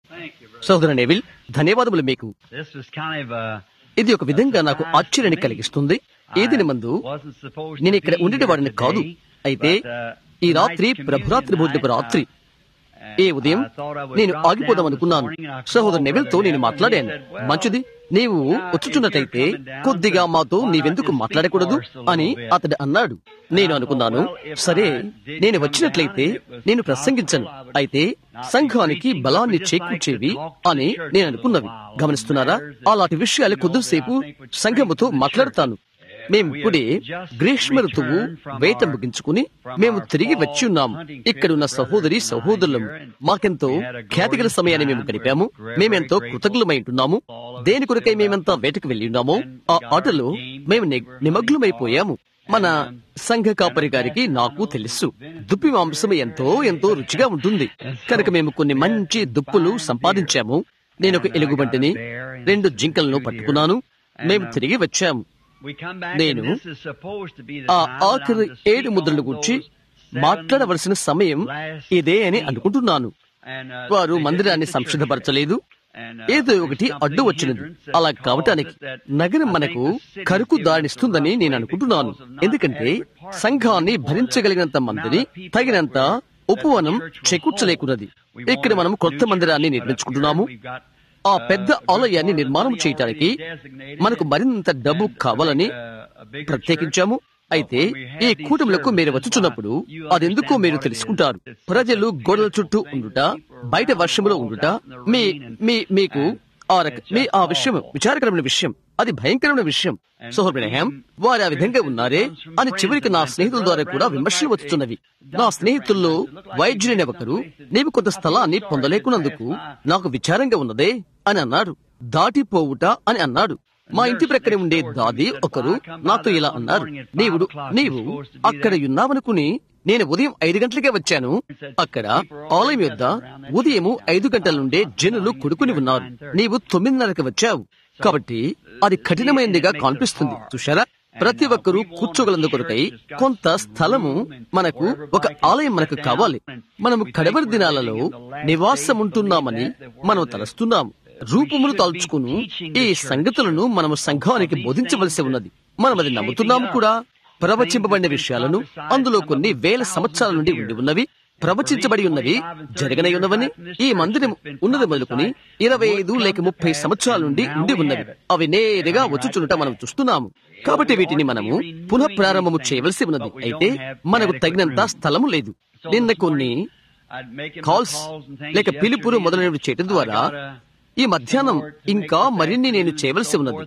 Thank you, brother. సోదర Neville ధన్యవాదములు మీకు This was kind of a. ఇది ఒక విధంగా నాకు ఆశ్చర్యాన్ని కలిగిస్తుంది ఏదిని మందు wasn't supposed to నేను ఇక్కడ be ఉండేటి here వాడిని కాదు today, అయితే but, uh, ఈ రాత్రి tonight's ప్రభురాత్రి communion భోజనపు night, రాత్రి uh, ఏ ఉదయం I thought I would నేను drop ఆగిపోదాం down this అనుకున్నాను morning and I called సహోదరు నెవిల్తో Brother నేను Neville మాట్లాడాను and he said, "Well, మంచిది నీవు వచ్చుచున్నట్లయితే కొద్దిగా మాతో నీవెందుకు మాట్లాడకూడదు అని అతడు అన్నాడు నేను అనుకున్నాను సరే నేను వచ్చినట్లయితే నేను ప్రసంగించను అయితే సంఘానికి బలాన్ని చేకూర్చేవి అని నేను అనుకున్నవి గమనిస్తున్నారా అలాంటి విషయాలు కొద్దిసేపు సంఘముతో మాట్లాడతాను మేము ఇప్పుడే గ్రీష్మ ఋతువు వేట ముగించుకుని మేము తిరిగి వచ్చి ఉన్నాము ఇక్కడున్న సహోదరి సహోదరులం మాకెంతో ఖ్యాతిగల సమయాన్ని మేము గడిపాము మేమెంతో కృతజ్ఞులమై ఉంటున్నాము దేని కొరకై మేమెంతా వేటకు వెళ్ళి ఉన్నామో ఆ ఆటలో మేము ని- నిమగ్నమైపోయాము మన సంఘ కాపరి గారికి నాకు తెలుసు దుప్పి మాంసం ఎంతో ఎంతో రుచిగా ఉంటుంది కనుక మేము కొన్ని మంచి దుప్పులు సంపాదించాము నేను ఒక ఎలుగుబంటిని రెండు జింకలను పట్టుకున్నాను మేము తిరిగి వచ్చాము We come back నేను and this is supposed to be the ఆ time that ఆఖరి I'm to ఏడు speak ముద్రల on గురించి those seven మాట్లాడవలసిన సమయం last ఇదే అని seals. అనుకుంటున్నాను And, uh, వారు they మందిరాన్ని did the church సంసిద్ధపరచలేదు And, uh, ఏదో ఒకటి something అడ్డు వచ్చినది hindrance that అలా caused కావటానికి it that నగరం I మనకు think the city కరుకు is దారిస్తుందని given us నేను the అనుకుంటున్నాను because of not ఎందుకంటే adequate parking సంఘాన్ని for the భరించగలిగినంత మందిని amount of people తగినంత that were- that the ఉపవనం church will చేకూర్చలేకున్నది hold. We ఇక్కడ want మనం a కొత్త new మందిరాన్ని church, but up నిర్మించుకుంటున్నాము here we've got, ఆ uh, పెద్ద a good ఆలయాన్ని part of the నిర్మాణం money చేయటానికి already designated మనకు మరింత డబ్బు and కావాలని to make a- a bigger ప్రత్యేకించాము church. అయితే But when we have ఈ these కూటములకు మీరు services, వచ్చుచున్నప్పుడు you అదెందుకో understand మీరు what it is. తెలుసుకుంటారు It's ప్రజలు such a గోడల beautiful చుట్టూ thing ఉండుట that people బయట around వర్షములో walls ఉండుట out in the me rain and- మీ మీకు ఆ రక it's మీ just ఆ విషయం awful. విచారకరమైన విషయం అది భయంకరమైన విషయం And సోహర్బ్రహ్యాం వారు ఆ విధంగా ఉన్నారే అని చివరికి నా స్నేహితుల ద్వారా కూడా విమర్శలు వచ్చుతున్నవి నా స్నేహితుల్లో వైద్యుడైన ఒకరు నీవు కొంత స్థలాన్ని పొందలేకున్నందుకు నాకు విచారంగా ఉన్నదే అని అన్నాడు దాటిపోవుట అని అన్నాడు మా ఇంటి ప్రక్కనే ఉండే దాది ఒకరు నాతో ఇలా అన్నారు నీవు నీవు అక్కడ ఉన్నావనుకుని నేను ఉదయం ఐదు గంటలకే వచ్చాను అక్కడ ఆలయం యొద్ద ఉదయము ఐదు గంటల నుండే జనులు కొడుకుని ఉన్నారు నీవు తొమ్మిదిన్నరకు వచ్చావు కాబట్టి అది కఠినమైనదిగా కనిపిస్తుంది చూశారా ప్రతి ఒక్కరూ కూర్చోగలందు కొరకై కొంత స్థలము మనకు ఒక ఆలయం మనకు కావాలి మనము కడవరి దినాలలో నివాసం ఉంటున్నామని మనం తలస్తున్నాము రూపములు తలుచుకును ఈ సంగతులను మనము సంఘానికి బోధించవలసి ఉన్నది మనం అది నమ్ముతున్నాము కూడా ప్రవచింపబడిన విషయాలను అందులో కొన్ని వేల సంవత్సరాల నుండి ఉండి ఉన్నవి ప్రవచించబడి ఉన్నవి జరగనై ఉన్నవని ఈ మందిరం ఉన్నది మొదలుకుని ఇరవై ఐదు లేక ముప్పై సంవత్సరాల నుండి ఉండి ఉన్నవి అవి నేరుగా వచ్చుచుంట మనం చూస్తున్నాము కాబట్టి వీటిని మనము పునః ప్రారంభము చేయవలసి ఉన్నది అయితే మనకు తగినంత స్థలము లేదు నిన్న కొన్ని కాల్స్ లేక పిలుపులు మొదలైనవి చేయడం ద్వారా ఈ మధ్యాహ్నం ఇంకా మరిన్ని నేను చేయవలసి ఉన్నది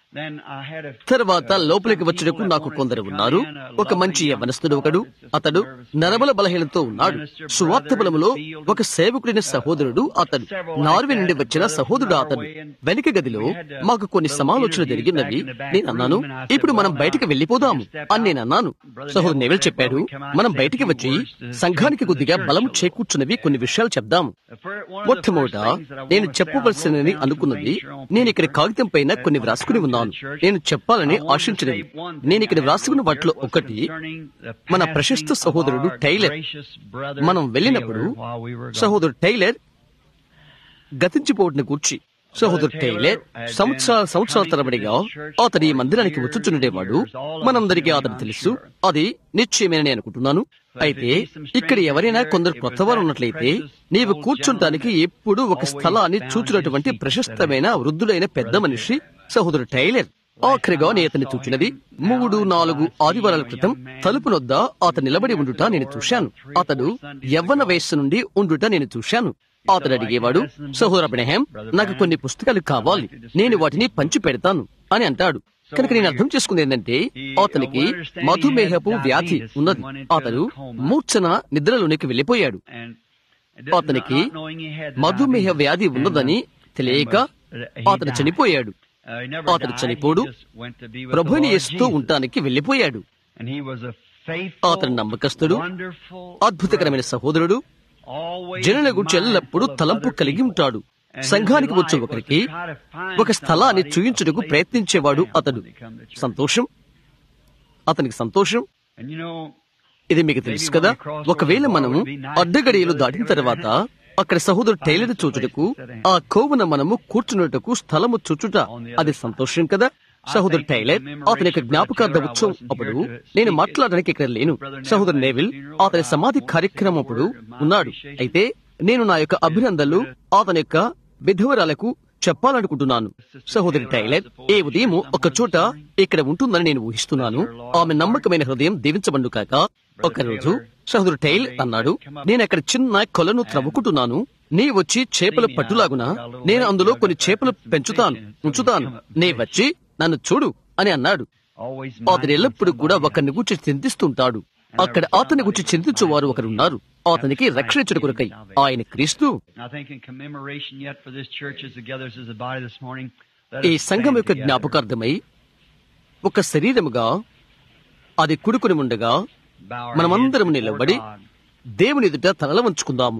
తర్వాత లోపలికి వచ్చుటకు నాకు కొందరు ఉన్నారు ఒక మంచి యవనస్తుడు ఒకడు అతడు నరబల బలహీనతో ఉన్నాడు సువార్త బలములో ఒక సేవకుడైన సహోదరుడు అతడు నార్వే నుండి వచ్చిన సహోదరుడు అతడు వెనుక గదిలో మాకు కొన్ని సమాలోచనలు జరిగినవి నేను అన్నాను ఇప్పుడు మనం బయటికి వెళ్లిపోదాము అని నేను అన్నాను సహోదరు నెవెల్ చెప్పాడు మనం బయటికి వచ్చి సంఘానికి కొద్దిగా బలం చేకూర్చున్నవి కొన్ని విషయాలు చెప్దాము మొట్టమొదట నేను చెప్పవలసినది అనుకున్నది నేను ఇక్కడ కాగితం పైన కొన్ని వ్రాసుకుని ఉన్నాను నేను చెప్పాలని ఆశించినది నేను ఇక్కడ వ్రాసుకున్న వాటిలో ఒకటి మన ప్రశస్త సహోదరుడు టైలర్ మనం వెళ్ళినప్పుడు సహోదరుడు టైలర్ గతించిపోవటిని కూర్చి సహోదరు టైలర్ సంవత్సరాల సంవత్సరాల తరబడిగా అతడు ఈ మందిరానికి వచ్చుచుండేవాడు మనందరికీ అతను తెలుసు అది నిశ్చయమేనని అనుకుంటున్నాను అయితే ఇక్కడ ఎవరైనా కొందరు కొత్తవారు ఉన్నట్లయితే నీవు కూర్చుంటానికి ఎప్పుడు ఒక స్థలాన్ని చూచినటువంటి ప్రశస్తమైన వృద్ధులైన పెద్ద మనిషి సహోదరు టైలర్ ఆఖరిగా నేను అతన్ని చూచినది మూడు నాలుగు ఆదివారాల క్రితం తలుపు నొద్ద అతను నిలబడి ఉండుట నేను చూశాను అతడు యవ్వన వయస్సు నుండి ఉండుట నేను చూశాను అతడు అడిగేవాడు సహోదర అబ్రహాం నాకు కొన్ని పుస్తకాలు కావాలి నేను వాటిని పంచి పెడతాను అని అంటాడు కనుక నేను అర్థం చేసుకుంది ఏంటంటే అతనికి మధుమేహపు వ్యాధి ఉన్నది అతడు మూర్ఛన నిద్రలోనికి వెళ్ళిపోయాడు అతనికి మధుమేహ వ్యాధి ఉన్నదని తెలియక అతను చనిపోయాడు అతడు చనిపోడు ప్రభుని ఇస్తూ ఉండటానికి వెళ్ళిపోయాడు అతను నమ్మకస్తుడు అద్భుతకరమైన సహోదరుడు జనుల గురించి ఎల్లప్పుడూ తలంపు కలిగి ఉంటాడు సంఘానికి వచ్చే ఒకరికి ఒక స్థలాన్ని చూయించుటకు ప్రయత్నించేవాడు అతడు సంతోషం అతనికి సంతోషం ఇది మీకు తెలుసు కదా ఒకవేళ మనము అడ్డగడియలు దాటిన తర్వాత అక్కడ సహోదరు టైలర్ చూచుటకు ఆ కోవున మనము కూర్చున్నటకు స్థలము చూచుట అది సంతోషం కదా సహోదరు టైలర్ అతని యొక్క జ్ఞాపకార్థ ఉత్సవం అప్పుడు నేను మాట్లాడడానికి ఇక్కడ లేను సహోదరు నేవిల్ అతని సమాధి కార్యక్రమం అప్పుడు ఉన్నాడు అయితే నేను నా యొక్క అభినందనలు అతని యొక్క విధవరాలకు చెప్పాలనుకుంటున్నాను సహోదరి టైలర్ ఏ ఉదయం ఒక చోట ఇక్కడ ఉంటుందని నేను ఊహిస్తున్నాను ఆమె నమ్మకమైన హృదయం దీవించబండు కాక ఒకరోజు సహోదరు టైల్ అన్నాడు నేను అక్కడ చిన్న కొలను త్రవ్వుకుంటున్నాను నీ వచ్చి చేపలు పట్టులాగున నేను అందులో కొన్ని చేపలు పెంచుతాను ఉంచుతాను నీ వచ్చి నన్ను చూడు అని అన్నాడు అతను ఎల్లప్పుడూ కూడా ఒకరిని గురించి చింతిస్తుంటాడు అక్కడ అతని గురించి చింతించువారు ఒకరున్నారు అతనికి రక్షించుడు కొరకై ఆయన క్రీస్తు ఈ సంఘం యొక్క జ్ఞాపకార్థమై ఒక శరీరముగా అది కుడుకుని ఉండగా మనమందరం నిలబడి దేవుని ఎదుట తలల వంచుకుందాము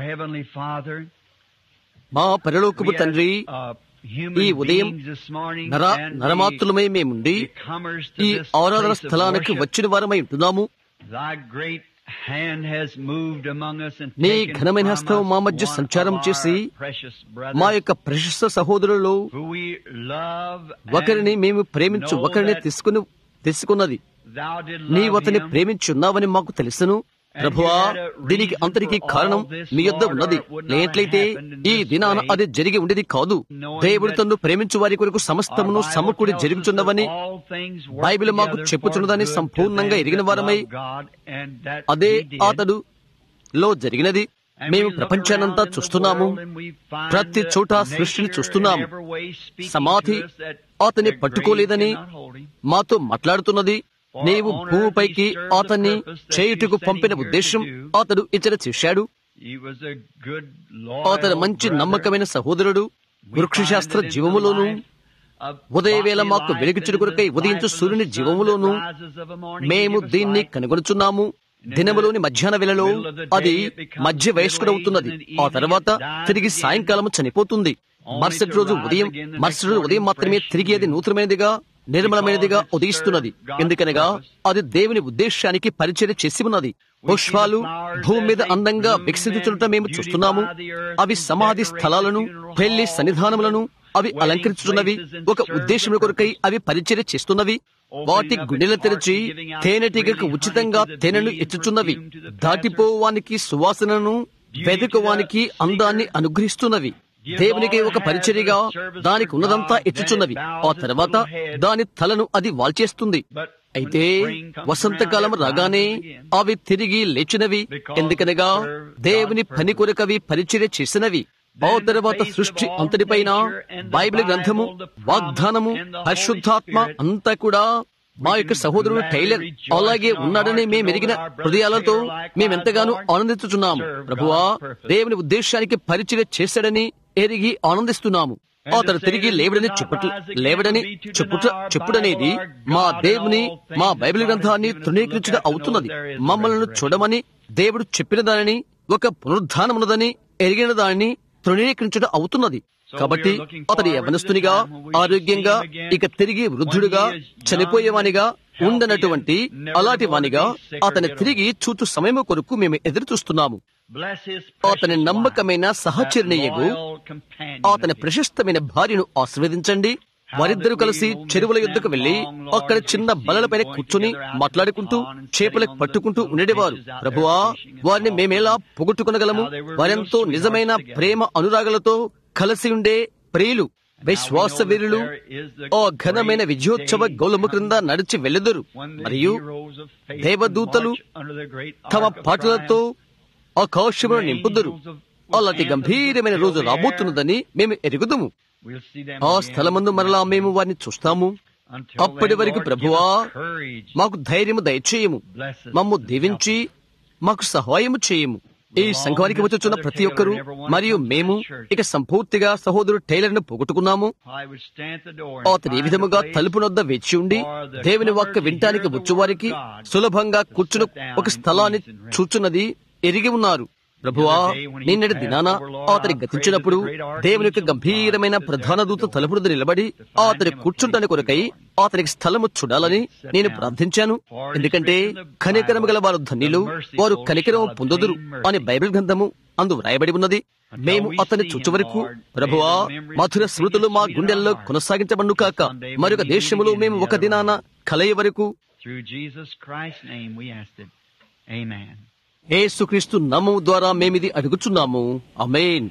మా పరలోకపు తండ్రి ఈ ఉదయం నర నరమాత్రులమై మేముండి ఈ ఆరాధన స్థలానికి వచ్చిన వారమై ఉంటున్నాము నీ ఘనమైన హస్తం మా మధ్య సంచారం చేసి మా యొక్క ప్రశస్త సహోదరులు ఒకరిని మేము ప్రేమించు ఒకరిని తీసుకుని తీసుకున్నది నీవతని ప్రేమించున్నావని మాకు తెలుసును ప్రభువా దీనికి అంతరికి కారణం మీ యొద్ద ఉన్నది లేనట్లయితే ఈ దినాన అది జరిగి ఉండేది కాదు దేవుడు తన్ను ప్రేమించు వారి కొరకు సమస్తమును సమకూడి జరుగుతున్నవని బైబిల్ మాకు చెప్పుచున్నదని సంపూర్ణంగా ఎరిగిన వారమై అదే అతడు లో జరిగినది మేము ప్రపంచానంతా చూస్తున్నాము ప్రతి చోట సృష్టిని చూస్తున్నాము సమాధి అతన్ని పట్టుకోలేదని మాతో మాట్లాడుతున్నది నీవు భూమిపైకి అతన్ని చేయుటకు పంపిన ఉద్దేశం అతడు ఇతర చేశాడు అతను మంచి నమ్మకమైన సహోదరుడు వృక్షశాస్త్ర జీవములోను ఉదయవేళ మాకు వెలుగుచుడు కొరకై ఉదయించు సూర్యుని జీవములోను మేము దీన్ని కనుగొనుచున్నాము దినములోని మధ్యాహ్న వేళలో అది మధ్య వయస్కుడవుతున్నది ఆ తర్వాత తిరిగి సాయంకాలం చనిపోతుంది మరుసటి రోజు ఉదయం మరుసటి రోజు ఉదయం మాత్రమే తిరిగి అది నూతనమైనదిగా నిర్మలమైనదిగా ఉదయిస్తున్నది ఎందుకనగా అది దేవుని ఉద్దేశానికి పరిచయం చేసి ఉన్నది పుష్పాలు భూమి మీద అందంగా వికసించుట మేము చూస్తున్నాము అవి సమాధి స్థలాలను పెళ్లి సన్నిధానములను అవి అలంకరించుతున్నవి ఒక ఉద్దేశం కొరకై అవి పరిచర్య చేస్తున్నవి వాటి గుండెలు తెరిచి తేనెటీగకు ఉచితంగా తేనెను ఇచ్చుచున్నవి దాటిపోవానికి సువాసనను వెదుకోవానికి అందాన్ని అనుగ్రహిస్తున్నవి దేవునికి ఒక పరిచర్యగా దానికి ఉన్నదంతా ఇచ్చుచున్నవి ఆ తర్వాత దాని తలను అది వాల్చేస్తుంది అయితే వసంతకాలం రాగానే అవి తిరిగి లేచినవి ఎందుకనగా దేవుని పని కొరకవి పరిచర్య చేసినవి ఆ తర్వాత సృష్టి అంతటిపైన బైబిల్ గ్రంథము వాగ్దానము పరిశుద్ధాత్మ అంతా కూడా మా యొక్క సహోదరుడు టైలర్ అలాగే ఉన్నాడని మేము ఎరిగిన హృదయాలతో మేమెంతగానో ఆనందించుచున్నాము ప్రభువా దేవుని ఉద్దేశానికి పరిచయం చేశాడని ఎరిగి ఆనందిస్తున్నాము అతను తిరిగి లేవడని చెప్పట్లు లేవడని చెప్పుట చెప్పుడనేది మా దేవుని మా బైబిల్ గ్రంథాన్ని తృణీకరించడం అవుతున్నది మమ్మల్ని చూడమని దేవుడు చెప్పిన దానిని ఒక పునరుద్ధానమున్నదని ఎరిగిన దానిని తృణీకరించడం అవుతున్నది కాబట్టి అతని యవనస్తునిగా ఆరోగ్యంగా ఇక తిరిగి వృద్ధుడుగా చనిపోయేవానిగా ఉండనటువంటి అలాంటి వానిగా అతని తిరిగి చూచు సమయం కొరకు మేము ఎదురు చూస్తున్నాము అతని నమ్మకమైన సహచరణీయగు అతని ప్రశస్తమైన భార్యను ఆశీర్వదించండి వారిద్దరూ కలిసి చెరువుల యుద్ధకు వెళ్లి అక్కడ చిన్న బలలపైన కూర్చుని మాట్లాడుకుంటూ చేపలకు పట్టుకుంటూ ఉండేవారు ప్రభువా వారిని మేమేలా పొగొట్టుకునగలము వారెంతో నిజమైన ప్రేమ అనురాగాలతో కలిసి ఉండే ప్రియులు విశ్వాస వీరులు ఓ ఘనమైన విజయోత్సవ గౌలము క్రింద నడిచి వెళ్ళెదరు మరియు దేవదూతలు తమ పాటలతో ఆకాశమును నింపుదురు అలాంటి గంభీరమైన రోజు రాబోతున్నదని మేము ఎరుగుదుము ఆ స్థలమందు మరలా మేము వారిని చూస్తాము అప్పటి వరకు ప్రభువా మాకు ధైర్యము దయచేయము మమ్ము దీవించి మాకు సహాయము చేయము ఈ సంఘానికి వచ్చుచున్న ప్రతి ఒక్కరూ మరియు మేము ఇక సంపూర్తిగా సహోదరు టైలర్ ను పోగొట్టుకున్నాము అతను ఈ విధముగా తలుపు నొద్ద వేచి ఉండి దేవుని వాక్క వింటానికి వచ్చువారికి సులభంగా కూర్చుని ఒక స్థలాన్ని చూచున్నది ఎరిగి ఉన్నారు ప్రభువా నిన్నటి దినాన అతని గతించినప్పుడు దేవుని యొక్క గంభీరమైన ప్రధాన దూత తలుపుడు నిలబడి అతని కూర్చుంటాని కొరకై అతనికి స్థలము చూడాలని నేను ప్రార్థించాను ఎందుకంటే కనికరము గల వారు ధన్యులు వారు కనికరము పొందుదురు అని బైబిల్ గ్రంథము అందు వ్రాయబడి ఉన్నది మేము అతన్ని చుట్టు వరకు ప్రభువా మధుర స్మృతులు మా గుండెల్లో కొనసాగించబడు కాక మరొక దేశములో మేము ఒక దినాన కలయ వరకు Through Jesus Christ's name we asked it. Amen. ఏసుక్రీస్తు నామము ద్వారా మేమిది అడుగుచున్నాము అమేన్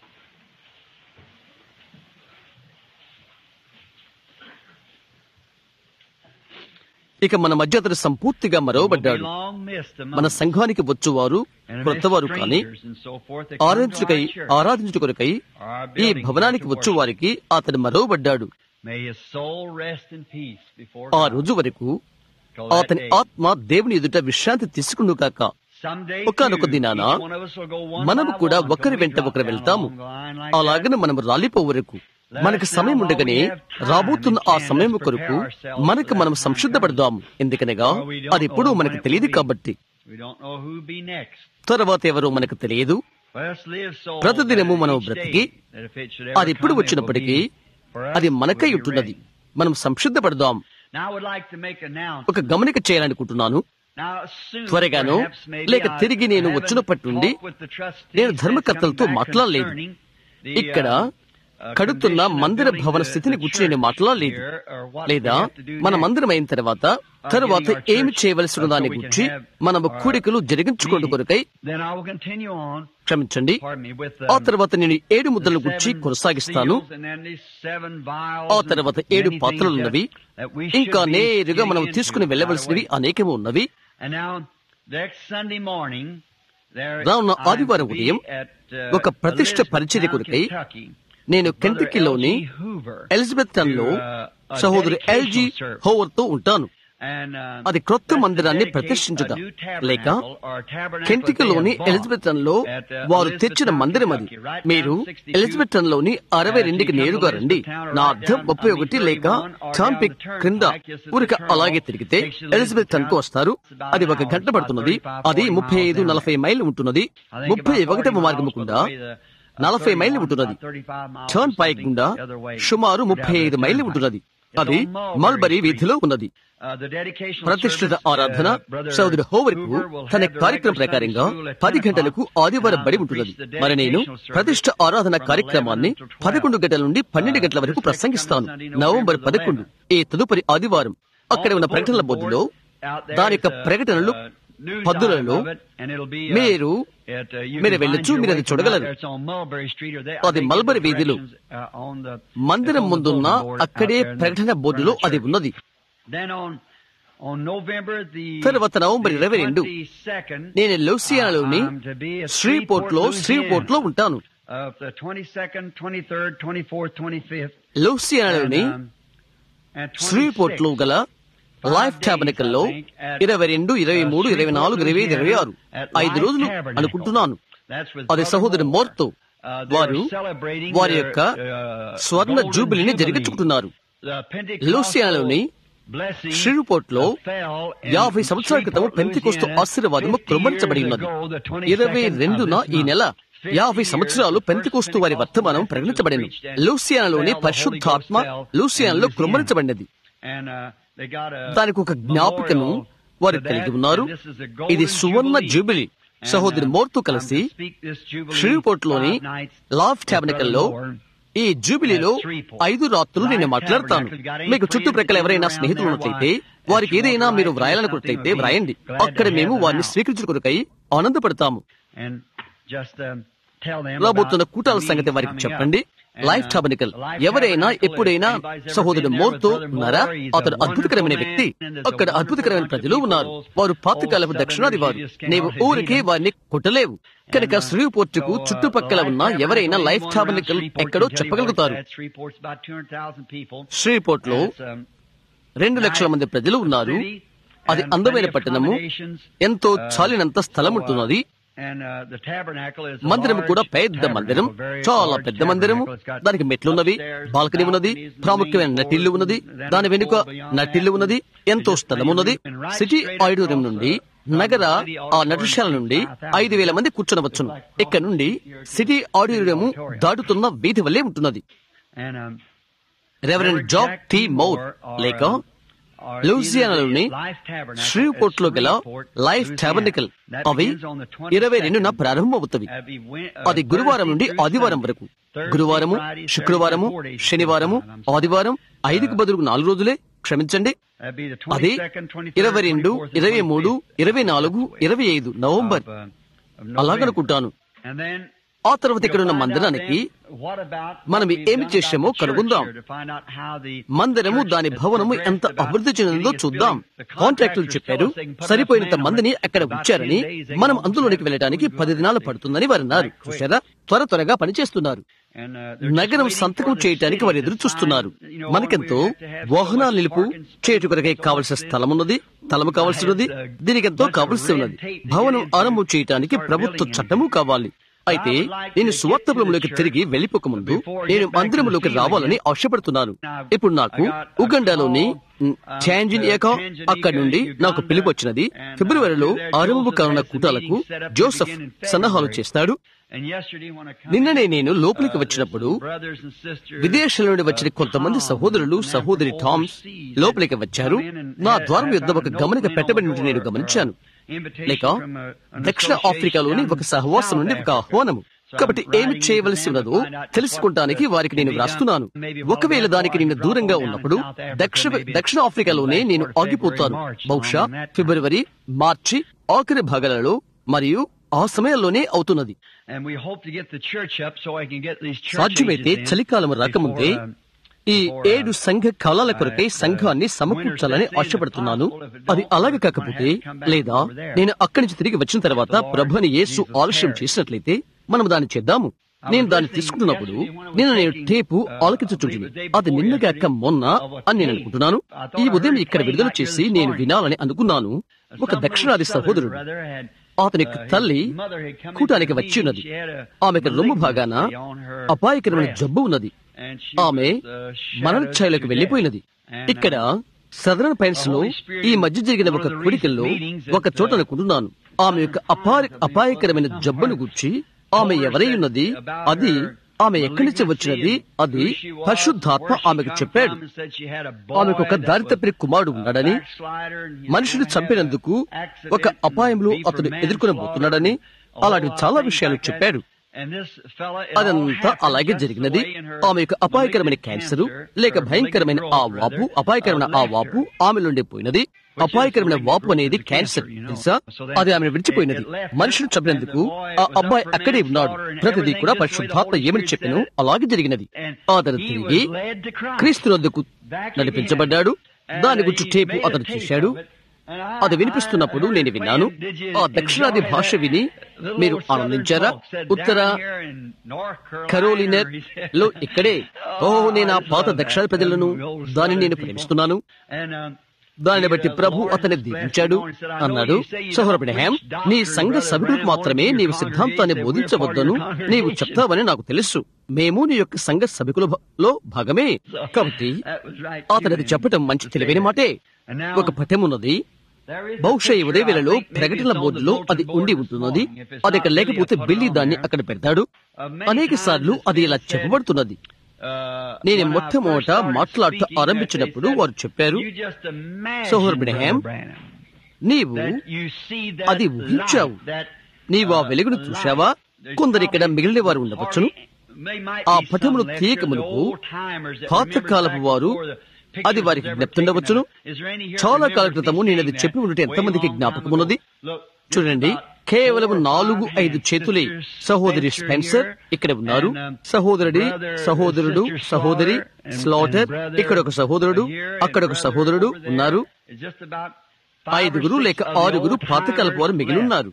ఇక మన మధ్య అతడు సంపూర్తిగా Will be మరవబడ్డాడు long missed among మన సంఘానికి వచ్చువారు and amidst క్రొత్తవారు కానీ strangers and so forth that come to ఆరాధించుకై our church. ఆరాధించుకొరకై Our ఈ building భవనానికి to వచ్చు worship. వారికి అతడు మరవబడ్డాడు May his soul rest in peace before ఆ God రోజు వరకు till that అతని day. ఆత్మ దేవుని ఎదుట విశ్రాంతి తీసుకుండు కాక Someday, ఒకానొక too, దినాన each one of us will go one మనము by కూడా one till ఒకరి we వెంట drop ఒకరు down వెళ్తాము along the line like అలాగనే మనం రాలిపో వరకు మనకు సమయం ఉండగానే రాబోతున్న ఆ సమయం కొరకు మనకు మనం సంసిద్ధపడదాం ఎందుకనగా అది ఎప్పుడూ మనకు తెలియదు కాబట్టి that. We don't know who'll be next. తర్వాత ఎవరో మనకు తెలియదు Let us live so ప్రతిదినము that మనం each బ్రతికి day, that if it should ever అది ఎప్పుడు come, it will వచ్చినప్పటికీ be for us, అది మనకై we'll be ఉంటున్నది ready. మనం సంసిద్ధపడదాం Now I would like to make announcement. ఒక గమనిక చేయాలనుకుంటున్నాను Now, soon, త్వరగానో, perhaps, maybe లేక I తిరిగి నేను haven't వచ్చినప్పటి నుండి talked with the trustees నేను since ధర్మకర్తలతో coming back మాట్లాడలేదు. concerning the, ఇక్కడ uh, uh, కడుతున్న condition of మందిర building భవన the- స్థితిని the గురించి నేను church మాట్లాడలేదు here, or what లేదా we have to do మన next. మందిరం అయిన తర్వాత తరువాత getting our ఏమి church, చేయవలసి ఉన్న uh, so దాని we can గురించి have మనము our కూడికలు జరిగించుకోండి కొరకై Then I will continue on, క్షమించండి pardon me, with ఆ um, తర్వాత నేను ఏడు ముద్దల the గురించి seven కొనసాగిస్తాను seals and then these seven vials ఆ and తర్వాత many ఏడు things పాత్రలున్నవి that- that we should ఇంకా be నేరుగా getting మనం into తీసుకుని right వెళ్ళవలసినవి away. అనేకము ఉన్నవి And now, next Sunday morning, there రానున్న I am ఆదివారం to be ఉదయం at, uh, ఒక ప్రతిష్ట Elizabethtown, పరిచర్య కొరకై Kentucky. నేను Brother కెంటకీలోని L.G. Hoover ఎలిజబెత్ టన్ లో to, uh, a సహోదరు ఎల్జీ dedicational service. హోవర్ తో ఉంటాను And, uh, అది క్రొత్త that's to మందిరాన్ని dedicate ప్రతిష్ఠించుట a new లేక tabernacle or tabernacle కెంటికలోని they have bought Elizabethtown లో at, uh, వారు Elizabethtown, తెచ్చిన మందిరం అది Kentucky, right మీరు down 62, ఎలిజబెత్ టన్ లోని అరవై uh, రెండుకి you come to నేరుగా రండి Elizabethtown or నా right అర్థం down ముప్పై on the ఒకటి లేక 31 or చాంపిక్ down the క్రింద turnpike, just at ఊరిక the turn అలాగే off, తిరిగితే takes you to Elizabethtown కు Elizabethtown. వస్తారు It's about అది an ఒక hour, గంట it's about పడుతున్నది 35, అది 40 ముప్పై ఐదు miles నలభై మైళ్ళు ఉంటున్నది I think ముప్పై about ఒకటవ 40 మార్గము miles గుండా for the way the, uh, నలభై మైళ్ళు 31, ఉంటున్నది about 35 miles or turnpike something గుండా the other way, సుమారు down ముప్పై the ఐదు మైళ్ళు turnpike. ఉంటున్నది It's అది on Mulberry మల్బరీ Street. వీధిలో ఉన్నది Uh, the dedicational ప్రతిష్ఠిత service, uh, ఆరాధన Brother సోదరుడు హోవర్ కు Hoover will తన have the కార్యక్రమం regular ప్రకారంగా Sunday school at పది 10 గంటలకు o'clock. ఆదివారం And బడి I'll ఉంటున్నది preach the మరి నేను dedicational service ప్రతిష్ఠ ఆరాధన from కార్యక్రమాన్ని 11 to 12. పదకొండు గంటల నుండి పన్నెండు గంటల వరకు this next ప్రసంగిస్తాను coming Sunday, నవంబర్ November పదకొండు ఈ తదుపరి ఆదివారం అక్కడ ఉన్న ప్రకటనల బోర్డులో దాని యొక్క ప్రకటనలు పద్దులలో మీరు మీరు వెళ్ళొచ్చు మీరు అది చూడగలరు అది మల్బరీ వీధిలో మందిరం ముందున్న అక్కడే ప్రకటన బోర్డులో అది ఉన్నది తర్వాత నవంబర్ ఇరవై రెండు నేను లూసియానాలోని శ్రీపోర్ట్ లో శ్రీపోర్ట్ లో ఉంటాను లూసియానాలోని శ్రీపోర్ట్ లో గల లైఫ్ టాబనికల్ లో ఇరవై రెండు ఇరవై మూడు ఇరవై నాలుగు ఇరవై ఐదు ఇరవై ఆరు ఐదు రోజులు అనుకుంటున్నాను అది సహోదరు మోర్తో వారు వారి యొక్క స్వర్ణ జూబిలీని జరిగించుకుంటున్నారు లూసియానాలోని శ్రీపోర్ట్ లో యాభై సంవత్సరాల క్రితం పెంతికోస్తు ఆశీర్వాదము కృమ్మించబడి ఉన్నది ఇరవై రెండున ఈ నెల యాభై సంవత్సరాలు పెంతికోస్తు వారి వర్తమానం ప్రకటించబడింది లూసియానాలోని పరిశుద్ధాత్మ లూసియానాలో కృమ్మరించబడినది దానికి ఒక జ్ఞాపికను వారు కలిగి ఉన్నారు ఇది సువర్ణ జూబిలీ సహోదరి మోర్తో కలిసి శ్రీపోర్ట్ లోని లాఫ్ టాబనికల్ లో ఈ జూబిలీలో ఐదు రాత్రులు నేను మాట్లాడతాను మీకు చుట్టుప్రక్కల ఎవరైనా స్నేహితులు ఉన్నట్లయితే వారికి ఏదైనా మీరు వ్రాయాలనుకున్నట్లయితే వ్రాయండి అక్కడ మేము వారిని స్వీకరించిన కొరకై ఆనందపడతాము రాబోతున్న కూటాల సంగతి వారికి చెప్పండి లైఫ్ టాబనికల్ ఎవరైనా ఎప్పుడైనా సహోదరుడు మోర్తో ఉన్నారా అతడు అద్భుతకరమైన వ్యక్తి అక్కడ అద్భుతకరమైన ప్రజలు ఉన్నారు వారు పాతకాలపు దక్షిణాది వారు నీవు ఊరికే వారిని కొట్టలేవు కనుక శ్రీపోర్టుకు చుట్టుపక్కల ఉన్న ఎవరైనా లైఫ్ టాబనికల్ ఎక్కడో చెప్పగలుగుతారు శ్రీపోర్ట్ లో రెండు లక్షల మంది ప్రజలు ఉన్నారు అది అందమైన పట్టణము ఎంతో చాలినంత స్థలం ఉంటున్నది మందిరం కూడా పెద్ద మందిరం చాలా పెద్ద మందిరము దానికి మెట్లున్నవి బాల్కనీ ఉన్నది ప్రాముఖ్యమైన నటిల్లు ఉన్నది దాని వెనుక నటిల్లు ఉన్నది ఎంతో స్థలం ఉన్నది సిటీ ఆడిటోరియం నుండి నగర ఆ నటశాల నుండి ఐదు వేల మంది కూర్చొనవచ్చును ఇక్కడ నుండి సిటీ ఆడిటోరియం దాటుతున్న వీధి వల్లే ఉంటున్నది రెవరెండ్ జాబ్ టి మౌర్ లేక లూసియానాలోని శ్రీపోర్ట్ లో గల లైఫ్ టాబర్నికల్ అవి ఇరవై రెండున ప్రారంభమవుతవి అది గురువారం నుండి ఆదివారం వరకు గురువారము శుక్రవారము శనివారము ఆదివారం ఐదుకు బదులు నాలుగు రోజులే క్షమించండి అది ఇరవై రెండు ఇరవై మూడు ఇరవై నాలుగు ఇరవై ఐదు నవంబర్ అలాగనుకుంటాను ఆ తర్వాత ఇక్కడ ఉన్న మందిరానికి మనం ఏమి చేశామో కనుగొందాం మందిరము దాని భవనము ఎంత అభివృద్ధి చెందిందో చూద్దాం కాంట్రాక్టులు చెప్పారు సరిపోయినంత మందిని అక్కడ ఉంచారని మనం అందులోనికి వెళ్ళడానికి పది దినాలు పడుతుందని వారు అన్నారు చూశారా త్వర త్వరగా పనిచేస్తున్నారు నగరం సంతకం చేయటానికి వారు ఎదురు చూస్తున్నారు మనకెంతో వాహనాలు నిలుపు చేయటు కొరకై కావలసిన స్థలం ఉన్నది స్థలము కావలసి ఉన్నది దీనికి ఎంతో కావలసి ఉన్నది భవనం ఆరంభం చేయటానికి ప్రభుత్వ చట్టము కావాలి అయితే నేను సువార్తపురంలోకి తిరిగి వెళ్లిపోక ముందు నేను మందిరంలోకి రావాలని ఆశపడుతున్నాను ఇప్పుడు నాకు ఉగండాలోని చాంజినియాకా అక్కడి నుండి నాకు పిలుపు వచ్చినది ఫిబ్రవరిలో ఆరంభ కానున్న కూటాలకు జోసెఫ్ సన్నాహాలు చేస్తాడు నిన్ననే నేను లోపలికి వచ్చినప్పుడు విదేశాల నుండి వచ్చిన కొంతమంది సహోదరులు సహోదరి థామ్స్ లోపలికి వచ్చారు నా ద్వారం యుద్ధ ఒక గమనిక పెట్టబడినట్టు నేను గమనించాను లేక దక్షిణ ఆఫ్రికాలోని ఒక సహవాసం నుండి ఒక ఆహ్వానము కాబట్టి ఏమి చేయవలసి ఉన్నదో తెలుసుకుంటానికి వారికి నేను వ్రాస్తున్నాను ఒకవేళ దానికి నేను దూరంగా ఉన్నప్పుడు దక్షిణ దక్షిణ ఆఫ్రికాలోనే నేను ఆగిపోతాను బహుశా ఫిబ్రవరి మార్చి ఆఖరి భాగాలలో మరియు ఆ సమయంలోనే అవుతున్నది సాధ్యమైతే చలికాలం రాకముందే ఈ ఏడు సంఘ కాలాల కొరకై సంఘాన్ని సమకూర్చాలని ఆశపడుతున్నాను అది అలాగే కాకపోతే లేదా నేను అక్కడి నుంచి తిరిగి వచ్చిన తర్వాత ప్రభుని యేసు ఆలస్యం చేసినట్లయితే మనం దాన్ని చేద్దాము నేను దాన్ని తీసుకుంటున్నప్పుడు నేను నేను టేపు ఆలకించుచుంటుంది అది నిన్నగాక మొన్న అని నేను అనుకుంటున్నాను ఈ ఉదయం ఇక్కడ విడుదల చేసి నేను వినాలని అనుకున్నాను ఒక దక్షిణాది సహోదరుడు అతని తల్లి కూటానికి వచ్చి ఉన్నది ఆమెకు రొమ్ము భాగాన అపాయకరమైన జబ్బు ఉన్నది ఆమె మరణఛాయలకు వెళ్లిపోయినది ఇక్కడ సదరన్ పైన్స్ లో ఈ మధ్య జరిగిన ఒక కోడికల్లో ఒక చోట అనుకుంటున్నాను ఆమె యొక్క అపాయ అపాయకరమైన జబ్బును గుర్చి ఆమె ఎవరై ఉన్నది అది ఆమె ఎక్కడి నుంచి వచ్చినది అది పరిశుద్ధాత్మ ఆమెకు చెప్పాడు ఆమెకు ఒక దారి తప్పిన కుమారుడు ఉన్నాడని మనుషులు చంపినందుకు ఒక అపాయంలో అతను ఎదుర్కొనబోతున్నాడని అలాంటి చాలా విషయాలు చెప్పాడు అదంతా అలాగే జరిగినది ఆమె యొక్క అపాయకరమైన క్యాన్సర్ లేక భయంకరమైన ఆ వాపు అపాయకరమైన ఆ వాపు ఆమె నుండి పోయినది అపాయకరమైన వాపు అనేది క్యాన్సర్ తెలుసా అది ఆమెను విడిచిపోయినది మనుషులు చంపినందుకు ఆ అబ్బాయి అక్కడే ఉన్నాడు ప్రతిదీ కూడా పరిశుద్ధాత్మ ఏమని చెప్పాను అలాగే జరిగినది అతను తిరిగి క్రీస్తునందుకు నడిపించబడ్డాడు దాని గురించి టేపు అతను చూశాడు అది వినిపిస్తున్నప్పుడు నేను విన్నాను ఆ దక్షిణాది భాష విని మీరు ఆనందించారా ఉత్తర కరోలినర్ లో ఇక్కడే ఓ నేను ఆ పాత దక్షిణ ప్రజలను దానిని నేను ప్రేమిస్తున్నాను దానిని బట్టి ప్రభు అతన్ని దీవించాడు అన్నాడు సహోరబ్రహాం నీ సంఘ సభ్యులకు మాత్రమే నీవు సిద్ధాంతాన్ని బోధించవద్దను నీవు చెప్తావని నాకు తెలుసు మేము నీ యొక్క సంఘ సభ్యులలో భాగమే కాబట్టి అతను అది చెప్పటం మంచి తెలివైన మాటే ఒక పఠ్యమున్నది బహుశా ఈ ఉదయవేళలో ప్రకటనల బోర్డులో అది ఉండి ఉంటున్నది అది అక్కడ లేకపోతే బిల్లి దాన్ని అక్కడ పెడతాడు అనేక సార్లు అది ఇలా చెప్పబడుతున్నది నేను మొట్టమొదట మాట్లాడుతూ ఆరంభించినప్పుడు వారు చెప్పారు సోహర్ బ్రహాం నీవు అది ఊహించావు నీవు ఆ వెలుగును చూశావా కొందరు ఇక్కడ మిగిలిన వారు ఉండవచ్చును ఆ పటములు తీయక మునుపు పాతకాలపు వారు అది వారికి జ్ఞప్తుండవచ్చును చాలా కాల క్రితము నేను అది చెప్పి ఉంటే ఎంతమందికి జ్ఞాపకం ఉన్నది చూడండి కేవలం నాలుగు ఐదు చేతులే సహోదరి స్పెన్సర్ ఇక్కడ ఉన్నారు సహోదరుడి సహోదరుడు సహోదరి స్లాటర్ ఇక్కడ ఒక సహోదరుడు అక్కడ ఒక సహోదరుడు ఉన్నారు ఐదుగురు లేక ఆరుగురు పాతకాలపు వారు మిగిలి ఉన్నారు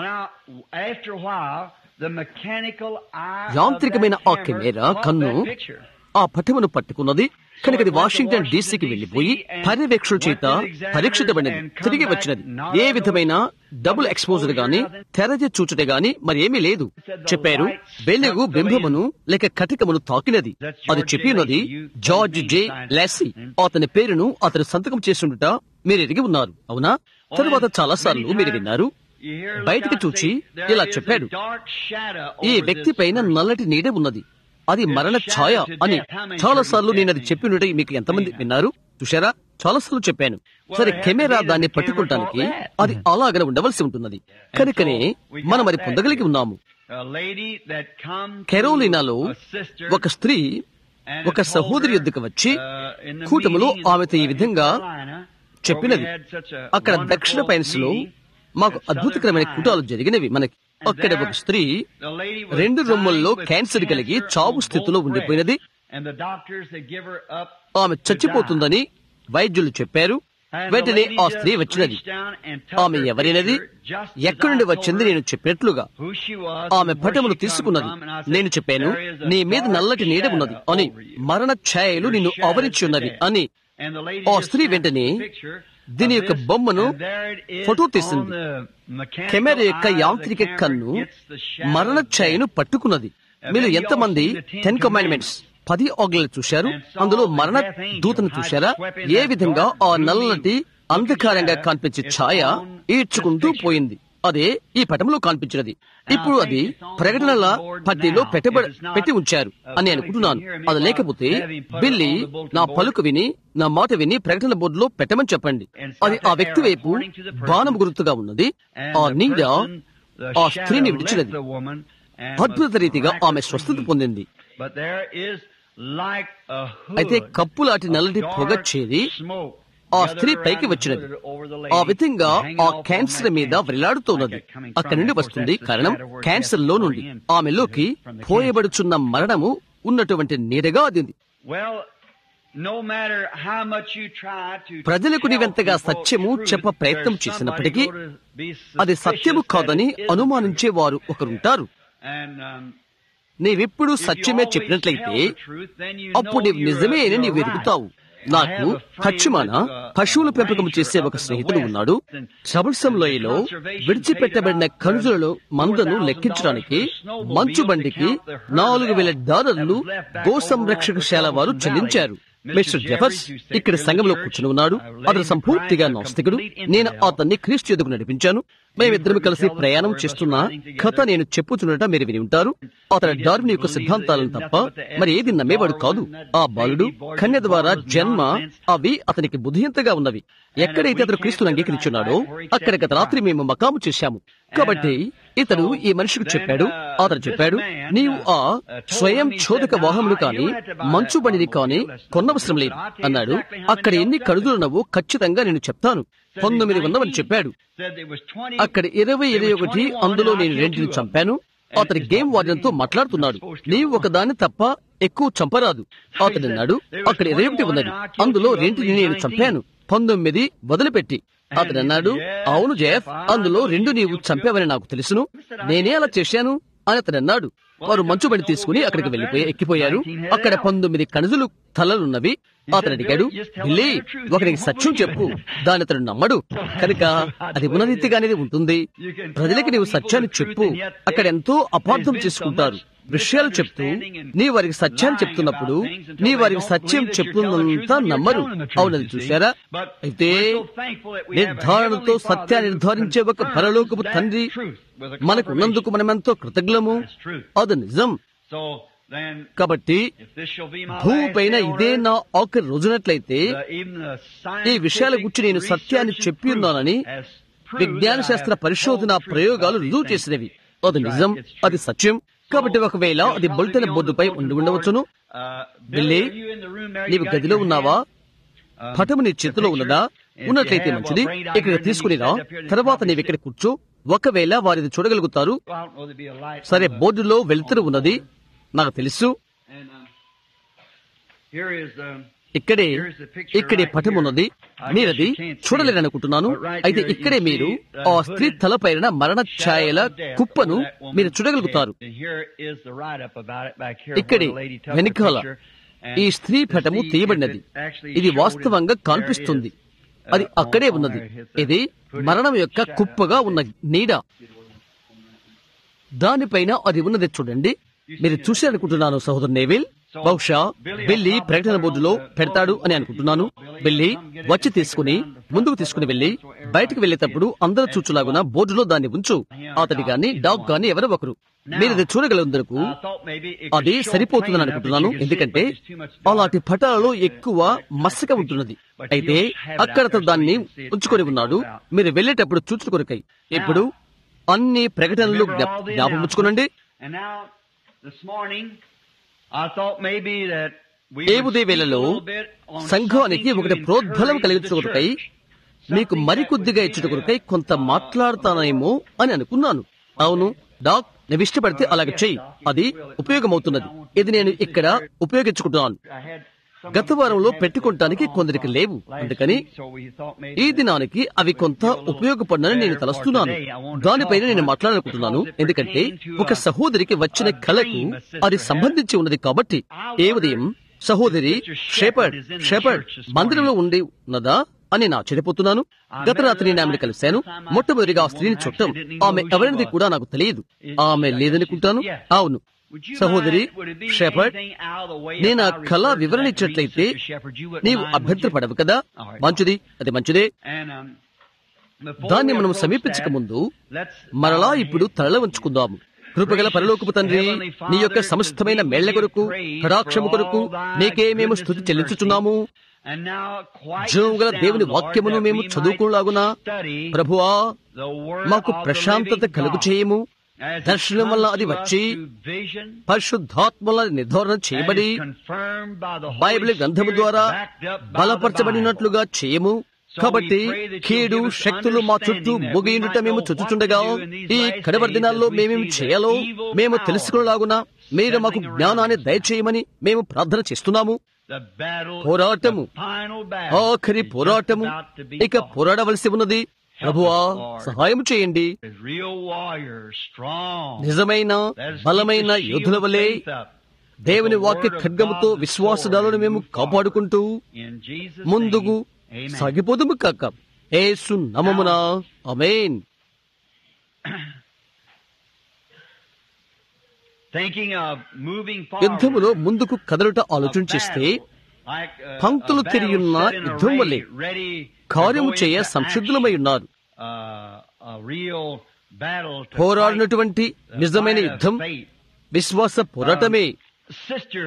యాంత్రికమైన ఆ కెమెరా కన్ను ఆ పటమును పట్టుకున్నది కనుక అది వాషింగ్టన్ డీసీకి వెళ్లిపోయి పర్యవేక్షణ చేత పరీక్షితమైనది తిరిగి వచ్చినది ఏ విధమైన డబుల్ ఎక్స్పోజర్ గాని తెరచి చూచుట గాని మరి ఏమీ లేదు చెప్పారు వెలుగు బింబమును లేక కటికమును తాకినది అది చెప్పినది జార్జ్ జే లాసీ అతని పేరును అతను సంతకం చేస్తుండట మీరు ఎరిగి ఉన్నారు అవునా తరువాత చాలా సార్లు మీరు విన్నారు బయటికి చూచి ఇలా చెప్పాడు ఈ వ్యక్తి పైన నల్లటి నీడ ఉన్నది అది మరణ ఛాయ అని చాలా సార్లు నేను అది చెప్పినట్టు మీకు ఎంతమంది విన్నారు చూశారా చాలా సార్లు చెప్పాను సరే కెమెరా దాన్ని పట్టుకుంటానికి అది అలాగనే ఉండవలసి ఉంటున్నది కనుకనే మనం అది పొందగలిగి ఉన్నాము కెరోలినాలో ఒక స్త్రీ ఒక సహోదరి యొద్దకు వచ్చి కూటములో ఆమెతో ఈ విధంగా చెప్పినది అక్కడ దక్షిణ పైన్స్ లో మాకు అద్భుతకరమైన కూటాలు జరిగినవి మనకి అక్కడ ఒక స్త్రీ రెండు రొమ్ముల్లో క్యాన్సర్ కలిగి చావు స్థితిలో ఉండిపోయినది ఆమె చచ్చిపోతుందని వైద్యులు చెప్పారు వెంటనే ఆ స్త్రీ వచ్చినది ఆమె ఎవరైనది ఎక్కడి నుండి వచ్చింది నేను చెప్పినట్లుగా ఆమె పటములు తీసుకున్నది నేను చెప్పాను నీ మీద నల్లటి నీడ ఉన్నది అని మరణ ఛాయలు నిన్ను ఆవరించి ఉన్నవి అని ఆ స్త్రీ వెంటనే దీని యొక్క బొమ్మను ఫోటో తీసింది కెమెరా యొక్క యాంత్రిక కన్ను మరణ ఛాయను పట్టుకున్నది మీరు ఎంతమంది టెన్ కమాండ్మెంట్స్ పది ఆజ్ఞలు చూశారు అందులో మరణ దూతను చూశారా ఏ విధంగా ఆ నల్లటి అంధకారంగా కనిపించే ఛాయ ఈడ్చుకుంటూ పోయింది అదే ఈ పటంలో కనిపించినది ఇప్పుడు అది ప్రకటనల పట్టిలో పెట్టబ పెట్టి ఉంచారు అని అనుకుంటున్నాను అది లేకపోతే బిల్లి నా పలుకు విని నా మాట విని ప్రకటన బోర్డులో పెట్టమని చెప్పండి అది ఆ వ్యక్తి వైపు బాణం గుర్తుగా ఉన్నది ఆ నీడ ఆ స్త్రీని విడిచినది అద్భుత రీతిగా ఆమె స్వస్థత పొందింది అయితే కప్పులాంటి నల్లటి పొగ చేరి ఆ స్త్రీ పైకి వచ్చినది ఆ విధంగా ఆ క్యాన్సర్ మీద వ్రేలాడుతున్నది అక్కడి నుండి వస్తుంది కారణం క్యాన్సర్ లో నుండి ఆమెలోకి పోయబడుచున్న మరణము ఉన్నటువంటి నీడగా అదింది ప్రజలకు నీవెంతగా సత్యము చెప్ప ప్రయత్నం చేసినప్పటికీ అది సత్యము కాదని అనుమానించే వారు ఒకరుంటారు నీవెప్పుడు సత్యమే చెప్పినట్లయితే అప్పుడు నీవు నిజమే అని నీవు ఎరుగుతావు నాకు పశ్చిమాన పశువుల పెంపకం చేసే ఒక స్నేహితుడు ఉన్నాడు సబర్సం లోయలో విడిచిపెట్టబడిన కనుజులలో మందను లెక్కించడానికి మంచు బండికి నాలుగు వేల డాలర్లు గో సంరక్షకశాల వారు చెల్లించారు మిస్టర్ జెఫర్స్ ఇక్కడ సంఘంలో కూర్చుని ఉన్నాడు అతను సంపూర్తిగా నాస్తికుడు నేను అతన్ని క్రీస్తు ఎదుగు నడిపించాను మేమిద్దరం కలిసి ప్రయాణం చేస్తున్న కథ నేను చెప్పుచున్నట మీరు విని ఉంటారు అతని డార్విన్ యొక్క సిద్ధాంతాలను తప్ప మరి ఏది నమ్మేవాడు కాదు ఆ బాలుడు కన్య ద్వారా జన్మ అవి అతనికి బుద్ధియంతగా ఉన్నవి ఎక్కడైతే అతను క్రీస్తును అంగీకరించున్నాడో అక్కడ గత రాత్రి మేము మకాము చేశాము కాబట్టి ఇతడు ఈ మనిషికి చెప్పాడు అతను చెప్పాడు నీవు ఆ స్వయం చోదక వాహములు కాని మంచు బండిని కాని కొన్నవసరం లేదు అన్నాడు అక్కడ ఎన్ని కడుదులున్నవో ఖచ్చితంగా నేను చెప్తాను పంతొమ్మిది వందవని చెప్పాడు అక్కడ ఇరవై ఇరవై ఒకటి అందులో నేను రెంటిని చంపాను అతని గేమ్ వార్డెన్తో మాట్లాడుతున్నాడు నీవు ఒకదాన్ని తప్ప ఎక్కువ చంపరాదు అతడు అన్నాడు అక్కడ ఇరవై ఒకటి ఉన్నది అందులో రెంటిని నేను చంపాను పంతొమ్మిది వదిలిపెట్టి అతడు అన్నాడు అవును జేఫ్ అందులో రెండు నీవు చంపావని నాకు తెలుసును నేనే అలా చేశాను అని అతడు అన్నాడు వారు మంచుబడి తీసుకుని అక్కడికి వెళ్లిపోయి ఎక్కిపోయారు అక్కడ పంతొమ్మిది కణజులు తలలున్నవి అతను అడిగాడు బిల్లి ఒకరికి సత్యం చెప్పు దాని అతడు నమ్మడు కనుక అది ఉన్నరీతిగానే ఉంటుంది ప్రజలకి నీవు సత్యాన్ని చెప్పు అక్కడ ఎంతో అపార్థం చేసుకుంటారు విషయాలు చెప్తూ నీ వారికి సత్యాన్ని చెప్తున్నప్పుడు నీ వారికి సత్యం చెప్తున్నంతా నమ్మరు అవునది చూశారా అయితే నిర్ధారణతో సత్యాన్ని నిర్ధారించే ఒక పరలోకపు తండ్రి మనకు ఉన్నందుకు మనమెంతో కృతజ్ఞము అది నిజం కాబట్టి భూమిపైన ఇదే నా ఆఖరి రోజునట్లయితే ఈ విషయాల గురించి నేను సత్యాన్ని చెప్పి ఉన్నానని విజ్ఞాన శాస్త్ర పరిశోధన ప్రయోగాలు రుజువు చేసినవి అది నిజం అది సత్యం కాబట్టి ఒకవేళ అది బులెటిన్ బోర్డుపై ఉండి ఉండవచ్చును బిల్లి నీవు గదిలో ఉన్నావా పటము నీ చేతిలో ఉన్నదా ఉన్నట్లయితే మంచిది ఇక్కడ తీసుకునిరా తర్వాత నీవు ఇక్కడ కూర్చో ఒకవేళ వారిది చూడగలుగుతారు సరే బోర్డులో వెలుతురు ఉన్నది నాకు తెలుసు ఇక్కడే ఇక్కడే పటం ఉన్నది మీరది చూడలేరనుకుంటున్నాను అయితే ఇక్కడే మీరు ఆ స్త్రీ తలపైన మరణ ఛాయల కుప్పను మీరు చూడగలుగుతారు ఇక్కడే వెనుకాల ఈ స్త్రీ పటము తీయబడినది ఇది వాస్తవంగా కనిపిస్తుంది అది అక్కడే ఉన్నది ఇది మరణం యొక్క కుప్పగా ఉన్న నీడ దానిపైన అది ఉన్నది చూడండి మీరు చూశారనుకుంటున్నాను సహోదరు నేవిల్ బహుశా బిల్లి ప్రకటన బోర్డులో పెడతాడు అని అనుకుంటున్నాను బిల్లి వచ్చి తీసుకుని ముందుకు తీసుకుని వెళ్లి బయటికి వెళ్లేటప్పుడు అందరూ చూచులాగున బోర్డులో దాన్ని ఉంచు అతడి గాని డాగ్ గాని ఎవరో ఒకరు మీరు ఇది చూడగలందరకు అది సరిపోతుందని అనుకుంటున్నాను ఎందుకంటే అలాంటి పటాలలో ఎక్కువ మసక ఉంటున్నది అయితే అక్కడ అతను దాన్ని ఉంచుకొని ఉన్నాడు మీరు వెళ్ళేటప్పుడు చూచుడు కొరకై ఇప్పుడు అన్ని ప్రకటనలు జ్ఞా- జ్ఞాపకం ఉంచుకోనండి And now, this morning, I thought maybe that we A would Udaya speak a వేళలో little bit on సంఘానికి something to ఒకటి ప్రోద్బలం encourage the కలిగించుకొరకై church. మీకు Something మరికొద్దిగా that would ఇచ్చుట give కొరకై a- కొంత మాట్లాడతానేమో అని అనుకున్నాను అవును డాక్ నువ్వు ఇష్టపడితే అలాగే చెయ్యి అది ఉపయోగమవుతున్నది ఇది నేను ఇక్కడ ఉపయోగించుకుంటున్నాను I had some గత వారంలో పెట్టుకోవటానికి కొందరికి లేవు last అందుకని week, so we thought maybe ఈ that- దినానికి అవి కొంత ఉపయోగపడినని నేను తలస్తున్నాను దానిపైన నేను మాట్లాడాలనుకుంటున్నాను ఎందుకంటే ఒక సహోదరికి వచ్చిన కళకు అది సంబంధించి ఉన్నది కాబట్టి ఏ ఉదయం సహోదరి షేపర్డ్ షేపర్డ్ మందిరంలో ఉండి ఉన్నదా అని నా చెడిపోతున్నాను గత రాత్రి నేను ఆమెను కలిశాను మొట్టమొదటిగా ఆ స్త్రీని చుట్టం ఆమె ఎవరినది కూడా నాకు తెలియదు ఆమె లేదనుకుంటాను అవును Would you సహోదరి mind, would it be shepherd anything out of the way నేను ఆ if I కళ referred to వివరణ that ఇచ్చినట్లయితే read, Sister Shepherd? You wouldn't నీవు mind, would you? అభ్యంతరపడవు కదా Alright. మంచిది అది మంచిదే And, um, before దాన్ని we మనం approach సమీపించక that, ముందు let's మరలా bow our ఇప్పుడు heads. తరల ఉంచుకుందాము కృపగల పరలోకపు తండ్రి నీ యొక్క సమస్తమైన మేళ్ల కొరకు కటాక్షము కొరకు నీకే మేము స్థుతి చెల్లించుచున్నాము And now, quite జీవము గల the దేవుని sound, Lord, వాక్యమును that మేము we చదువుకులాగున might study ప్రభువా the word మాకు of the ప్రశాంతత living కలుగు God. చేయము As it దర్శనం వల్ల comes అది to us వచ్చి through vision, పరిశుద్ధాత్మల నిర్ధారణ and చేయబడి is confirmed by the Holy Bible గ్రంథము Spirit, ద్వారా backed up by the బలపరచబడినట్లుగా చేయము కాబట్టి కీడు శక్తులు మా చుట్టూ ముగియుండుట మేము చుచ్చుచుండగా ఈ కడవరి దినాల్లో మేమేం చేయాలో మేము తెలుసుకునేలాగున మీరు మాకు జ్ఞానాన్ని దయచేయమని మేము ప్రార్థన చేస్తున్నాము The battle, పోరాటము the final battle ఆఖరి is just పోరాటము about to be ఇక fought. పోరాడవలసి ఉన్నది ప్రభువా సహాయం చేయండి As real warriors, strong. నిజమైన Let us keep బలమైన the shield యోధుల of వలె faith up. దేవుని వాక్య ఖడ్గముతో విశ్వాసదాలను మేము కాపాడుకుంటూ In Jesus' ముందుకు name, amen. సాగిపోదుము కాక ఏసు నమమున అమేన్ Thinking of moving forward. యుద్ధములో ముందుకు కదలుట ఆలోచన చేస్తే Like, uh, పంక్తులు a battle తిరిగియున్న set in యుద్ధం array, వలె ready to కార్యము go చేయ into సంసిద్ధులమై action. ఉన్నారు Uh, a real battle to పోరాడినటువంటి fight the నిజమైన fight of యుద్ధం faith. విశ్వాస పోరాటమే Sister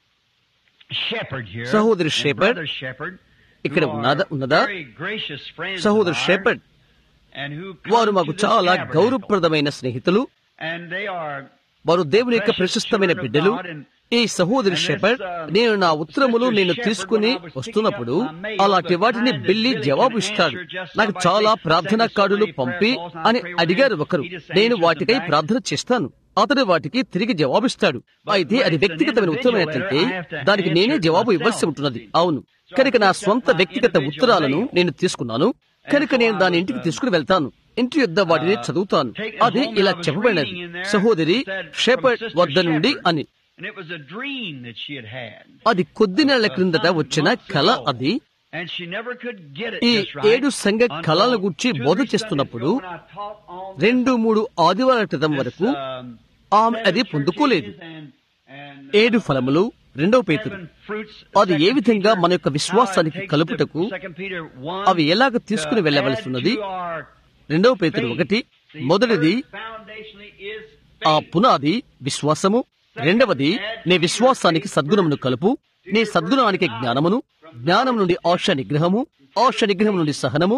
Shepherd here. సహోదరి and Shepherd Brother Shepherd, ఇక్కడ who are ఉన్నదా- ఉన్నదా? very gracious friends సహోదరు of ours, shepherd and who వారు come మాకు to this చాలా tabernacle. గౌరవప్రదమైన స్నేహితులు And they are వారు దేవుని యొక్క ప్రశస్తమైన బిడ్డలు ఈ సహోదరి షెపర్డ్ నేను నా ఉత్తరములు నేను తీసుకుని వస్తున్నప్పుడు అలాంటి వాటిని బిల్లి జవాబు ఇస్తాడు నాకు చాలా ప్రార్థనా కార్డులు పంపి అని అడిగారు ఒకరు నేను వాటికై ప్రార్థన చేస్తాను అతడు వాటికి తిరిగి జవాబిస్తాడు అయితే అది వ్యక్తిగతమైన ఉత్తరమైనట్లయితే దానికి నేనే జవాబు ఇవ్వాల్సి ఉంటున్నది అవును కనుక నా స్వంత వ్యక్తిగత ఉత్తరాలను నేను తీసుకున్నాను కనుక నేను దాని ఇంటికి తీసుకుని వెళ్తాను ఇంటి యొద్ద వాటిని చదువుతాను అది ఇలా చెప్పబడినది సహోదరి షెపర్డ్ వద్ద నుండి అని And it was a dream that she had had. అది కొద్ది నెలల క్రిందట వచ్చిన కళ అది And she never could get it ఈ just right ఏడు సంఘ until కళల గురించి two or బోధ three చేస్తున్నప్పుడు Sundays ago when I taught on రెండు మూడు ఆదివారాల క్రితం this, వరకు um, ఆమె అది seven పొందుకోలేదు churches and- and, ఏడు ఫలములు రెండవ పేతురు seven fruits, అది ఏ Second విధంగా Peter, మన యొక్క how it విశ్వాసానికి takes కలుపుటకు the Second Peter one అవి ఎలాగ to తీసుకుని వెళ్ళవలసినది add to our రెండవ పేతురు faith. ఒకటి The మొదటిది first foundationally is ఆ faith. పునాది విశ్వాసము రెండవది నీ విశ్వాసానికి సద్గుణమును కలుపు నీ సద్గుణానికి జ్ఞానమును జ్ఞానం నుండి ఆశ నిగ్రహము ఆశ నిగ్రహం నుండి సహనము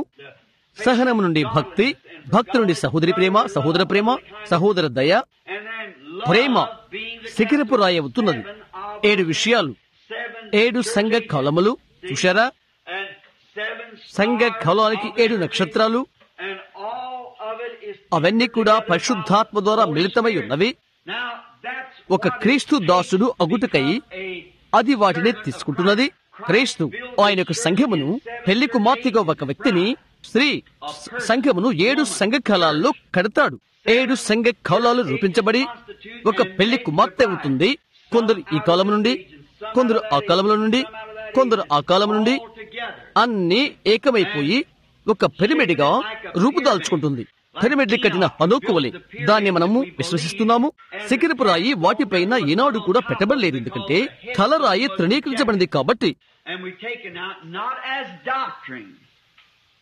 సహనము నుండి భక్తి భక్తి నుండి సహోదరి ప్రేమ సహోదర ప్రేమ సహోదర దయ And then love Prema being the శిఖరపు రాయి అవుతున్నది seven of ఏడు విషయాలు seven ఏడు సంఘ churches, కలములు చూశారా and seven సంఘ stars కలానికి of ఏడు energy, నక్షత్రాలు and all of it is అవన్నీ కూడా together by పరిశుద్ధాత్మ ద్వారా the Holy మిళితమై Spirit. ఉన్నవి Now, that's ఒక what it క్రీస్తు takes దాసుడు to అగుటకై become a అది వాటిని servant of తీసుకుంటున్నది Christ. క్రీస్తు ఆయన యొక్క సంఘమును పెళ్లి కుమార్తెగా ఒక వ్యక్తిని స్త్రీ స- సంఘమును ఏడు సంఘ కాలాల్లో కడతాడు ఏడు సంఘ కాలాలు రూపించబడి ఒక పెళ్లి కుమార్తె అవుతుంది కొందరు ఈ కాలం నుండి కొందరు ఆ కాలంలో నుండి కొందరు ఆ కాలం నుండి all together. అన్ని ఏకమైపోయి ఒక పిరమిడ్గా రూపుదాల్చుకుంటుంది పిరమిడ్లు కట్టిన హనోకు వలె దాన్ని మనము విశ్వసిస్తున్నాము శిఖరపు రాయి వాటిపైన ఈనాడు కూడా పెట్టబడలేదు ఎందుకంటే తలరాయి తృణీకరించబడింది కాబట్టి And we take it out not as doctrine,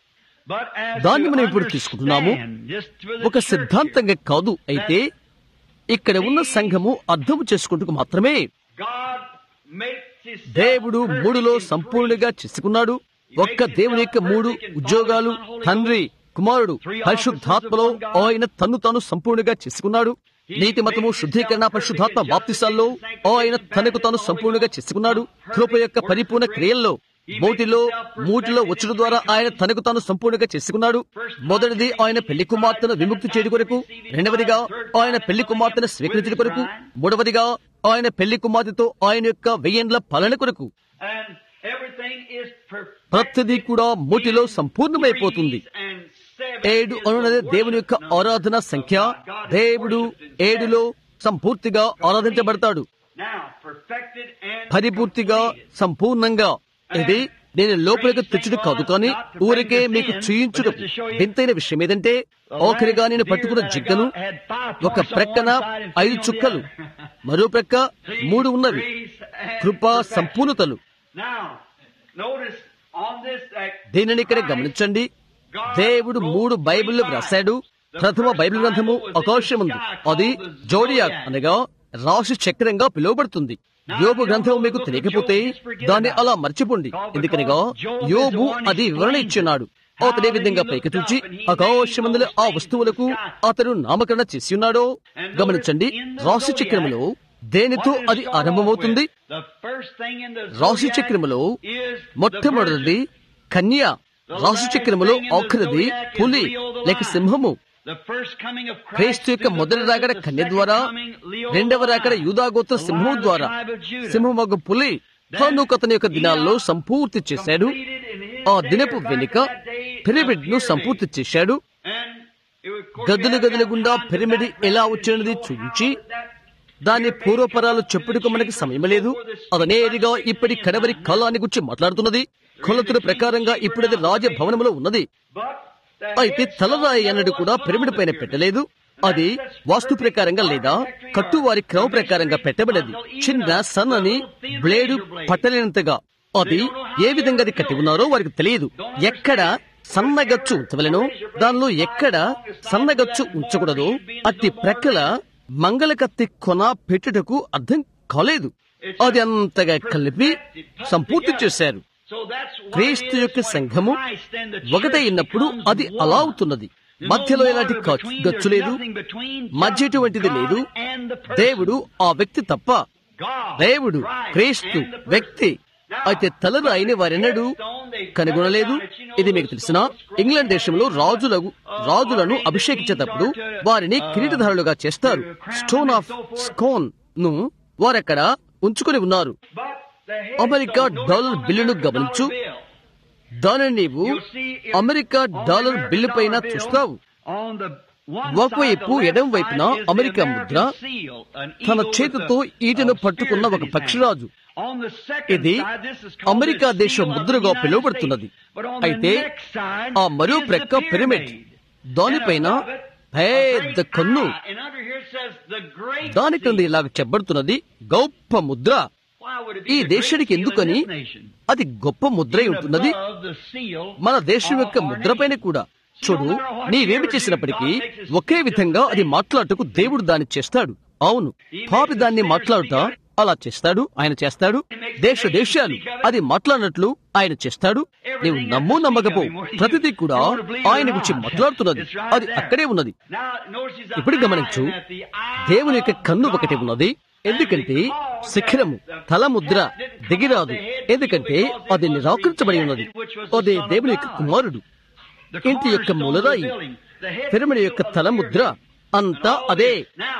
But as దాన్ని to మనం ఇప్పుడు తీసుకుంటున్నాము understand, just for the ఒక church, సిద్ధాంతంగా కాదు అయితే ఇక్కడ ఉన్న సంఘము అర్థం చేసుకుంటూ మాత్రమే God makes his దేవుడు మూడులో సంపూర్ణంగా చేసుకున్నాడు ఒక్క దేవుని యొక్క మూడు ఉద్యోగాలు తండ్రి కుమారుడు పరిశుద్ధాత్మలో ఆయన తన్ను తాను సంపూర్ణంగా చేసుకున్నాడు నీతి మతము శుద్ధీకరణ పరిశుద్ధాత్మ బాప్తిసాల్లో ఆయన తనకు తాను సంపూర్ణంగా చేసుకున్నాడు కృప యొక్క పరిపూర్ణ క్రియల్లో మోటిలో మూటిలో వచ్చుడు ద్వారా ఆయన తనకు తాను సంపూర్ణంగా చేసుకున్నాడు మొదటిది ఆయన పెళ్లి కుమార్తెను విముక్తి చేయడం కొరకు రెండవదిగా ఆయన పెళ్లి కుమార్తెను స్వీకరించడం కొరకు మూడవదిగా ఆయన పెళ్లి కుమార్తెతో ఆయన యొక్క వెయ్యేండ్ల పాలన కొరకు and everything is perfect. ప్రతిదీ కూడా మూటిలో సంపూర్ణమైపోతుంది And seven ఏడు is అనున్నది the దేవుని యొక్క worship number. ఆరాధన సంఖ్య God is దేవుడు worshipped in ఏడులో సంపూర్తిగా ఆరాధించబడతాడు Now, perfected and పరిపూర్తిగా completed. సంపూర్ణంగా ఇది నేను లోపలికి తెచ్చుడు కాదు కానీ ఊరికే మీకు చూయించుడు వింతైన విషయం ఏదంటే ఆఖరిగా నేను పట్టుకున్న జిగ్గను ఒక ప్రక్కన ఐదు చుక్కలు మరో ప్రక్క మూడు ఉన్నవి కృపా సంపూర్ణతలు Now, notice on this that దీనిని ఇక్కడ గమనించండి దేవుడు మూడు బైబిల్ వ్రాశాడు ప్రథమ బైబిల్ గ్రంథము ఆకాశముంది అది జోడియాక్ అనగా రాశి చక్రంగా పిలువబడుతుంది యోబు గ్రంథం మీకు తెలియకపోతే దాన్ని అలా మర్చిపోండి ఎందుకనగా యోబు అది వివరణ ఇచ్చున్నాడు అతడే విధంగా పైకెత్తించి ఆకాశమందుల ఆ వస్తువులకు అతడు నామకరణ చేసి ఉన్నాడో గమనించండి రాశి చక్రములో దేనితో అది ఆరంభమవుతుంది the first thing in the రాశి zodiac చక్రములో is మొట్టమొదటిది కన్య రాశి చక్రములో ఆఖరిది పులి లేక సింహము the first coming of Christ క్రీస్తు యొక్క through the మొదటి birth రాకడ of the కన్య second ద్వారా coming, Leo రెండవ the రాకడ lion, యూదాగోత్ర the సింహం lion of the ద్వారా tribe of Judah. సింహమగు పులి హనుక అతని యొక్క దినాల్లో సంపూర్తి చేశాడు Completed in his ఆ day దినపు or back వెనుక in that day of pyramid ను pyramid. సంపూర్తి చేశాడు And it was- of course, గదులు we haven't గదుల got గుండా time to పిరమిడ్ backtrack ఎలా and వచ్చినది show చూపించి how that దాని పూర్వపరాలు చెప్పుటకు మనకి సమయం లేదు అదనేదిగా ఇప్పటి కడవరి కాలాన్ని గురించి మాట్లాడుతున్నది కొలతల ప్రకారంగా ఇప్పుడది రాజభవనములో ఉన్నది But the అయితే తలరాయి అన్నది కూడా పిరమిడ్ పైన పెట్టలేదు అది వాస్తు ప్రకారంగా లేదా కట్టువారి క్రమ ప్రకారంగా పెట్టబడేది చిన్న సన్నని బ్లేడు పట్టలేనంతగా అది ఏ విధంగా అది కట్టి ఉన్నారో వారికి తెలియదు ఎక్కడ సన్నగచ్చు ఉంచవలెనో దానిలో ఎక్కడ సన్నగచ్చు ఉంచకూడదు అట్టి ప్రక్కల మంగళకత్తి కొన పెట్టుటకు అర్థం కాలేదు అది అంతగా కలిపి సంపూర్తి చేశారు So that's what క్రీస్తు it is యొక్క when సంఘము Christ and the church ఒకటైనప్పుడు becomes అది అలా one. అవుతున్నది There's మధ్యలో no ఎలాంటి border ఖర్చు- between, గచ్చు there's లేదు nothing between, మధ్య just ఎటువంటిది God లేదు and the person. దేవుడు ఆ వ్యక్తి తప్ప God, దేవుడు Christ క్రీస్తు and the person. వ్యక్తి Now, అయితే తలరాయిని వారెన్నడూ కనుగొనలేదు ఇది మీకు తెలిసిన ఇంగ్లాండ్ దేశంలో రాజులకు రాజులను అభిషేకించేటప్పుడు వారిని కిరీటధారులుగా చేస్తారు స్టోన్ ఆఫ్ స్కోన్ ను వారక్కడ ఉంచుకొని ఉన్నారు But the America headstone, dollar notice on బిల్లును the గమనించు dollar bill. దానిని నీవు You'll see if America on the dollar American bill పైన dollar bill, చూస్తావు on the one ఒకవైపు side, the ఎడం left వైపున side is the America American ముద్ర, seal, an తన eagle చేతితో with a- ఈటెను a పట్టుకున్న spear ఒక in his పక్షిరాజు hand. On the second ఇది side, this is called America the దేశ seal of ముద్రగా the United పిలువబడుతున్నది States. But on the అయితే next side ఆ మరో is the ప్రక్క పిరమిడ్ pyramid. దానిపైన And above it, a పెద్ద great కన్ను eye. And under here it says the great దాని క్రింద seal. ఇలాగ చెప్పబడుతున్నది గొప్ప ముద్ర Why would it ఈ be the great దేశానికి seal in ఎందుకని this nation? అది గొప్ప ముద్రై ఉంటున్నది Above the seal మన దేశం యొక్క of our ముద్రపైన nation. కూడా చూడు నీవేమి చేసినప్పటికీ ఒకే విధంగా అది మాట్లాడుటకు దేవుడు దాన్ని చేస్తాడు అవును పాపి దాన్ని మాట్లాడుట అలా చేస్తాడు ఆయన చేస్తాడు దేశ దేశాలు అది మాట్లాడినట్లు ఆయన చేస్తాడు నీవు నమ్ము నమ్మకపో ప్రతిదీ కూడా ఆయన గురించి మాట్లాడుతున్నది అది అక్కడే ఉన్నది Now, notice he's ఇప్పుడు గమనించు దేవుని యొక్క కన్ను ఒకటి ఉన్నది ఎందుకంటే శిఖరము తలముద్ర దిగిరాదు ఎందుకంటే అది నిరాకరించబడి ఉన్నది అదే దేవుని యొక్క కుమారుడు ఇంటి యొక్క మూలరాయి పిరమిడ్ యొక్క తలముద్ర అంతా అదే Now,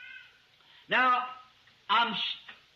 now, I'm, sh-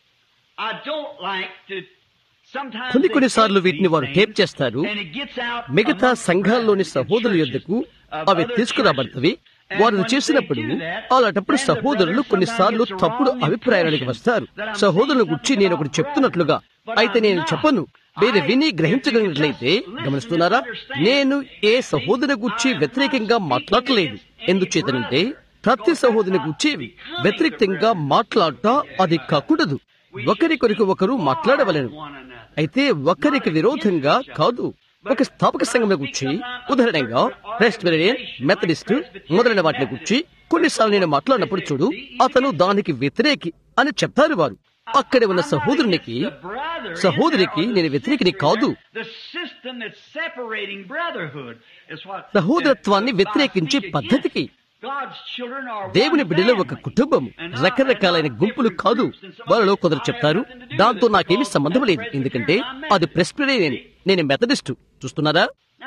I don't like to. Sometimes కొన్ని they కొన్నిసార్లు take వీటిని these వారు things టేప్ చేస్తారు and it gets out మిగతా amongst the సంఘాల్లోని brethren in సహోదరుల churches యొద్దకు of అవి other తీసుకురాబడతవి churches. వారు And when చేసినప్పుడు they do that, అలాంటప్పుడు then the సహోదరులు brother కొన్నిసార్లు sometimes gets a తప్పుడు wrong అభిప్రాయాలకు impression వస్తారు that I'm సహోదరుల saying గురించి నేను ఒకటి something చెప్తున్నట్లుగా about brethren, అయితే but నేను I'm చెప్పను not. మీరు I- విని if you గ్రహించగలిగినట్లయితే just listen గమనిస్తున్నారా and understand, నేను ఏ see, సహోదరు గురించి I am not వ్యతిరేకంగా speaking మాట్లాడలేదు against any ఎందుచేతనంటే brother. ప్రతి Because సహోదరుని that's గురించి not becoming వ్యతిరేకంగా the brethren. మాట్లాడట అది కాకూడదు ఒకరికొరికి ఒకరు మాట్లాడవలెను one another. అయితే ఒకరికి విరోధంగా కాదు ఒక స్థాపక సంఘంలో కూర్చి ఉదాహరణంగా ప్రెస్బిరియన్ మెథడిస్ట్ మొదలైన వాటిని కూర్చి కొన్నిసార్లు నేను మాట్లాడినప్పుడు చూడు అతను దానికి వ్యతిరేకి అని చెప్తారు వారు అక్కడ ఉన్న సహోదరునికి సహోదరికి నేను వ్యతిరేకిని కాదు సహోదరత్వాన్ని వ్యతిరేకించే పద్ధతికి దేవుని బిడ్డలో ఒక కుటుంబం రకరకాలైన గుంపులు కాదు వారిలో కొందరు చెప్తారు దాంతో నాకేమీ సంబంధం లేదు ఎందుకంటే అది ప్రెస్పిరియన్ నేను మెథడిస్టు చూస్తున్నారా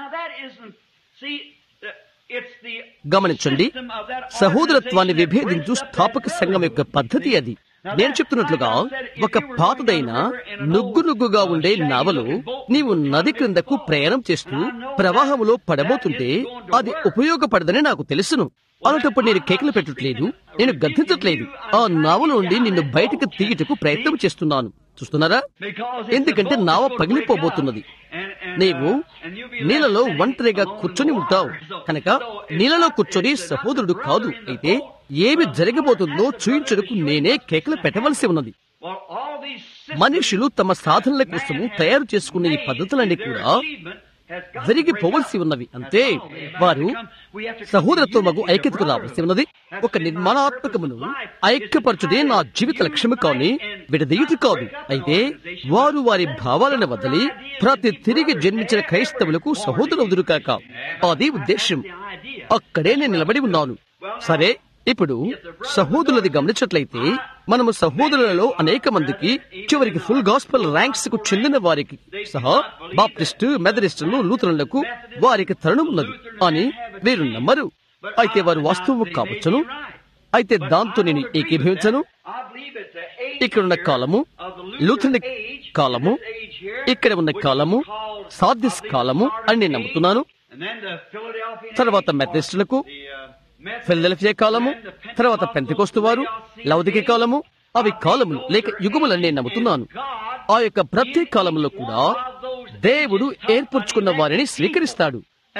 గమనించండి సహోదరత్వాన్ని విభేదించు స్థాపక సంఘం యొక్క పద్ధతి అది నేను చెప్తున్నట్లుగా ఒక పాతదైన నుగ్గు నుగ్గుగా ఉండే నావలో నీవు నది క్రిందకు ప్రయాణం చేస్తూ ప్రవాహంలో పడబోతుంటే అది ఉపయోగపడదని నాకు తెలుసును అలాంటప్పుడు నేను కేకలు పెట్టట్లేదు నేను గద్దించట్లేదు ఆ నావలో నుండి నిన్ను బయటకు తీయటకు ప్రయత్నం చేస్తున్నాను చూస్తున్నారా ఎందుకంటే నావ పగిలిపోబోతున్నది నీవు నీళ్ళలో ఒంటరిగా కూర్చొని ఉంటావు కనుక నీళ్ళలో కూర్చొని సహోదరుడు కాదు అయితే ఏమి జరగబోతుందో చూయించడానికి నేనే కేకలు పెట్టవలసి ఉన్నది మనుషులు తమ సాధనల కోసము తయారు చేసుకునే ఈ పద్ధతులన్నీ కూడా జరిగిపోవలసి ఉన్నవి అంతే వారు సహోదరత్వ మగు ఐక్యతకు రావాల్సి ఉన్నది ఒక నిర్మాణాత్మకమును ఐక్యపరచుదే నా జీవిత లక్ష్యము కానీ విడదీయుటి కాదు అయితే వారు వారి భావాలను వదిలి ప్రతి తిరిగి జన్మించిన క్రైస్తవులకు సహోదరుదురు కాక అది ఉద్దేశం అక్కడే నేను నిలబడి ఉన్నాను సరే ఇప్పుడు సహోదరులది గమనించట్లయితే మనము సహోదరులలో అనేక మందికి చివరికి ఫుల్ గాస్పల్ ర్యాంక్స్ కు చెందిన వారికి సహా బాప్టిస్టు మెథడిస్టులు లూథరన్లకు వారికి తరుణం ఉన్నది అని వీరు నమ్మరు అయితే వారు వాస్తవం కావచ్చును అయితే దాంతో నేను ఏకీభవించను ఇక్కడున్న కాలము లూథరనిక్ కాలము ఇక్కడ ఉన్న కాలము సాధ్యస్ కాలము అని నేను నమ్ముతున్నాను తర్వాత మెథడిస్టులకు ఫిలదెల్ఫియా కాలము తర్వాత పెంతకోస్తు వారు లౌదిక కాలము అవి కాలములు లేక యుగములని నేను నమ్ముతున్నాను ఆ యొక్క ప్రతి కాలంలో కూడా దేవుడు ఏర్పరచుకున్న వారిని స్వీకరిస్తాడు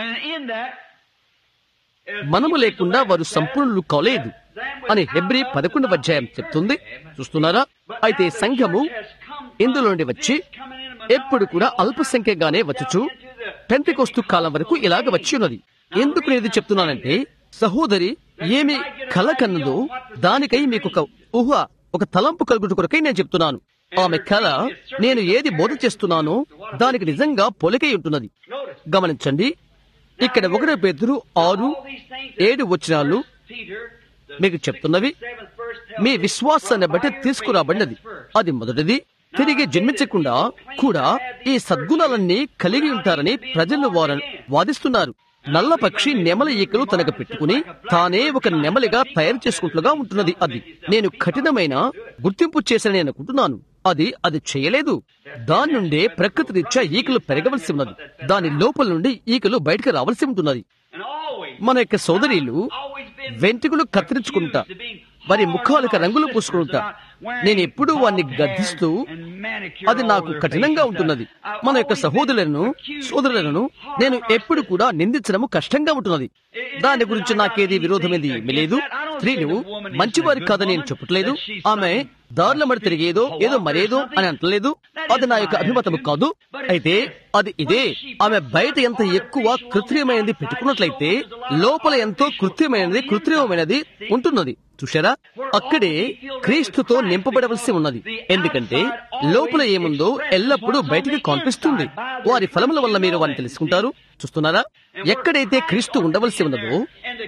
మనము లేకుండా వారు సంపూర్ణులు కాలేదు అని హెబ్రి పదకొండవ అధ్యాయం చెప్తుంది చూస్తున్నారా అయితే సంఘము ఇందులో నుండి వచ్చి ఎప్పుడు కూడా అల్పసంఖ్యగానే వచ్చుచు పెంతకొస్తు కాలం వరకు ఇలాగ వచ్చి ఉన్నది ఎందుకు నేను ఇది చెప్తున్నానంటే సహోదరి ఏమి కల కన్నదో దానికై మీకు ఒక ఊహ ఒక తలంపు కలుగుట కొరకై నేను చెప్తున్నాను ఆమె కళ నేను ఏది బోధ చేస్తున్నానో దానికి నిజంగా పొలికై ఉంటున్నది గమనించండి ఇక్కడ ఒకటో పేదరు ఆరు ఏడు వచనాలు మీకు చెప్తున్నవి మీ విశ్వాసాన్ని బట్టి తీసుకురాబడినది అది మొదటిది తిరిగి జన్మించకుండా కూడా ఈ సద్గుణాలన్నీ కలిగి ఉంటారని ప్రజలు వారు వాదిస్తున్నారు నల్ల పక్షి నెమల ఈకలు తనకు పెట్టుకుని తానే ఒక నెమలిగా తయారు చేసుకుంటుగా ఉంటున్నది అది నేను కఠినమైన గుర్తింపు చేశానని అనుకుంటున్నాను అది అది చేయలేదు దాని నుండే ప్రకృతి రీత్యా ఈకలు పెరగవలసి ఉన్నది దాని లోపల నుండి ఈకలు బయటకు రావాల్సి ఉంటున్నది మన యొక్క సోదరీలు వెంట్రుకలు కత్తిరించుకుంటా వారి ముఖాలకు రంగులు పూసుకుంటా నేను ఎప్పుడూ వారిని గద్దిస్తూ అది నాకు కఠినంగా ఉంటున్నది మన యొక్క సహోదరులను సోదరులను నేను ఎప్పుడు కూడా నిందించడము కష్టంగా ఉంటున్నది దాని గురించి నాకేది విరోధమేది ఏమీ లేదు స్త్రీలు మంచివారి కాదని నేను చెప్పట్లేదు ఆమె దారుల మడి తిరిగేదో ఏదో మరేదో అని అంటలేదు అది నా యొక్క అభిమతము కాదు అయితే అది ఇదే ఆమె బయట ఎంత ఎక్కువ కృత్రిమైనది పెట్టుకున్నట్లయితే లోపల ఎంతో కృత్రిమైనది కృత్రిమమైనది ఉంటున్నది చూశారా అక్కడే క్రీస్తుతో నింపబడవలసి ఉన్నది ఎందుకంటే లోపల ఏముందో ఎల్లప్పుడూ బయటికి కనిపిస్తుంది వారి ఫలముల వల్ల మీరు వారిని తెలుసుకుంటారు చూస్తున్నారా ఎక్కడైతే క్రీస్తు ఉండవలసి ఉన్నదో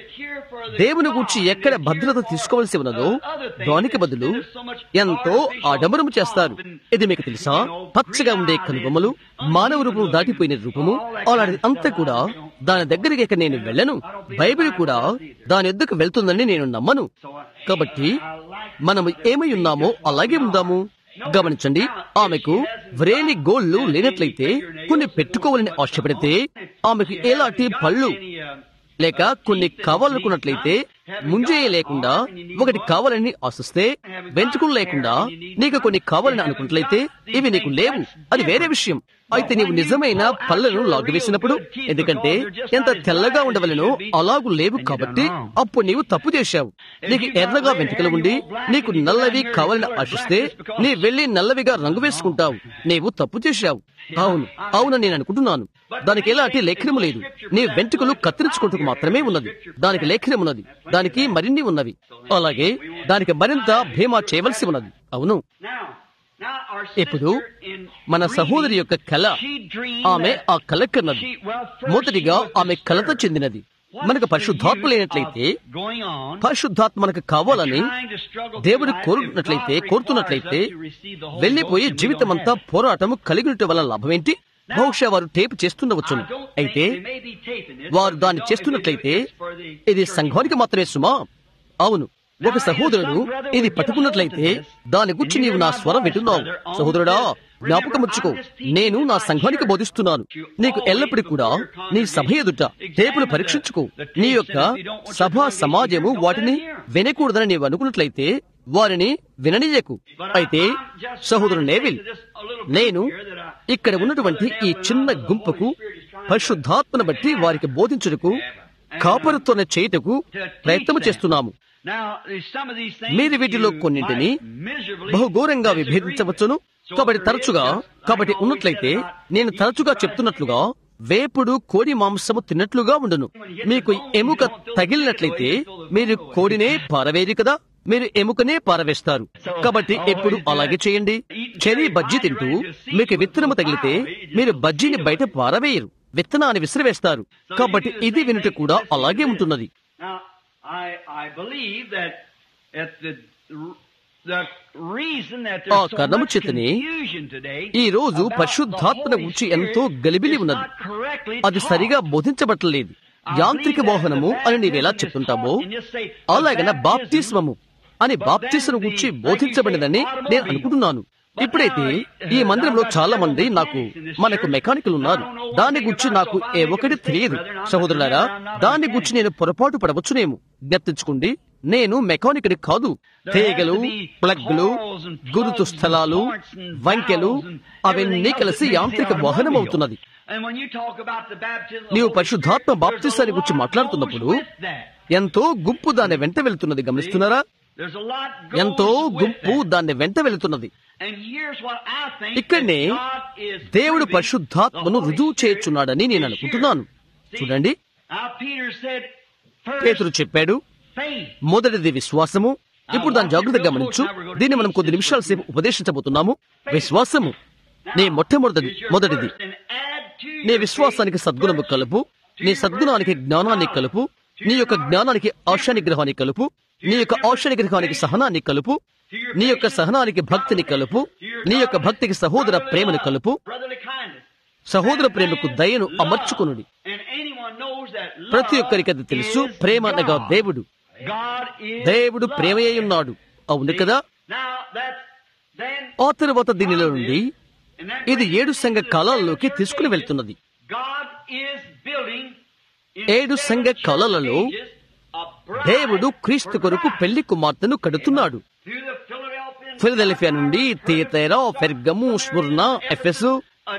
దేవుని గురించి ఎక్కడ భద్రత తీసుకోవలసి ఉన్నదో దానికి బదులు ఎంతో ఆడంబరము చేస్తారు ఇది మీకు తెలుసా పచ్చగా ఉండే కనుబొమ్మలు మానవ రూపం దాటిపోయిన రూపము అలాంటి అంతా కూడా దాని దగ్గరికి ఇక నేను వెళ్ళను బైబిల్ కూడా దాని ఎద్దుకు వెళ్తుందని నేను నమ్మను కాబట్టి మనము ఏమై ఉన్నామో అలాగే ఉందాము గమనించండి ఆమెకు వ్రేలి గోళ్లు లేనట్లయితే కొన్ని పెట్టుకోవాలని ఆశపడితే ఆమెకు ఎలాంటి పళ్ళు లేక కొన్ని కావాలనుకున్నట్లయితే ముంజేయ లేకుండా ఒకటి కావాలని ఆశిస్తే వెంచుకులు లేకుండా నీకు కొన్ని కావాలని అనుకున్నట్లయితే ఇవి నీకు లేవు అది వేరే విషయం అయితే నీవు నిజమైన పళ్ళను లాగివేసినప్పుడు ఎందుకంటే ఎంత తెల్లగా ఉండవలెనో అలాగు లేవు కాబట్టి అప్పుడు నీవు తప్పు చేశావు నీకు ఎర్రగా వెంట్రుకలు ఉండి నీకు నల్లవి కావాలని ఆశిస్తే నీ వెళ్లి నల్లవిగా రంగు వేసుకుంటావు నీవు తప్పు చేశావు అవును అవును నేను అనుకుంటున్నాను దానికి ఎలాంటి లేఖనము లేదు నీ వెంట్రుకలు కత్తిరించుకుంటూ మాత్రమే ఉన్నది దానికి లేఖనం ఉన్నది దానికి మరిన్ని ఉన్నవి అలాగే దానికి మరింత భీమా చేయవలసి ఉన్నది అవును ఇప్పుడు మన సహోదరి యొక్క కళ ఆమె ఆ కళ కన్నది మొదటిగా ఆమె కలత చెందినది మనకు పరిశుద్ధాత్మ లేనట్లయితే పరిశుద్ధాత్మ మనకు కావాలని దేవుడు కోరుతున్నట్లయితే కోరుతున్నట్లయితే వెళ్లిపోయి జీవితమంతా పోరాటము కలిగినట్టు వల్ల లాభమేంటి బహుశా వారు టేపు చేస్తుండవచ్చును అయితే వారు దాన్ని చేస్తున్నట్లయితే ఇది సంఘానికి మాత్రమే సుమా అవును ఒక సహోదరుడు ఇది పట్టుకున్నట్లయితే దాని గురించి నీవు నా స్వరం వింటున్నావు సహోదరుడా జ్ఞాపకముచ్చుకో నేను నా సంఘానికి బోధిస్తున్నాను నీకు ఎల్లప్పుడూ కూడా నీ సభ ఎదుట టేపులు పరీక్షించుకో నీ యొక్క సభ సమాజము వాటిని వినకూడదని నీవు అనుకున్నట్లయితే వారిని విననీయకు అయితే సహోదరు నేవిల్ నేను ఇక్కడ ఉన్నటువంటి ఈ చిన్న గుంపుకు పరిశుద్ధాత్మను బట్టి వారికి బోధించుటకు కాపరుతోనే చేయుటకు ప్రయత్నం చేస్తున్నాము మీరు వీటిలో కొన్నింటిని బహుఘోరంగా విభేదించవచ్చును కాబట్టి తరచుగా కాబట్టి ఉన్నట్లయితే నేను తరచుగా చెప్తున్నట్లుగా వేపుడు కోడి మాంసము తిన్నట్లుగా ఉండును మీకు ఎముక తగిలినట్లయితే మీరు కోడినే పారవేరు కదా మీరు ఎముకనే పారవేస్తారు కాబట్టి ఎప్పుడు అలాగే చేయండి చెరి బజ్జి తింటూ మీకు విత్తనము తగిలితే మీరు బజ్జీని బయట పారవేయరు విత్తనాన్ని విసిరివేస్తారు కాబట్టి ఇది వినుట కూడా అలాగే ఉంటున్నది Now, I, I believe that at the, the reason that ఆ there's so కథము much చేతనే confusion today ఈ రోజు about పరిశుద్ధాత్మను the Holy గురించి Spirit ఎంతో గలిబిలి is ఉన్నది not correctly అది taught. సరిగా బోధించబట్టలేదు యాంత్రిక మోహనము అని నీవెలా చెప్తుంటావో అలాగన బాప్తిస్మము అని బాప్తిస్మను గురించి బోధించబడినదని నేను అనుకుంటున్నాను ఇప్పుడైతే ఈ మందిరంలో చాలా మంది నాకు మనకు మెకానికల్ ఉన్నారు దాని గురించి నాకు ఏ ఒకటి తెలియదు సహోదరులారా దాని గురించి నేను పొరపాటు పడవచ్చునేమో జ్ఞప్తించుకోండి నేను మెకానిక్ని కాదు తీగలు ప్లగ్లు గురుతు స్థలాలు వంకెలు అవన్నీ కలిసి యాంత్రిక వాహనం అవుతున్నది నీవు పరిశుద్ధాత్మ బాప్తిసాన్ని గురించి మాట్లాడుతున్నప్పుడు ఎంతో గుంపు దాని వెంట వెళుతున్నది గమనిస్తున్నారా ఎంతో గుంపు దాన్ని వెంట వెళుతున్నది ఇక్కడనే దేవుడు పరిశుద్ధాత్మను రుజువు చేయుచున్నాడని నేను అనుకుంటున్నాను చూడండి పేతురు చెప్పాడు మొదటిది విశ్వాసము ఇప్పుడు దాని జాగ్రత్తగా గమనించు దీన్ని మనం కొద్ది నిమిషాల సేపు ఉపదేశించబోతున్నాము విశ్వాసము నీ మొట్టమొదటిది మొదటిది నీ విశ్వాసానికి సద్గుణము కలుపు నీ సద్గుణానికి జ్ఞానాన్ని కలుపు నీ యొక్క జ్ఞానానికి ఆశా నిగ్రహాన్ని కలుపు నీ యొక్క ఆశా నిగ్రహానికి సహనాన్ని కలుపు నీ యొక్క సహనానికి భక్తిని కలుపు నీ యొక్క భక్తికి సహోదర ప్రేమను కలుపు సహోదర ప్రేమకు దయను అమర్చుకునుడి ప్రతి ఒక్కరికి అది తెలుసు ప్రేమ అనగా దేవుడు దేవుడు ప్రేమయ్య ఉన్నాడు అవును కదా ఆ తరువాత దీనిలో నుండి ఇది ఏడు సంఘ కాలాల్లోకి తీసుకుని వెళ్తున్నది ఏడు సంఘ కాలాలలో దేవుడు క్రీస్తు కొరకు పెళ్లి కుమార్తెను కడుతున్నాడు ఫిలదెల్ఫియా నుండి తీతేరా ఫెర్గము స్ముర్ణ ఎఫెసు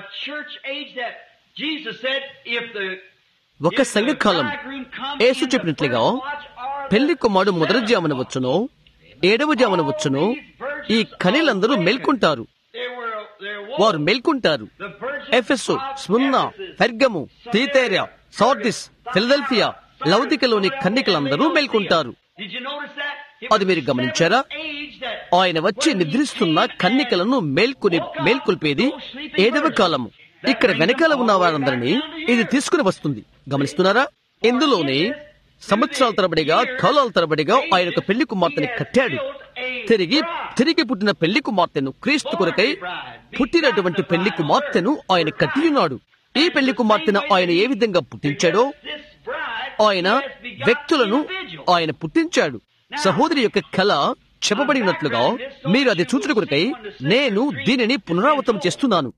ఒక సంఘకాలం యేసు చెప్పినట్లుగా పెళ్లి కుమారుడు మొదటి జామున వచ్చును ఏడవ జామున వచ్చును ఈ కనీలందరూ మేల్కొంటారు వారు మేల్కొంటారు ఎఫెసు స్మున్న ఫెర్గము తీతేరియా సార్డిస్ ఫిలదెల్ఫియా లౌదికలోని కన్నికలందరూ మేల్కొంటారు అది మీరు గమనించారా ఆయన వచ్చి నిద్రిస్తున్న కన్నికలను మేల్కొని మేల్కొల్పేది ఏడవ కాలము ఇక్కడ వెనకాల ఉన్న వారందరినీ ఇది తీసుకుని వస్తుంది గమనిస్తున్నారా ఇందులోనే సంవత్సరాల తరబడిగా కాలాల తరబడిగా ఆయన ఒక పెళ్లి కుమార్తెని కట్టాడు తిరిగి తిరిగి పుట్టిన పెళ్లి కుమార్తెను క్రీస్తు కొరకై పుట్టినటువంటి పెళ్లి కుమార్తెను ఆయన కట్టియున్నాడు ఈ పెళ్లి కుమార్తెను ఆయన ఏ విధంగా పుట్టించాడో ఆయన వ్యక్తులను ఆయన పుట్టించాడు సహోదరి యొక్క కళ చెప్పబడినట్లుగా మీరు అది చూచుట కొరకై నేను దీనిని పునరావృతం చేస్తున్నాను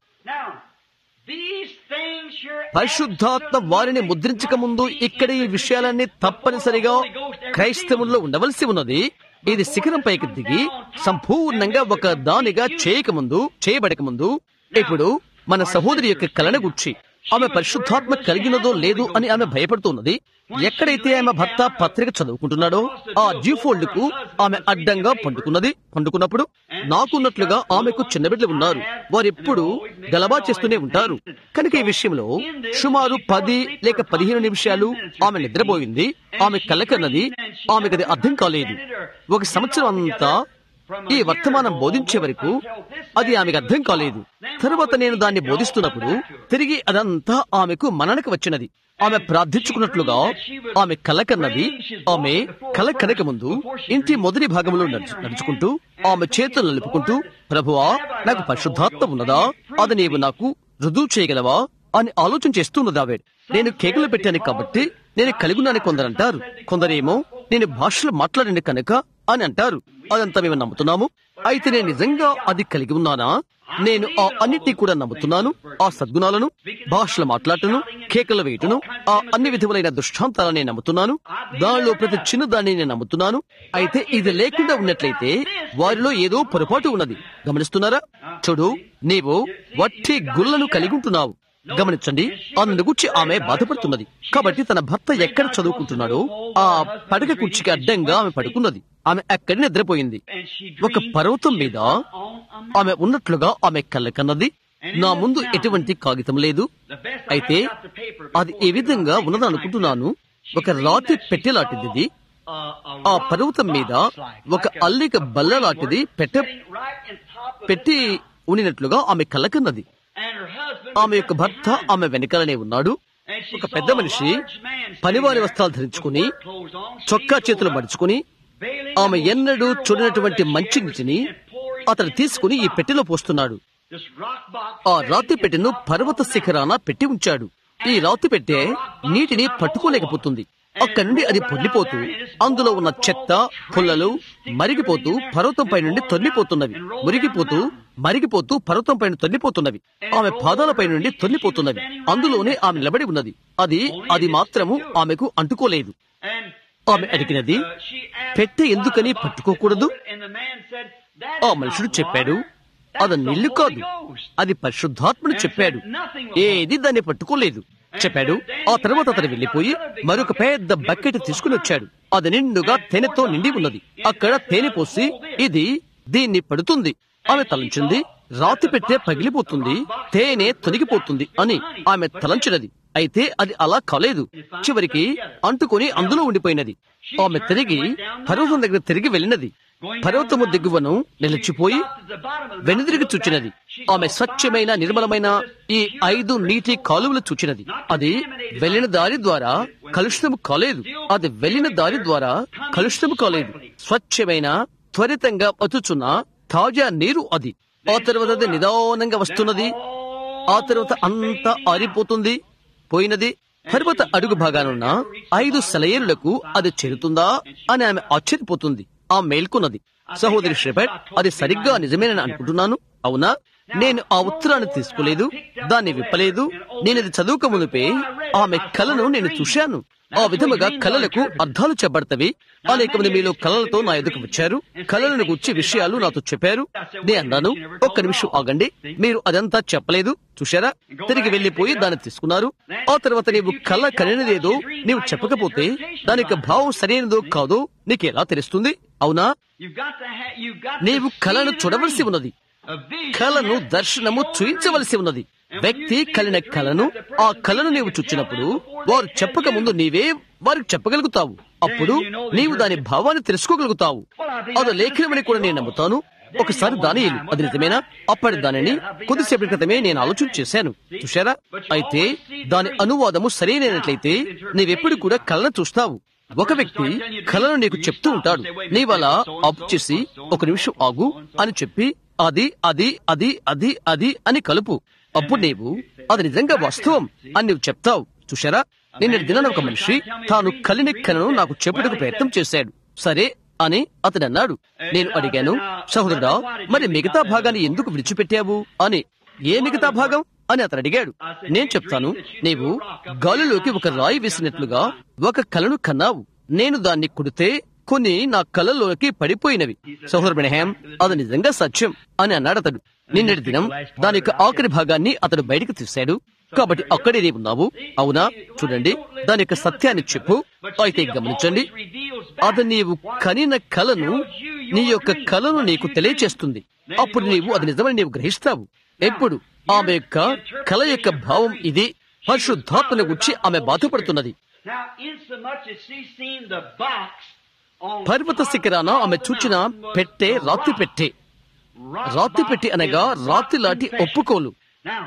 పరిశుద్ధాత్మ వారిని ముద్రించక ముందు ఇక్కడ ఈ విషయాలన్నీ తప్పనిసరిగా క్రైస్తవుల్లో ఉండవలసి ఉన్నది ఇది శిఖరం పైకి దిగి సంపూర్ణంగా ఒక దానిగా చేయకముందు చేయబడక ముందు ఇప్పుడు మన సహోదరి యొక్క కలన గుర్చి ఆమె పరిశుద్ధాత్మ కలిగినదో లేదు అని ఆమె భయపడుతున్నది ఎక్కడైతే ఆమె భర్త పత్రిక చదువుకుంటున్నాడో ఆ జీఫోల్డ్ కు ఆమె అడ్డంగా పండుకున్నది పండుకున్నప్పుడు నాకున్నట్లుగా ఆమెకు చిన్న బిడ్డలు ఉన్నారు వారెప్పుడు గలబా చేస్తూనే ఉంటారు కనుక ఈ విషయంలో సుమారు పది లేక పదిహేను నిమిషాలు ఆమె నిద్రపోయింది ఆమె కళ్ళకన్నది ఆమెకు అది అర్థం కాలేదు ఒక సంవత్సరం అంతా ఈ వర్తమానం బోధించే వరకు అది ఆమెకు అర్థం కాలేదు తరువాత నేను దాన్ని బోధిస్తున్నప్పుడు తిరిగి అదంతా ఆమెకు మననకు వచ్చినది ఆమె ప్రార్థించుకున్నట్లుగా ఆమె కల కన్నది ఆమె కల కనక ముందు ఇంటి మొదటి భాగంలో నడుచు నడుచుకుంటూ ఆమె చేతులు నలుపుకుంటూ ప్రభువా నాకు పరిశుద్ధాత్మ ఉన్నదా అది నీవు నాకు రుజువు చేయగలవా అని ఆలోచన చేస్తున్నది ఆవిడ నేను కేకులు పెట్టాను కాబట్టి నేను కలిగున్నాను కొందరంటారు కొందరేమో నేను భాషలు మాట్లాడిన కనుక అని అంటారు అదంతా మేము నమ్ముతున్నాము అయితే నేను నిజంగా అది కలిగి ఉన్నానా నేను ఆ అన్నిటినీ కూడా నమ్ముతున్నాను ఆ సద్గుణాలను భాషలు మాట్లాడటను కేకలు వేయటను ఆ అన్ని విధములైన దృష్టాంతాలను నేను నమ్ముతున్నాను దానిలో ప్రతి చిన్న దాన్ని నేను నమ్ముతున్నాను అయితే ఇది లేకుండా ఉన్నట్లయితే వారిలో ఏదో పొరపాటు ఉన్నది గమనిస్తున్నారా చూడు నీవు వట్టి గుళ్ళను కలిగి ఉంటున్నావు గమనించండి అందు గురించి ఆమె బాధపడుతున్నది కాబట్టి తన భర్త ఎక్కడ చదువుకుంటున్నాడో ఆ పడక కుర్చీకి అడ్డంగా ఆమె పడుకున్నది ఆమె అక్కడి నిద్రపోయింది ఒక పర్వతం మీద ఆమె ఉన్నట్లుగా ఆమె కళ్ళ కన్నది నా ముందు ఎటువంటి కాగితం లేదు అయితే అది ఏ విధంగా ఉన్నదనుకుంటున్నాను ఒక రాతి పెట్టెలాంటిది ఇది. ఆ పర్వతం మీద ఒక అల్లిక బల్ల లాంటిది పెట్ట పెట్టి ఉండినట్లుగా ఆమె కళ్ళకన్నది ఆమె యొక్క భర్త ఆమె వెనకాలనే ఉన్నాడు ఒక పెద్ద మనిషి పనివారి వస్త్రాలు ధరించుకుని చొక్కా చేతులు మడుచుకుని ఆమె ఎన్నడూ చూడనటువంటి మంచి నీటిని అతను తీసుకుని ఈ పెట్టెలో పోస్తున్నాడు ఆ రాతి పెట్టెను పర్వత శిఖరాన పెట్టి ఉంచాడు ఈ రాతి పెట్టె నీటిని పట్టుకోలేకపోతుంది అక్కడి నుండి అది పొర్లిపోతూ అందులో ఉన్న చెత్త పుల్లలు మరిగిపోతూ పర్వతం పై నుండి తొల్లిపోతున్నవి మురిగిపోతూ మరిగిపోతూ పర్వతం పైన తొల్లిపోతున్నవి ఆమె పాదాలపై నుండి తొల్లిపోతున్నవి అందులోనే ఆమె నిలబడి ఉన్నది అది అది మాత్రము ఆమెకు అంటుకోలేదు ఆమె అడిగినది పెట్టె ఎందుకని పట్టుకోకూడదు ఆ మనుషుడు చెప్పాడు అది నీళ్లు కాదు అది పరిశుద్ధాత్ముడు చెప్పాడు ఏది దాన్ని పట్టుకోలేదు చెప్పాడు ఆ తర్వాత అతను వెళ్లిపోయి మరొక పెద్ద బకెట్ తీసుకుని వచ్చాడు అది నిండుగా తేనెతో నిండి ఉన్నది అక్కడ తేనె పోసి ఇది దీన్ని పడుతుంది ఆమె తలంచింది రాతి పెట్టే పగిలిపోతుంది తేనె తొలగిపోతుంది అని ఆమె తలంచినది అయితే అది అలా కాలేదు చివరికి అంటుకొని అందులో ఉండిపోయినది ఆమె తిరిగి పర్వతం దగ్గర తిరిగి వెళ్ళినది పర్వతము దిగువను నిలిచిపోయి వెనుదిరిగి చూచినది ఆమె స్వచ్ఛమైన నిర్మలమైన ఈ ఐదు నీటి కాలువలు చూచినది అది వెళ్ళిన దారి ద్వారా కలుషితము కాలేదు అది వెళ్ళిన దారి ద్వారా కలుషితము కాలేదు స్వచ్ఛమైన త్వరితంగా వచ్చుచున్న తాజా నీరు అది ఆ తర్వాత అది నిదానంగా వస్తున్నది ఆ తర్వాత అంతా ఆరిపోతుంది పోయినది పర్వత అడుగు భాగానున్న ఐదు సెలయేరులకు అది చేరుతుందా అని ఆమె ఆశ్చర్యపోతుంది ఆ మేల్కొన్నది సహోదరి శ్రీపట్ అది సరిగ్గా నిజమేనని అనుకుంటున్నాను అవునా నేను ఆ ఉత్తరాన్ని తీసుకోలేదు దాన్ని విప్పలేదు నేను అది చదువుక మునిపే ఆమె కళను నేను చూశాను ఆ విధముగా కళలకు అర్థాలు చెప్పబడతవి అనేక మంది మీలో కళలతో నా ఎదుకు వచ్చారు కళలను గుర్చి విషయాలు నాతో చెప్పారు నే అన్నాను ఒక్క నిమిషం ఆగండి మీరు అదంతా చెప్పలేదు చూశారా తిరిగి వెళ్లిపోయి దాన్ని తీసుకున్నారు ఆ తర్వాత నీవు కళ కనినదేదో నీవు చెప్పకపోతే దాని యొక్క భావం సరైనదో కాదో నీకెలా తెలుస్తుంది అవునా నీవు కళను చూడవలసి ఉన్నది కళను దర్శనము చూయించవలసి ఉన్నది వ్యక్తి కలిన కళను ఆ కళను నీవు చూచినప్పుడు వారు చెప్పక ముందు నీవే వారికి చెప్పగలుగుతావు అప్పుడు నీవు దాని భావాన్ని తెలుసుకోగలుగుతావు అది లేఖనమని కూడా నేను నమ్ముతాను ఒకసారి దానియలు అది నిజమేనా అప్పటి దానిని కొద్దిసేపటి క్రితమే నేను ఆలోచన చేశాను చూశారా అయితే దాని అనువాదము సరైనట్లయితే నీవెప్పుడు కూడా కళను చూస్తావు ఒక వ్యక్తి కళను నీకు చెప్తూ ఉంటాడు నీవలా అప్పు చేసి ఒక నిమిషం ఆగు అని చెప్పి అది అది అది అది అది అని కలుపు అప్పుడు నీవు అది నిజంగా వాస్తవం అని నువ్వు చెప్తావు చూశారా నిన్న దినాన ఒక మనిషి తాను కలిని కలను నాకు చెప్పుటకు ప్రయత్నం చేశాడు సరే అని అతను అన్నాడు నేను అడిగాను సహోదరుడా మరి మిగతా భాగాన్ని ఎందుకు విడిచిపెట్టావు అని ఏ మిగతా భాగం అని అతను అడిగాడు నేను చెప్తాను నీవు గాలిలోకి ఒక రాయి వేసినట్లుగా ఒక కలను కన్నావు నేను దాన్ని కుడితే కొన్ని నా కళ్ళలోకి పడిపోయినవి సహోదరు బ్రహ్యాం అది నిజంగా సత్యం అని అన్నాడు అతడు నిన్నటి దినం దాని యొక్క ఆఖరి భాగాన్ని అతడు బయటకు తీశాడు కాబట్టి అక్కడే నీవు ఉన్నావు అవునా చూడండి దాని యొక్క సత్యాన్ని చెప్పు అయితే గమనించండి అది నీవు కనిన కలను నీ యొక్క కలను నీకు తెలియచేస్తుంది అప్పుడు నీవు అది నిజమని నీవు గ్రహిస్తావు ఎప్పుడు ఆమె యొక్క కల యొక్క భావం ఇది పరిశుద్ధాత్మను గురించి ఆమె బాధపడుతున్నది Now, insomuch as she seen the box on పర్వత శిఖరాన ఆమె చూచిన పెట్టే రాతి పెట్టే rock రాతి box పెట్టి అనగా is రాతి rock లాంటి confession. ఒప్పుకోలు Now,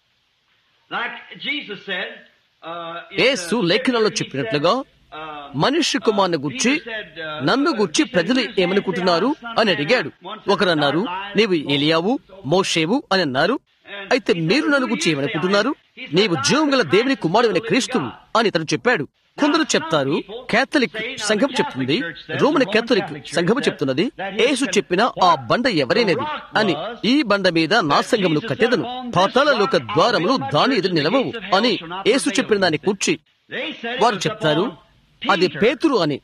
like Jesus said, uh, in Yesu the లేఖనాల్లో scripture, he చెప్పినట్లుగా said, uh, మనుష్య కుమారుని గురించి నన్ను గుర్చి ప్రజలు ఏమనుకుంటున్నారు అని అడిగాడు ఒకరన్నారు నీవు ఏలియావు మోషేవు అని అన్నారు అయితే మీరు నన్ను గురించి ఏమనుకుంటున్నారు నీవు జీవం గల దేవుని కుమారుడైన క్రీస్తువు అని ఇతను చెప్పాడు కొందరు చెప్తారు కేథలిక్ సంఘం చెప్తుంది రోమన్ కేథలిక్ సంఘం చెప్తున్నది యేసు చెప్పిన ఆ బండ ఎవరైనది అని ఈ బండ మీద నా సంఘమును కట్టెదను పాతాళలోక ద్వారములు దాని ఎదురు నిలవవు అని యేసు చెప్పిన దాన్ని కూర్చి they said it వారు was చెప్తారు upon అది Peter. పేతురు అని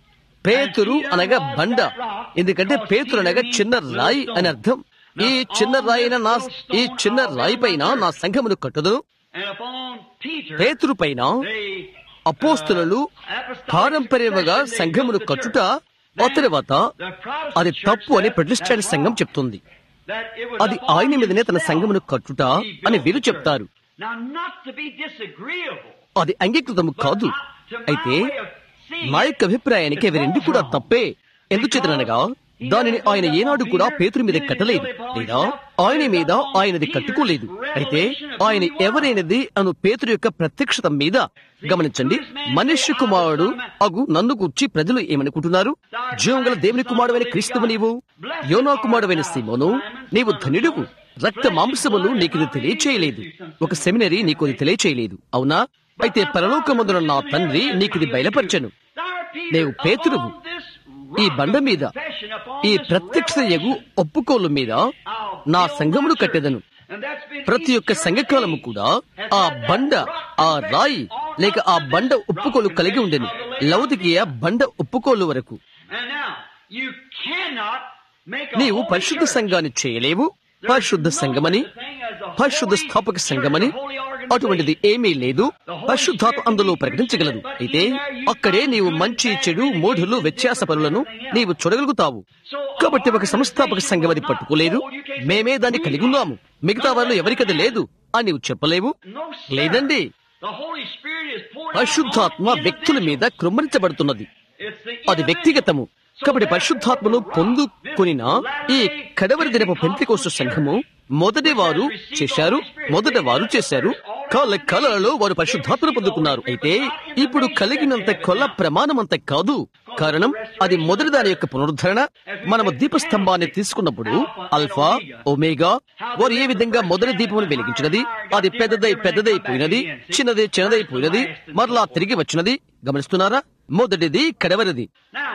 పేతురు అనగా బండ ఎందుకంటే పేతురు అనగా చిన్న రాయి అని అర్థం ఈ చిన్న రాయి అయిన నా ఈ చిన్న రాయి పైన నా సంఘమును కట్టుదును And upon Peter, పేతురు పైన they, అపోస్తులు పారంపర్యముగా సంఘమును కట్టుట ఆ తర్వాత the Protestant అది church తప్పు అని said ప్రతిష్టాని that's సంఘం wrong. చెప్తుంది That it was అది upon ఆయన మీదనే తన himself సంఘమును కట్టుట he అని built వీరు the church. చెప్తారు Now, not to be disagreeable, అది అంగీకృతము but కాదు not to my అయితే way of seeing నా it, యొక్క అభిప్రాయానికి అవి రెండు కూడా తప్పే ఎందుచేతనగా దానిని ఆయన ఏనాడు కూడా పేతురి మీద కట్టలేదు లేదా ఆయన మీద ఆయనది కట్టుకోలేదు అయితే ఆయన ఎవరైనది అను పేతురు యొక్క ప్రత్యక్షత మీద గమనించండి మనుష్య కుమారుడు అగు నన్ను కూర్చి ప్రజలు ఏమనుకుంటున్నారు జీవంగల దేవుని కుమారుడైన క్రీస్తువు నీవు యోనా కుమారుడైన సీమోను నీవు ధనుడువు రక్త మాంసములు నీకు ఇది తెలియచేయలేదు ఒక సెమినరీ నీకు ఇది తెలియచేయలేదు అవునా అయితే పరలోకమందున నా తండ్రి నీకు ఇది బయలుపరచను Thou, Peter, నీవు పేతురువు. upon this ఈ rock బండ మీద confession, upon ఈ this ప్రత్యక్ష యగు revelation, ఒప్పుకోలు మీద I'll నా build సంఘమును my church. కట్టెదను And that's been ప్రతి ఒక్క each సంఘకాలము church కూడా has ఆ had that బండ rock ఆ confession రాయి on లేక up ఆ to బండ this rock ఒప్పుకోలు కలిగి confession ఉండెను of the లౌదికీయ బండ ఒప్పుకోలు వరకు And now, you cannot make a నీవు holy పరిశుద్ధ church. సంఘాన్ని చేయలేవు పరిశుద్ధ సంఘమని పరిశుద్ధ స్థాపక సంఘమని అటువంటిది ఏమీ లేదు పరిశుద్ధాత్మ అందులో ప్రకటించగలదు అయితే అక్కడే నీవు మంచి చెడు మూఢులు వ్యత్యాసపరులను నీవు చూడగలుగుతావు కాబట్టి ఒక సంస్థాపక సంఘం అది పట్టుకోలేదు మేమే దాన్ని కలిగి ఉన్నాము మిగతా వాళ్ళు ఎవరికది లేదు అని నీవు చెప్పలేవు No, sir. లేదండి The Holy Spirit is poured out పరిశుద్ధాత్మ on వ్యక్తుల మీద కృమ్మరించబడుతున్నది It's the అది వ్యక్తిగతము కాబట్టి పరిశుద్ధాత్మను పొందుకొనిన ఈ కడవరి దినపు పెంతికోసు సంఘము మొదటి వారు చేశారు మొదట వారు చేశారు కాల కళలలో వారు పరిశుద్ధాత్మను పొందుకున్నారు అయితే ఇప్పుడు కలిగినంత కొల్ల ప్రమాణం అంత కాదు కారణం అది మొదటి దాని యొక్క పునరుద్ధరణ మనము దీపస్తంభాన్ని తీసుకున్నప్పుడు అల్ఫా ఒమేగా వారు ఏ విధంగా మొదటి దీపమును వెలిగించినది అది పెద్దదై పెద్దదైపోయినది చిన్నది చిన్నదైపోయినది మరలా తిరిగి వచ్చినది గమనిస్తున్నారా మొదటిది కడవరిది Now,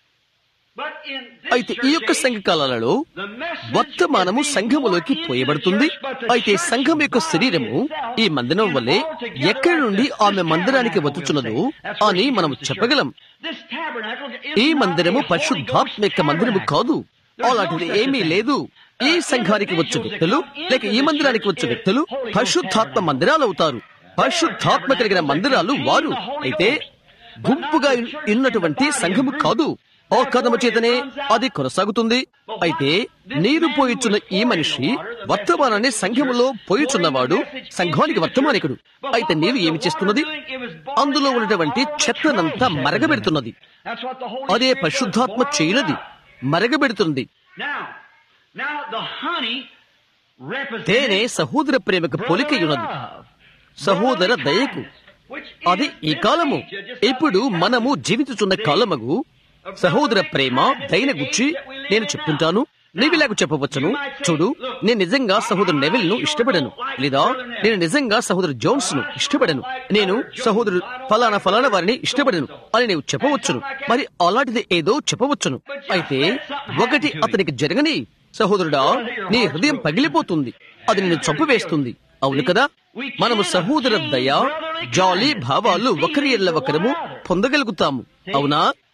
but in this అయితే ఈ యొక్క church age, సంఘకాలలో the message వర్తమానము is being సంఘములోకి poured into పోయబడుతుంది the church, but the అయితే church సంఘం యొక్క body శరీరము itself ఈ మందిరం is వల్లే altogether ఎక్కడి నుండి like ఆమె this మందిరానికి tabernacle, వచ్చుచున్నదో we'll say. That's where అని she మనం comes to చెప్పగలం church. This tabernacle is ఈ not మందిరము a Holy పరిశుద్ధాత్మ యొక్క Ghost మందిరము tabernacle. కాదు There's no అలాంటిది such a ఏమీ thing. లేదు ఈ Uh, సంఘానికి వచ్చే individuals that వ్యక్తులు come లేక into ఈ the మందిరానికి church వచ్చే is వ్యక్తులు Holy Ghost పరిశుద్ధాత్మ tabernacle. మందిరాలు అవుతారు పరిశుద్ధాత్మ కలిగిన మందిరాలు వారు అయితే గుంపుగా ఉన్నటువంటి సంఘము కాదు ఓ కథము చేతనే అది కొనసాగుతుంది అయితే నీరు పోయిచున్న ఈ మనిషి వర్తమానాన్ని సంఘములో పోయిచున్నవాడు సంఘానికి వర్తమానికుడు అయితే నీవు ఏమి చేస్తున్నది అందులో ఉన్నటువంటి చెత్తనంతా మరగబెడుతున్నది That's what the Holy అదే Spirit does. పరిశుద్ధాత్మ Boil చేయనది మరగబెడుతుంది Now, now the honey represents తేనె సహోదర ప్రేమకు పోలికయున్నది సహోదర దయకు అది ఈ కాలము ఇప్పుడు మనము జీవించుచున్న కాలమగు సహోదర ప్రేమ దయన గుచ్చి నేను చెప్తుంటాను నీవిలాగు చెప్పవచ్చును చూడు నేను నిజంగా సహోదరు నెవిల్ ను ఇష్టపడను లేదా నేను నిజంగా సహోదరు జోన్స్ ను ఇష్టపడను నేను సహోదరు ఫలానా ఫలానా వారిని ఇష్టపడను అని నీవు చెప్పవచ్చును మరి అలాంటిది ఏదో చెప్పవచ్చును అయితే ఒకటి అతనికి జరగని సహోదరుడా నీ హృదయం పగిలిపోతుంది అది నిన్ను చంపివేస్తుంది అవును కదా మనము సహోదర దయ జాలి భావాలు ఒకరి ఎల్ల ఒకరము పొందగలుగుతాము అవునా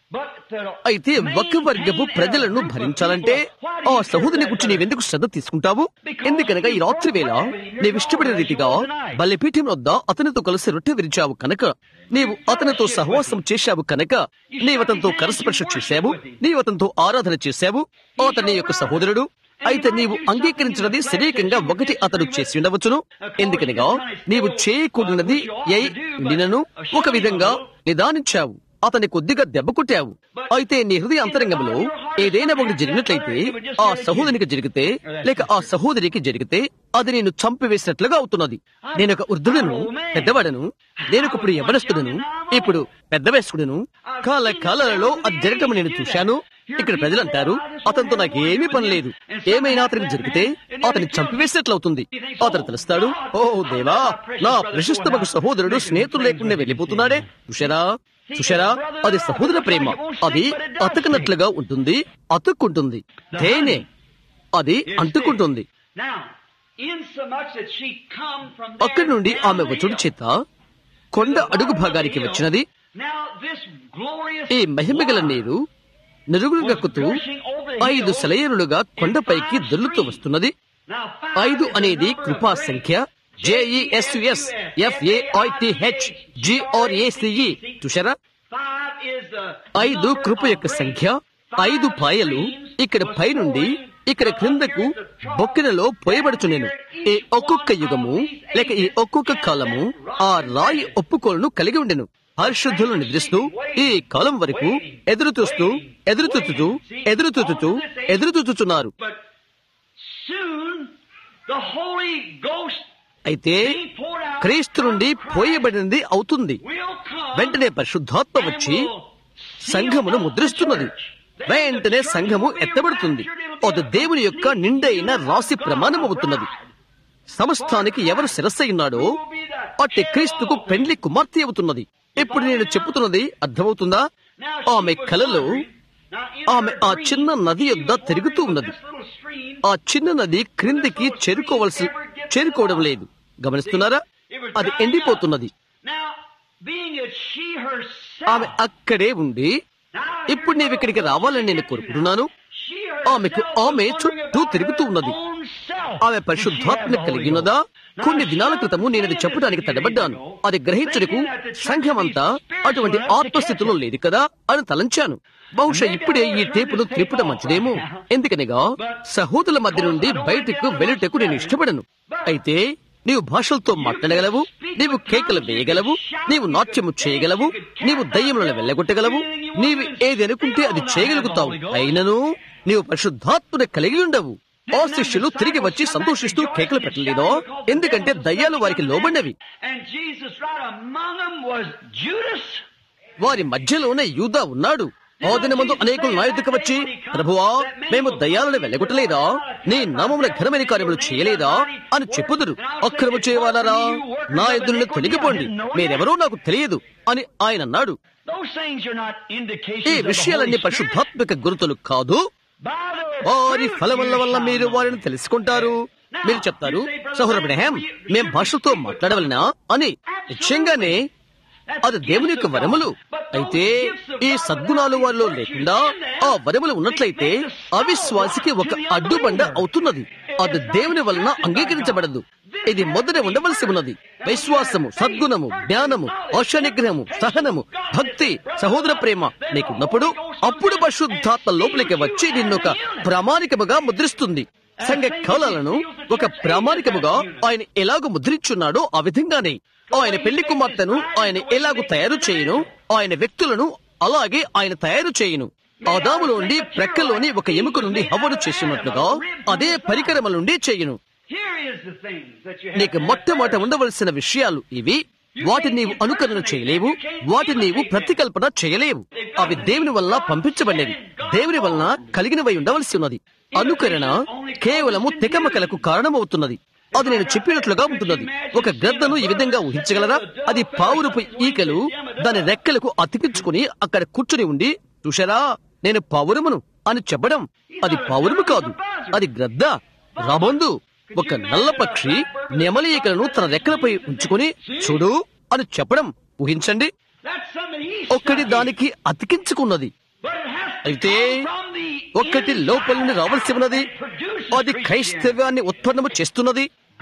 But to అయితే ఒక వర్గపు ప్రజలను భరించాలంటే ఆ సహోదరుని గురించి నీవెందుకు శ్రద్ధ తీసుకుంటావు ఎందుకనగా ఈ రాత్రి వేళ నీవిష్టపడిన రీతిగా బలిపీఠం వద్ద అతనితో కలిసి రొట్టె విరిచావు కనుక నీవు అతనితో సహవాసం చేశావు కనుక నీవు అతనితో కరస్పర్శ చేశావు నీవు అతనితో ఆరాధన చేశావు అతని యొక్క సహోదరుడు అయితే నీవు అంగీకరించినది శరీరంగా ఒకటి అతడు చేసి ఉండవచ్చును ఎందుకనగా నీవు చేయకూడనది అయి ఉండినను ఒక విధంగా నిదానించావు అతని కొద్దిగా దెబ్బ కొట్టావు అయితే నీ హృదయ అంతరంగంలో ఏదైనా ఒకటి జరిగినట్లయితే ఆ సహోదరికి జరిగితే లేక ఆ సహోదరికి జరిగితే అది నేను చంపివేసినట్లుగా అవుతున్నది నేను ఒక వృద్ధుడను పెద్దవాడను నేను ఇప్పుడు ఎవరస్తుడను ఇప్పుడు పెద్ద వయస్కుడను కాల కాలాలలో అది జరగటం నేను చూశాను ఇక్కడ ప్రజలు అంటారు అతనితో నాకు ఏమీ పని లేదు ఏమైనా అతనికి జరిగితే అతని చంపివేసినట్లవుతుంది అతను తెలుస్తాడు ఓ దేవా నా ప్రశస్తమకు సహోదరుడు స్నేహితులు లేకుండా వెళ్ళిపోతున్నాడే చూశారా చూశారా అది సహోదర ప్రేమ అది అతకనట్లుగా ఉంటుంది అతుక్కుంటుంది తేనె అది అంటుకుంటుంది Now, insomuch that she come from అక్కడి there నుండి ఆమె down వచ్చుడు the చేత కొండ అడుగు భాగానికి వచ్చినది Now, this glorious ఈ మహిమగల water నీరు నిరుగులుగక్కుతూ ఐదు సెలయేరులుగా కొండపైకి దొల్లుతూ వస్తున్నది Now, ఐదు అనేది కృపా సంఖ్య జేఈఎస్యుఎస్ ఎఫ్ఏఐటిహెచ్ జిఆర్ఏసిఈ చూసారా Five is the ఐదు number కృప of యొక్క grace. సంఖ్య ఐదు పాయలు ఇక్కడ పైనుండి ఇక్కడ క్రిందకు బొక్కినలో పోయబడుచు నేను ఈ ఒక్కొక్క యుగము లేక ఈ ఒక్కొక్క కాలము ఆ రాయి ఒప్పుకోలను కలిగి ఉండెను పరిశుద్ధులు నిద్రిస్తూ ఈ కాలం వరకు ఎదురు చూస్తూ ఎదురు చూచుతూ ఎదురు చూచుతూ ఎదురు చూచుచున్నారు But soon the Holy Ghost అయితే being poured out క్రీస్తు నుండి పోయబడినది అవుతుంది will come వెంటనే పరిశుద్ధాత్మ వచ్చి సంఘమును ముద్రిస్తున్నది వెంటనే సంఘము ఎత్తబడుతుంది అది దేవుని యొక్క నిండైన రాశి ప్రమాణం అవుతున్నది సమస్తానికి ఎవరు శిరస్సయ్యున్నాడో అట్టి క్రీస్తుకు పెండ్లి కుమార్తె అవుతున్నది ఇప్పుడు నేను చెప్పుతున్నది అర్థమవుతుందా ఆమె కలలో ఆమె ఆ చిన్న నది యొద్ద తిరుగుతూ ఉన్నది ఆ చిన్న నది క్రిందికి చేరుకోవలసి చేరుకోవడం లేదు గమనిస్తున్నారా అది ఎండిపోతున్నది ఆమె అక్కడే ఉండి ఇప్పుడు నీవు ఇక్కడికి రావాలని నేను కోరుకుంటున్నాను ఆమెకు ఆమె చుట్టూ తిరుగుతూ ఉన్నది ఆమె పరిశుద్ధాత్మ కలిగి ఉన్నదా కొన్ని దినాల క్రితము నేను అది చెప్పడానికి తడబడ్డాను అది గ్రహించుటకు సంఘమంతా అటువంటి ఆత్మస్థితిలో లేదు కదా అని తలంచాను బహుశా ఇప్పుడే ఈ టేపును త్రిప్పుట మంచిదేమో ఎందుకనగా సహోదరుల మధ్య నుండి బయటకు వెళ్ళుటకు నేను ఇష్టపడను అయితే నీవు భాషలతో మాట్లాడగలవు నీవు కేకలు వేయగలవు నీవు నాట్యము చేయగలవు నీవు దయ్యములను వెళ్ళగొట్టగలవు నీవు ఏది అనుకుంటే అది చేయగలుగుతావు అయినను నీవు పరిశుద్ధాత్మను కలిగి ఉండవు ఆ శిష్యులు తిరిగి వచ్చి సంతోషిస్తూ కేకలు పెట్టలేదో ఎందుకంటే దయ్యాలు వారికి లోబడినవి And Jesus right among them was Judas. వారి మధ్యలోనే యూదా ఉన్నాడు ఆ దినమందు అనేకులు నా ఎదుకు వచ్చి ప్రభువా మేము దయ్యాలను వెళ్ళగొట్టలేదా నీ నామమున ఘనమైన కార్యములు చేయలేదా అని చెప్పుదురు అక్రమ చేయవాలరా నా ఎదురుని తొలగిపోండి మీరెవరో నాకు తెలియదు అని ఆయన అన్నాడు Those things are not ఈ indications of the Holy విషయాలన్నీ Spirit. పరిశుద్ధాత్మక గురుతులు కాదు By their వారి fruit ఫలముల you వల్ల shall మీరు know. వారిని తెలుసుకుంటారు మీరు చెప్తారు సహోదరబ్రహం మేం భాషతో మాట్లాడవలనా అని నిశ్చయంగానే అది దేవుని యొక్క వరములు అయితే ఈ సద్గుణాలు వారిలో లేకుండా ఆ వరములు ఉన్నట్లయితే అవిశ్వాసికి ఒక అడ్డుబండ అవుతున్నది అది దేవుని వలన అంగీకరించబడదు ఇది మొదట ఉండవలసి ఉన్నది విశ్వాసము సద్గుణము జ్ఞానము ఆశానిగ్రహము సహనము భక్తి సహోదర ప్రేమ నీకున్నప్పుడు అప్పుడు పరిశుద్ధాత్మ లోపలికి వచ్చి నిన్నొక ప్రామాణికముగా ముద్రిస్తుంది సంఘ కాలాలను ఒక ప్రామాణికముగా ఆయన ఎలాగో ముద్రించున్నాడో ఆ విధంగానే ఆయన పెళ్లి కుమార్తెను ఆయన ఎలాగో తయారు చేయను ఆయన వ్యక్తులను అలాగే ఆయన తయారు చేయను ఆదాము నుండి ప్రక్కలోని ఒక ఎముక నుండి హవ్వను చేసినట్లుగా అదే పరికరముల నుండి చేయును Here is the things that you have నీకు to మొట్టమొదట ఉండవలసిన విషయాలు ఇవి వాటిని నీవు అనుకరణ చేయలేవు వాటిని నీవు ప్రతికల్పన చేయలేవు అవి దేవుని వలన పంపించబడినవి దేవుని వలన కలిగినవై ఉండవలసి ఉన్నది అనుకరణ కేవలము తికమకలకు కారణమవుతున్నది అది నేను చెప్పినట్లుగా ఉంటున్నది ఒక గ్రద్దను ఈ విధంగా ఊహించగలరా అది పావురపు ఈకలు దాని రెక్కలకు అతికించుకుని అక్కడ కూర్చుని ఉండి చూశారా నేను పావురమును అని చెప్పడం అది పావురము కాదు అది గ్రద్ద రాబందు ఒక నల్ల పక్షి నెమలి ఈకలను తన రెక్కలపై ఉంచుకుని చూడు అని చెప్పడం ఊహించండి That's something he ఒక్కడి studied. దానికి అతికించుకున్నది అయితే ఒక్కటి లోపల నుండి రావలసి ఉన్నది అది క్రైస్తవ్యాన్ని ఉత్పన్నము చేస్తున్నది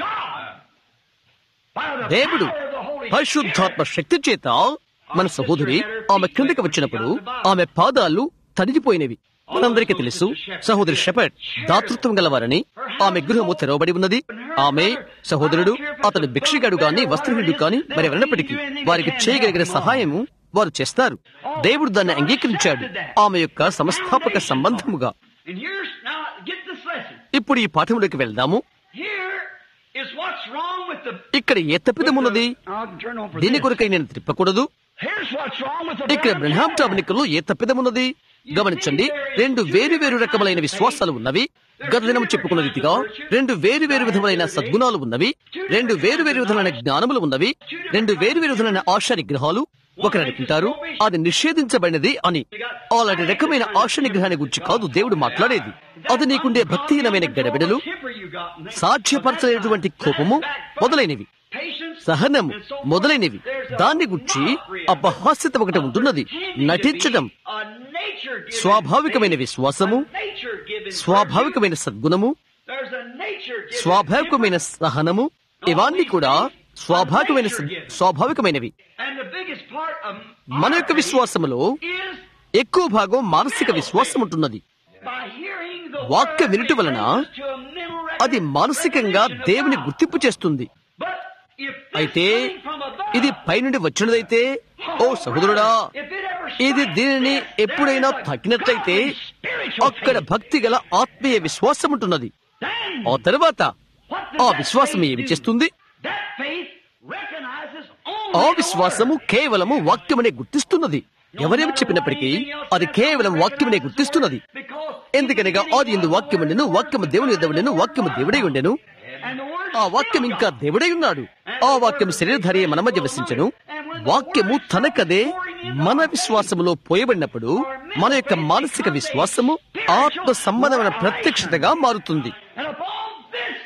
దేవుడు పరిశుద్ధాత్మ శక్తి చేత మన సహోదరి ఆమె క్రిందకి వచ్చినప్పుడు ఆమె పాదాలు తడిగిపోయినవి మనందరికీ తెలుసు సహోదరి షెపర్డ్ దాతృత్వం గలవారని ఆమె గృహము తెరవబడి ఉన్నది ఆమె సహోదరుడు అతడు భిక్షగాడు గాని వస్త్రహీనుడు కాని మరి ఎవరినప్పటికీ వారికి చేయగలిగిన సహాయము వారు చేస్తారు దేవుడు దాన్ని అంగీకరించాడు ఆమె యొక్క సంస్థాపక సంబంధముగా And here's now get this lesson. ఇప్పుడు ఈ పాఠంలోకి వెళ్దాము Here is what's wrong with the. ఇక్కడ ఏ తప్పిదమున్నది I'll turn over దీని this. కొరకై నేను తిప్పకూడదు Here's what's wrong with the. ఇక్కడ Branham బ్రహ్మాం Tabernacle. టాబనికల్లో ఏ తప్పిదమున్నది గమనించండి రెండు వేరు వేరు రకములైన విశ్వాసాలు ఉన్నవి గత దినం చెప్పుకున్న రీతిగా రెండు వేరు వేరు విధములైన సద్గుణాలు ఉన్నవి రెండు వేరు వేరు విధములైన జ్ఞానములు ఉన్నవి రెండు వేరు వేరు విధములైన ఆశా నిగ్రహాలు ఒకరు అనుకుంటారు అది నిషేధించబడినది అని అలాంటి రకమైన ఆశ నిగ్రహాన్ని గురించి కాదు దేవుడు మాట్లాడేది అది నీకుండే భక్తిహీనమైన గడబిడలు Temper you got in this. సాధ్యపరచలేనటువంటి కోపము మొదలైనవి Patience. సహనం మొదలైనవి దాన్ని గుర్చి అపహాస్యత ఒకటి ఉంటున్నది నటించడం A nature-giving స్వాభావికమైన విశ్వాసము faith, a nature-giving స్వాభావికమైన సద్గుణము virtue. There's a nature-giving స్వాభావికమైన సహనము ఇవన్నీ కూడా స్వాభావికమైన సద్- స్వాభావికమైనవి And the biggest part of మన యొక్క విశ్వాసములో is ఎక్కువ భాగం మానసిక విశ్వాసం ఉంటున్నది by hearing the వాక్య word వినుట వలన brings us to a mental అది మానసికంగా recognition of దేవుని God. గుర్తింపు చేస్తుంది But if this అయితే coming from above, ఇది పైనుండి వచ్చినదైతే ఓ సహోదరుడా if it ever ఇది strikes దీనిని this, ఎప్పుడైనా there is a తాకినట్లయితే godly spiritual అక్కడ faith. భక్తి గల ఆత్మీయ విశ్వాసం ఉంటున్నది Then, ఆ తర్వాత what does ఆ that విశ్వాసం faith ఏమి do? చేస్తుంది That faith recognizes ఆ only the విశ్వాసము word. కేవలము వాక్యమనే గుర్తిస్తున్నది ఎవరేమి చెప్పినప్పటికీ అది కేవలం వాక్యమనే గుర్తిస్తున్నది Because ఎందుకనగా ఆది ఎందు వాక్యం ఉండెను వాక్యము దేవుని యొద్ద ఉండెను వాక్యము దేవుడై ఉండెను and the word ఆ వాక్యం ఇంకా దేవుడై ఉన్నాడు ఆ వాక్యం శరీరధారి మన మధ్య వసించను వాక్యము తనకదే మన విశ్వాసములో పోయబడినప్పుడు మన యొక్క మానసిక విశ్వాసము ఆత్మ సంబంధమైన ప్రత్యక్షతగా మారుతుంది And upon this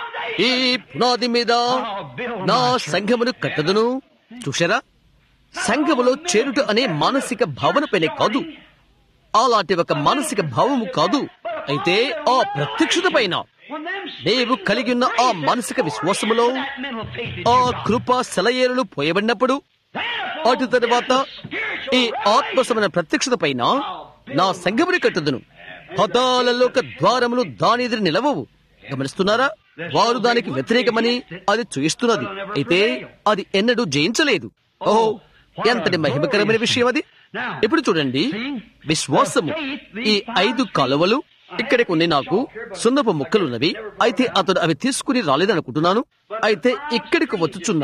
ఈ foundation, పునాది మీద నా సంఘమును కట్టదును చూశారా సంఘములో చేరుట అనే మానసిక భావనపైనే కాదు అలాంటి ఒక మానసిక భావము కాదు అయితే ఆ ప్రత్యక్షత పైన when them నీవు కలిగి ఉన్న ఆ మానసిక విశ్వాసములో that mental faith is ఆ given, కృప సెలయేరులు పోయబడినప్పుడు then upon అటు తర్వాత ఈ ఆత్మసమైన ప్రత్యక్షత పైన నా సంఘముని కట్టుదును హతాలలోక ద్వారములు దాని ఎదురు నిలవవు గమనిస్తున్నారా వారు దానికి వ్యతిరేకమని అది చూయిస్తున్నది అయితే అది ఎన్నడూ జయించలేదు ఓహో ఎంతటి మహిమకరమైన విషయం అది ఇప్పుడు చూడండి విశ్వాసము ఈ ఐదు కాలువలు ఇక్కడ కొన్ని నాకు సున్నపు ముక్కలున్నవి అయితే అతడు అవి తీసుకుని రాలేదనుకుంటున్నాను అయితే ఇక్కడికి వచ్చుచున్న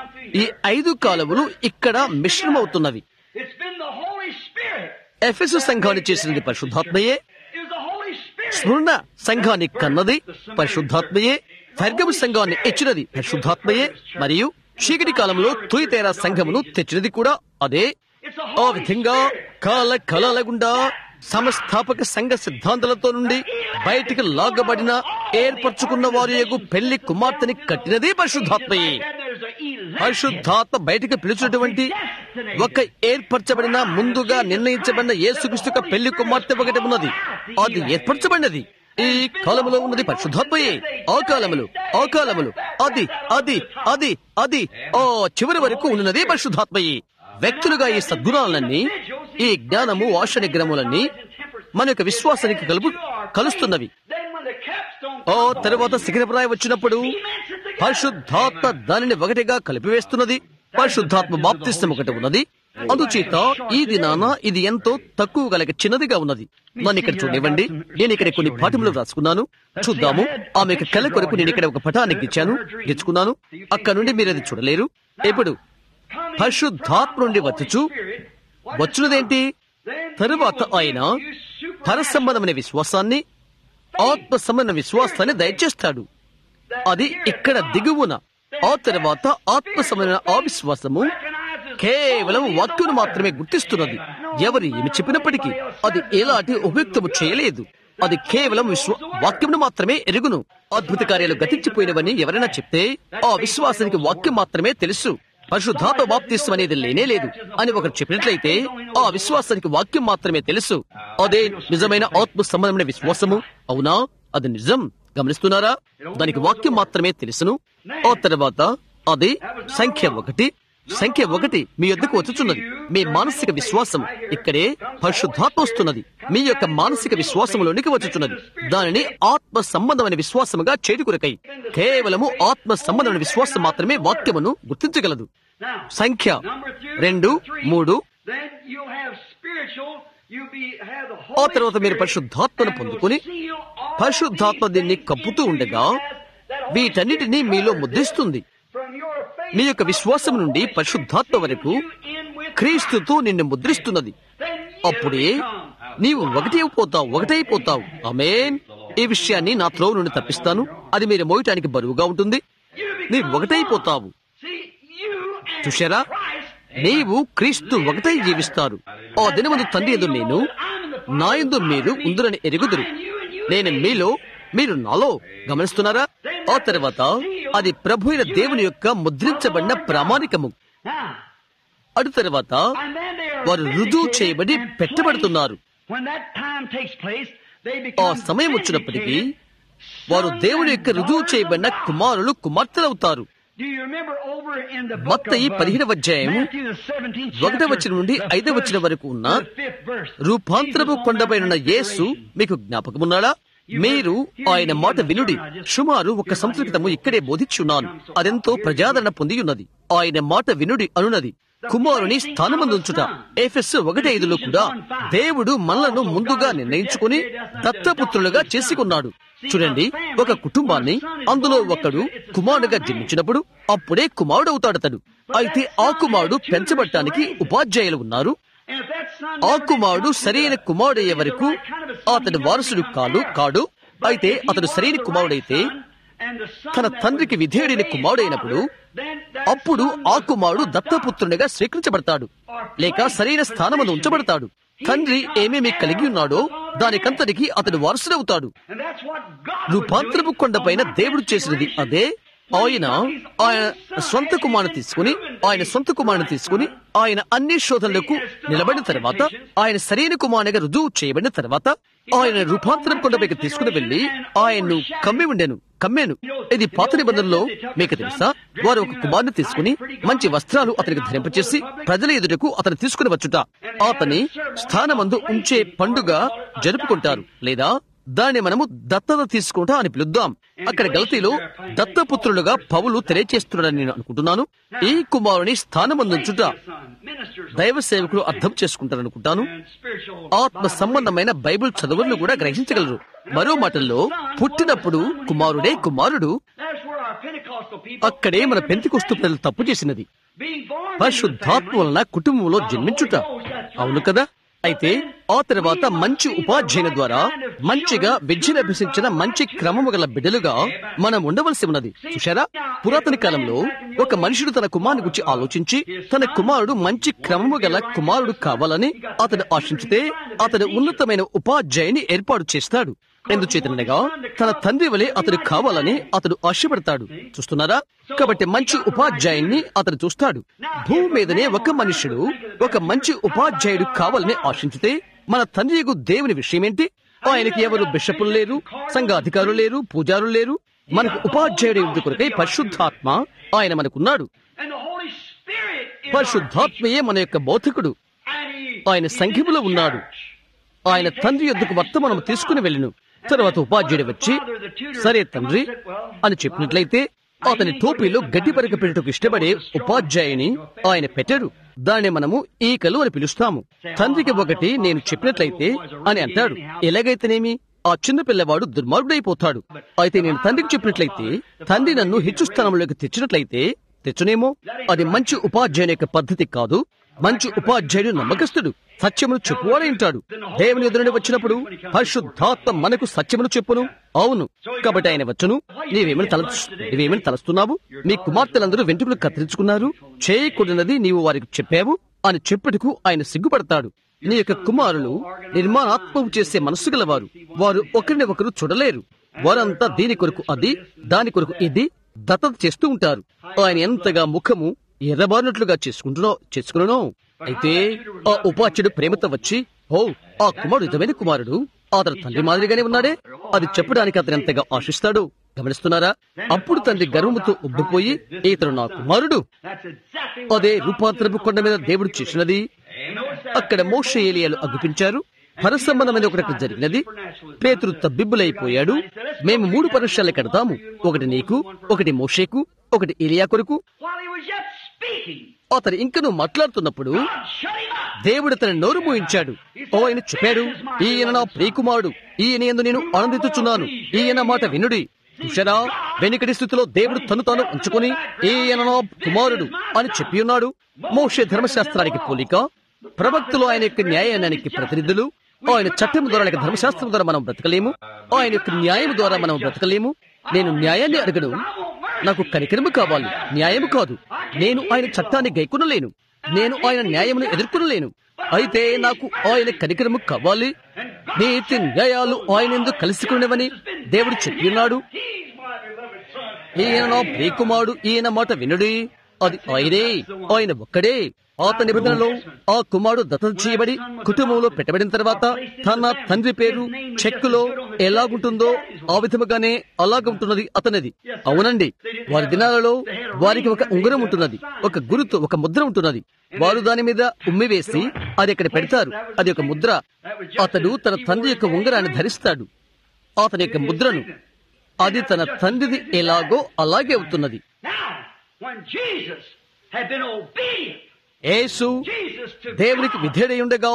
ఈ ఐదు కాలువలు ఇక్కడ మిశ్రమవుతున్నవి It's been the Holy Spirit. ఎఫెసు సంఘాన్ని చేసినది పరిశుద్ధాత్మయే It was the Holy Spirit. స్మరణ సంఘాన్ని కన్నది పరిశుద్ధాత్మయే ఫర్గము సంఘాన్ని ఇచ్చినది పరిశుద్ధాత్మయే మరియు చీకటి కాలంలో తుయితేరా సంఘమును తెచ్చినది కూడా అదే It's the ఆ Holy విధంగా కాల కలల గుండా సమస్థాపక సంఘ సిద్ధాంతాలతో నుండి బయటికి లాగబడిన ఏర్పరచుకున్న వారి యొక్క పెళ్లి కుమార్తెని కట్టినది పరిశుద్ధాత్మయే Then there's a election. పరిశుద్ధాత్మ బయటికి పిలిచినటువంటి ఒక ఏర్పరచబడిన ముందుగా నిర్ణయించబడిన యేసుక్రీస్తు యొక్క పెళ్లి కుమార్తె ఒకటి ఉన్నది అది ఏర్పరచబడినది ఈ కాలములో ఉన్నది పరిశుద్ధాత్మయే ఆ కాలములు ఆ కాలములు అది అది అది అది ఆ చివరి వరకు ఉన్నది పరిశుద్ధాత్మయే వ్యక్తులుగా ఈ సద్గుణాలన్నీ ఈ జ్ఞానము ఆశ నిగ్రహములన్నీ మన యొక్క విశ్వాసానికి కలుపు కలుస్తున్నవి Then when the capstone ఆ తరువాత శిఖరప్రాయ వచ్చినప్పుడు పరిశుద్ధాత్మ దానిని ఒకటిగా కలిపివేస్తున్నది పరిశుద్ధాత్మ బాప్తిస్తం ఒకటి ఉన్నది అందుచేత ఈ దినాన ఇది ఎంతో తక్కువ గలగ చిన్నదిగా ఉన్నది నన్ను ఇక్కడ చూడనివ్వండి నేను ఇక్కడ కొన్ని పాఠములు రాసుకున్నాను చూద్దాము ఆమె యొక్క కళ కొరకు నేను ఇక్కడ ఒక పటాన్ని గిచ్చాను గిచ్చుకున్నాను అక్కడ నుండి మీరు అది చూడలేరు ఇప్పుడు పరిశుద్ధాత్మ నుండి వచ్చుచు వచ్చున్నదేంటి తరువాత ఆయన పరసంబంధమైన విశ్వాసాన్ని ఆత్మ సంబంధ విశ్వాసాన్ని దయచేస్తాడు అది ఇక్కడ దిగువన ఆ తర్వాత ఆత్మ సంబంధమైన ఆ విశ్వాసము కేవలం వాక్యును మాత్రమే గుర్తిస్తున్నది ఎవరు ఏమి చెప్పినప్పటికీ అది ఎలాంటి ఉపయుక్తము చేయలేదు అది కేవలం విశ్వ వాక్యమును మాత్రమే ఎరుగును అద్భుత కార్యాలు గతించిపోయినవని ఎవరైనా చెప్తే ఆ విశ్వాసానికి వాక్యం మాత్రమే తెలుసు పరిశుద్ధాత్మ బాప్తిస్వం అనేది లేనే లేదు అని ఒకరు చెప్పినట్లయితే ఆ విశ్వాసానికి వాక్యం మాత్రమే తెలుసు అదే నిజమైన ఆత్మ సంబంధమైన విశ్వాసము అవునా అది నిజం గమనిస్తున్నారా దానికి వాక్యం మాత్రమే తెలుసును ఆ తర్వాత అది సంఖ్య ఒకటి సంఖ్య ఒకటి మీ యొద్దకు వచ్చుచున్నది మీ మానసిక విశ్వాసం ఇక్కడే పరిశుద్ధాత్మ వస్తున్నది మీ యొక్క మానసిక విశ్వాసంలోనికి వచ్చుచున్నది దానిని ఆత్మ సంబంధమైన విశ్వాసముగా చేదుకురకై కేవలము ఆత్మ సంబంధమైన విశ్వాసం మాత్రమే వాక్యమును గుర్తించగలదు Now, సంఖ్య number two, రెండు three, మూడు then you'll have spiritual, you'll be, have the ఆ Holy తర్వాత మీరు Spirit, పరిశుద్ధాత్మను and పొందుకుని will seal all పరిశుద్ధాత్మ these దీన్ని things కప్పుతూ into ఉండగా you as that Holy వీటన్నిటినీ Spirit మీలో covers ముద్రిస్తుంది it from your faith మీ యొక్క up to విశ్వాసం the నుండి Holy Spirit పరిశుద్ధాత్మ seals వరకు you in with క్రీస్తుతో నిన్ను ముద్రిస్తున్నది Then you అప్పుడే become నీవు ఒకటి అయిపోతావు ఒకటైపోతావు ఆమేన్ ఈ విషయాన్ని నా త్రోవ నుండి తప్పిస్తాను అది మీరు మోయటానికి బరువుగా ఉంటుంది You become నీవు ఒకటైపోతావు See, you and చూశారా Christ నీవు క్రీస్తు ఒకటై జీవిస్తారు ఆ దినమందు తండ్రి ఎదు నేను నా యందు మీరు ఉందురని ఎరుగుదురు నేను మీలో మీరు నాలో గమనిస్తున్నారా ఆ తర్వాత అది ప్రభు అయిన దేవుని యొక్క ముద్రించబడిన ప్రామాణికము Now, అటు తర్వాత and then they are వారు రుజువు vindicated చేయబడి and పెట్టబడుతున్నారు placed. When that time takes place, they ఆ become సమయం వచ్చినప్పటికీ vindicated వారు sons దేవుని and యొక్క రుజువు daughters చేయబడిన of God. కుమారులు కుమార్తెలవుతారు Do you remember over in the book మత్తయి of, uh, పదిహేనవ అధ్యాయము Matthew, the 17th ఒకటవ chapter, వచనం నుండి the ఐదవ first వచనం వరకు ఉన్న to the fifth verse. రూపాంతరపు Jesus on కొండపైన Mount యేసు Transfiguration. మీకు జ్ఞాపకమున్నాడా మీరు ఆయన మాట వినుడి సుమారు ఒక సంవత్సర క్రితము ఇక్కడే బోధించున్నాను అదెంతో ప్రజాదరణ పొంది ఉన్నది ఆయన మాట వినుడి అనున్నది కుమారుని స్థానమందుంచుట ఎఫెస్ ఒకటి ఐదులో కూడా దేవుడు మనలను ముందుగా నిర్ణయించుకుని దత్తపుత్రులుగా చేసుకున్నాడు చూడండి ఒక కుటుంబాన్ని అందులో ఒకడు కుమారుడుగా జన్మించినప్పుడు అప్పుడే కుమారుడు అవుతాడు అతడు అయితే ఆ కుమారుడు పెంచబడటానికి ఉపాధ్యాయులు ఉన్నారు And if that son ఆ never కుమారుడు becomes సరైన the కుమారుడయ్యే వరకు right kind of a son, అతడు he వారసుడు doesn't కాదు become కాడు heir. అయితే But if he అతడు was సరైన the కుమారుడైతే right son, and the son తన that తండ్రికి was విధేయుడైన obeyed కుమారుడైనప్పుడు father, then that అప్పుడు son ఆ was కుమారుడు of God. దత్తపుత్రునిగా స్వీకరించబడతాడు లేక సరైన స్థానమును ఉంచబడతాడు తండ్రి ఏమేమి కలిగి ఉన్నాడో దానికంతటికి అతడు వారసుడవుతాడు And that's what God was రూపాంతరపు doing కొండపైన on Mount దేవుడు చేసినది Transfiguration. అదే ఆయన ఆయన సొంత కుమారుని తీసుకుని ఆయన సొంత కుమారుని తీసుకుని ఆయన అన్ని శోధనలకు నిలబడిన తర్వాత ఆయన సరైన కుమారునిగా రుజువు చేయబడిన తర్వాత ఆయన రూపాంతరం కొండపైకి తీసుకుని వెళ్లి ఆయన్ను కమ్మి ఉండెను కమ్మాను ఇది పాత నిబంధనలో మీకు తెలుసా వారు ఒక కుమారుని తీసుకుని మంచి వస్త్రాలు అతనికి ధరింపచేసి ప్రజల ఎదుటకు అతను తీసుకుని వచ్చుట అతని స్థానమందు ఉంచే పండుగ జరుపుకుంటారు లేదా దాన్ని మనము దత్తత తీసుకుంటా అని పిలుద్దాం అక్కడ గలతీలో దత్తపుత్రులుగా పౌలు తెలియచేస్తున్నాడని నేను అనుకుంటున్నాను ఈ కుమారుని స్థానమందుంచుట దైవ సేవకులు అర్థం చేసుకుంటారనుకుంటాను ఆత్మ సంబంధమైన బైబిల్ చదువులను కూడా గ్రహించగలరు మరో మాటల్లో పుట్టినప్పుడు కుమారుడే కుమారుడు అక్కడే మన పెంతికొస్తు ప్రజలు తప్పు చేసినది పరిశుద్ధాత్మ వలన కుటుంబంలో జన్మించుట అవును కదా అయితే ఆ తర్వాత మంచి ఉపాధ్యాయుని ద్వారా మంచిగా విద్యను అభ్యసించిన మంచి క్రమము గల బిడ్డలుగా మనం ఉండవలసి ఉన్నది చూశారా పురాతన కాలంలో ఒక మనుషుడు తన కుమారుని గురించి ఆలోచించి తన కుమారుడు మంచి క్రమము గల కుమారుడు కావాలని అతడు ఆశించితే అతడు ఉన్నతమైన ఉపాధ్యాయుని ఏర్పాటు చేస్తాడు ఎందుచేతనగా తన తండ్రి వలె అతడు కావాలని అతడు ఆశపడతాడు చూస్తున్నారా కాబట్టి మంచి ఉపాధ్యాయున్ని అతడు చూస్తాడు భూమి మీదనే ఒక మనుషుడు ఒక మంచి ఉపాధ్యాయుడు కావాలని ఆశించితే మన తండ్రియకు దేవుని విషయమేంటి ఆయనకి ఎవరు బిషపులు లేరు సంఘ అధికారులు లేరు పూజారులు లేరు మనకు ఉపాధ్యాయుడు కొరకై పరిశుద్ధాత్మ ఆయన మనకున్నాడు పరిశుద్ధాత్మయే మన యొక్క బౌతికుడు ఆయన సంఘములో ఉన్నాడు ఆయన తండ్రి యొద్దకు వర్తమానం తీసుకుని వెళ్ళిను తర్వాత ఉపాధ్యాయుడు వచ్చి సరే తండ్రి అని చెప్పినట్లయితే అతని టోపీలో గడ్డి పరక పెట్టుటకు ఇష్టపడే ఉపాధ్యాయుని ఆయన పెట్టాడు దాన్ని మనము ఈకలు అని పిలుస్తాము తండ్రికి ఒకటి నేను చెప్పినట్లయితే అని అంటాడు ఎలాగైతేనేమి ఆ చిన్న పిల్లవాడు దుర్మార్గుడైపోతాడు అయితే నేను తండ్రికి చెప్పినట్లయితే తండ్రి నన్ను హెచ్చు స్థానంలోకి తెచ్చినట్లయితే తెచ్చునేమో అది మంచి ఉపాధ్యాయుని యొక్క పద్ధతి కాదు మంచి ఉపాధ్యాయుడు నమ్మకస్తుడు సత్యమును చెప్పువాడే ఉంటాడు దేవుని ఎదురుని వచ్చినప్పుడు పరిశుద్ధాత్మ మనకు సత్యమును చెప్పును అవును కాబట్టి ఆయన వచ్చును నీవేమని తల నీవేమని తలస్తున్నావు మీ కుమార్తెలందరూ వెంట్రుకలు కత్తిరించుకున్నారు చేయకూడనది నీవు వారికి చెప్పావు అని చెప్పుటకు ఆయన సిగ్గుపడతాడు నీ యొక్క కుమారులు నిర్మాణాత్మకు చేసే మనస్సు గలవారు వారు ఒకరిని ఒకరు చూడలేరు వారంతా దీని కొరకు అది దాని కొరకు ఇది దత్తత చేస్తూ ఉంటారు ఆయన ఎంతగా ముఖము ఎర్రబారినట్లుగా చేసుకుంటున్నా చేసుకున్నాను అయితే ఆ ఉపాధ్యుడు ప్రేమతో వచ్చి ఓ ఆ కుమారుడు నిజమైన కుమారుడు అతను తండ్రి మాదిరిగానే ఉన్నాడే అది చెప్పడానికి అతను ఎంతగా ఆశిస్తాడు గమనిస్తున్నారా అప్పుడు తండ్రి గర్వముతో ఉబ్బిపోయి ఇతడు నా కుమారుడు That's exactly అదే రూపాంతరపు కొండ మీద దేవుడు చేసినది అక్కడ మోష ఏలియాలు అగ్గిపించారు పరసంబంధమైన ఒకటి అక్కడ జరిగినది పేతురు తబ్బిబ్బులైపోయాడు మేము మూడు పరీక్షలు కడతాము ఒకటి నీకు ఒకటి మోషేకు ఒకటి ఏలియా కొరకు While he was yet speaking, అతను ఇంకను మాట్లాడుతున్నప్పుడు God shut him up. దేవుడు తన నోరు మూయించాడు ఓ ఆయన చెప్పాడు ఈయన నా ప్రియకుమారుడు ఈయన ఎందు నేను ఆనందించుచున్నాను ఈయన మాట వినుడి చూశారా వెనుకటి స్థితిలో దేవుడు తను తాను ఉంచుకుని ఈయన నా కుమారుడు అని చెప్పి ఉన్నాడు మోషే ధర్మశాస్త్రానికి పోలిక ప్రవక్తులు ఆయన యొక్క న్యాయానికి ప్రతినిధులు ఆయన చట్టం ద్వారా లేక ధర్మశాస్త్రం ద్వారా మనం బ్రతకలేము ఆయన యొక్క న్యాయం ద్వారా మనం బ్రతకలేము నేను న్యాయాన్ని అడగను నాకు కనికరము కావాలి న్యాయము కాదు నేను ఆయన చట్టాన్ని గైకొనలేను నేను ఆయన న్యాయమును ఎదుర్కొనలేను అయితే నాకు ఆయన కనికరము కావాలి నీతి న్యాయాలు ఆయన ఎందుకు కలుసుకునేవని దేవుడు చెప్పి ఉన్నాడు He's my beloved son. ఈయన నా ప్రియకుమారుడు ఈయన మాట వినుడి అది ఆయనే ఆయన ఒక్కడే పాత నిబంధనలో ఆ కుమారుడు దత్తత చేయబడి కుటుంబంలో పెట్టబడిన తర్వాత తన తండ్రి పేరు చెక్కులో ఎలాగుంటుందో ఆ విధముగానే అలాగుంటున్నది అతనిది అవునండి వారి దినాలలో వారికి ఒక ఉంగరం ఉంటున్నది ఒక గురుతు ఒక ముద్ర ఉంటున్నది వారు దాని మీద ఉమ్మి వేసి అది అక్కడ పెడతారు అది ఒక ముద్ర అతడు తన తండ్రి యొక్క ఉంగరాన్ని ధరిస్తాడు అతని యొక్క ముద్రను అది తన తండ్రిది ఎలాగో అలాగే అవుతున్నది Now, when Jesus had been obedient, Yesu Jesus to దేవునికి విధేయుడై ఉండగా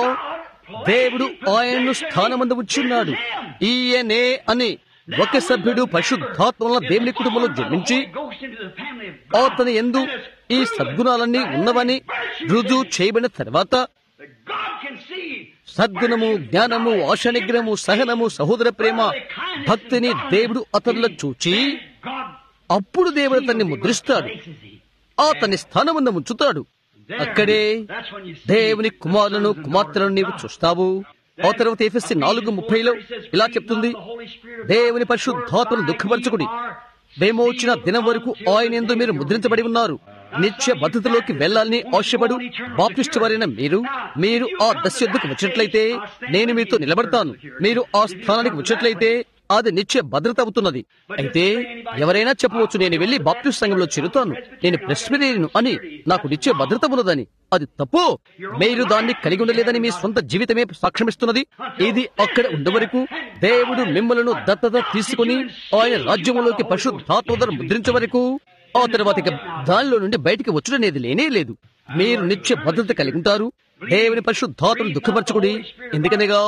దేవుడు ఆయన్ను స్థానమందు ఉంచున్నాడు ఈయనే అని ఒక సభ్యుడు పరిశుద్ధాత్మ వలన దేవుని కుటుంబంలో జన్మించి goes into the family of God. అతని ఎందు ఈ సద్గుణాలన్నీ ఉన్నవని రుజువు చేయబడిన తర్వాత That God can see సద్గుణము జ్ఞానము ఆశనిగ్రహము సహనము సహోదర ప్రేమ భక్తిని దేవుడు అతనిలో చూచి God అప్పుడు దేవుడు అతన్ని ముద్రిస్తాడు places him. అతని స్థానముంద ఉంచుతాడు అక్కడే That's when you see దేవుని కుమారులను కుమార్తెలను నీవు చూస్తావు ఆ తర్వాత ఎఫ్ఎస్సి నాలుగు ముప్పైలో ఇలా చెప్తుంది దేవుని పరిశుద్ధాత్మను దుఃఖపరచుకుడి వేమోచిన దినం వరకు ఆయన ఎందు మీరు ముద్రించబడి ఉన్నారు నిత్య భద్రతలోకి వెళ్లాలని ఆశపడు బాప్టిస్ట్ వారైన మీరు మీరు ఆ దశ యొద్దకు వచ్చినట్లయితే నేను మీతో నిలబడతాను మీరు ఆ స్థానానికి వచ్చినట్లయితే అది నిత్య భద్రత అవుతున్నది అయితే ఎవరైనా చెప్పవచ్చు నేను వెళ్లి బాప్టిస్ట్ సంఘంలో చేరుతాను నేను ప్రెస్బిరియను అని నాకు నిత్య భద్రత ఉన్నదని అది తప్పు మీరు దాన్ని కలిగి ఉండలేదని మీ సొంత జీవితమే సాక్ష్యమిస్తున్నది ఇది అక్కడ ఉండే వరకు దేవుడు మిమ్మలను దత్తత తీసుకుని ఆయన రాజ్యంలోకి పరిశుద్ధాత్మ ద్వారా ముద్రించే వరకు ఆ తర్వాత ఇక దానిలో నుండి బయటికి వచ్చుడనేది లేనే లేదు మీరు నిత్య భద్రత కలిగి ఉంటారు దేవుని పరిశుద్ధాత్మను దుఃఖపరచుకుడి ఎందుకనగా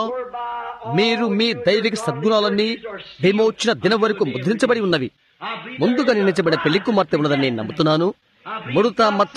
మీరు మీ దైవిక సద్గుణాలన్నీ విమోచన దినం వరకు ముద్రించబడి ఉన్నవి ముందుగా నిర్ణయించబడిన పెళ్లి కుమార్తె ఉన్నదని నేను నమ్ముతున్నాను ముడత మచ్చ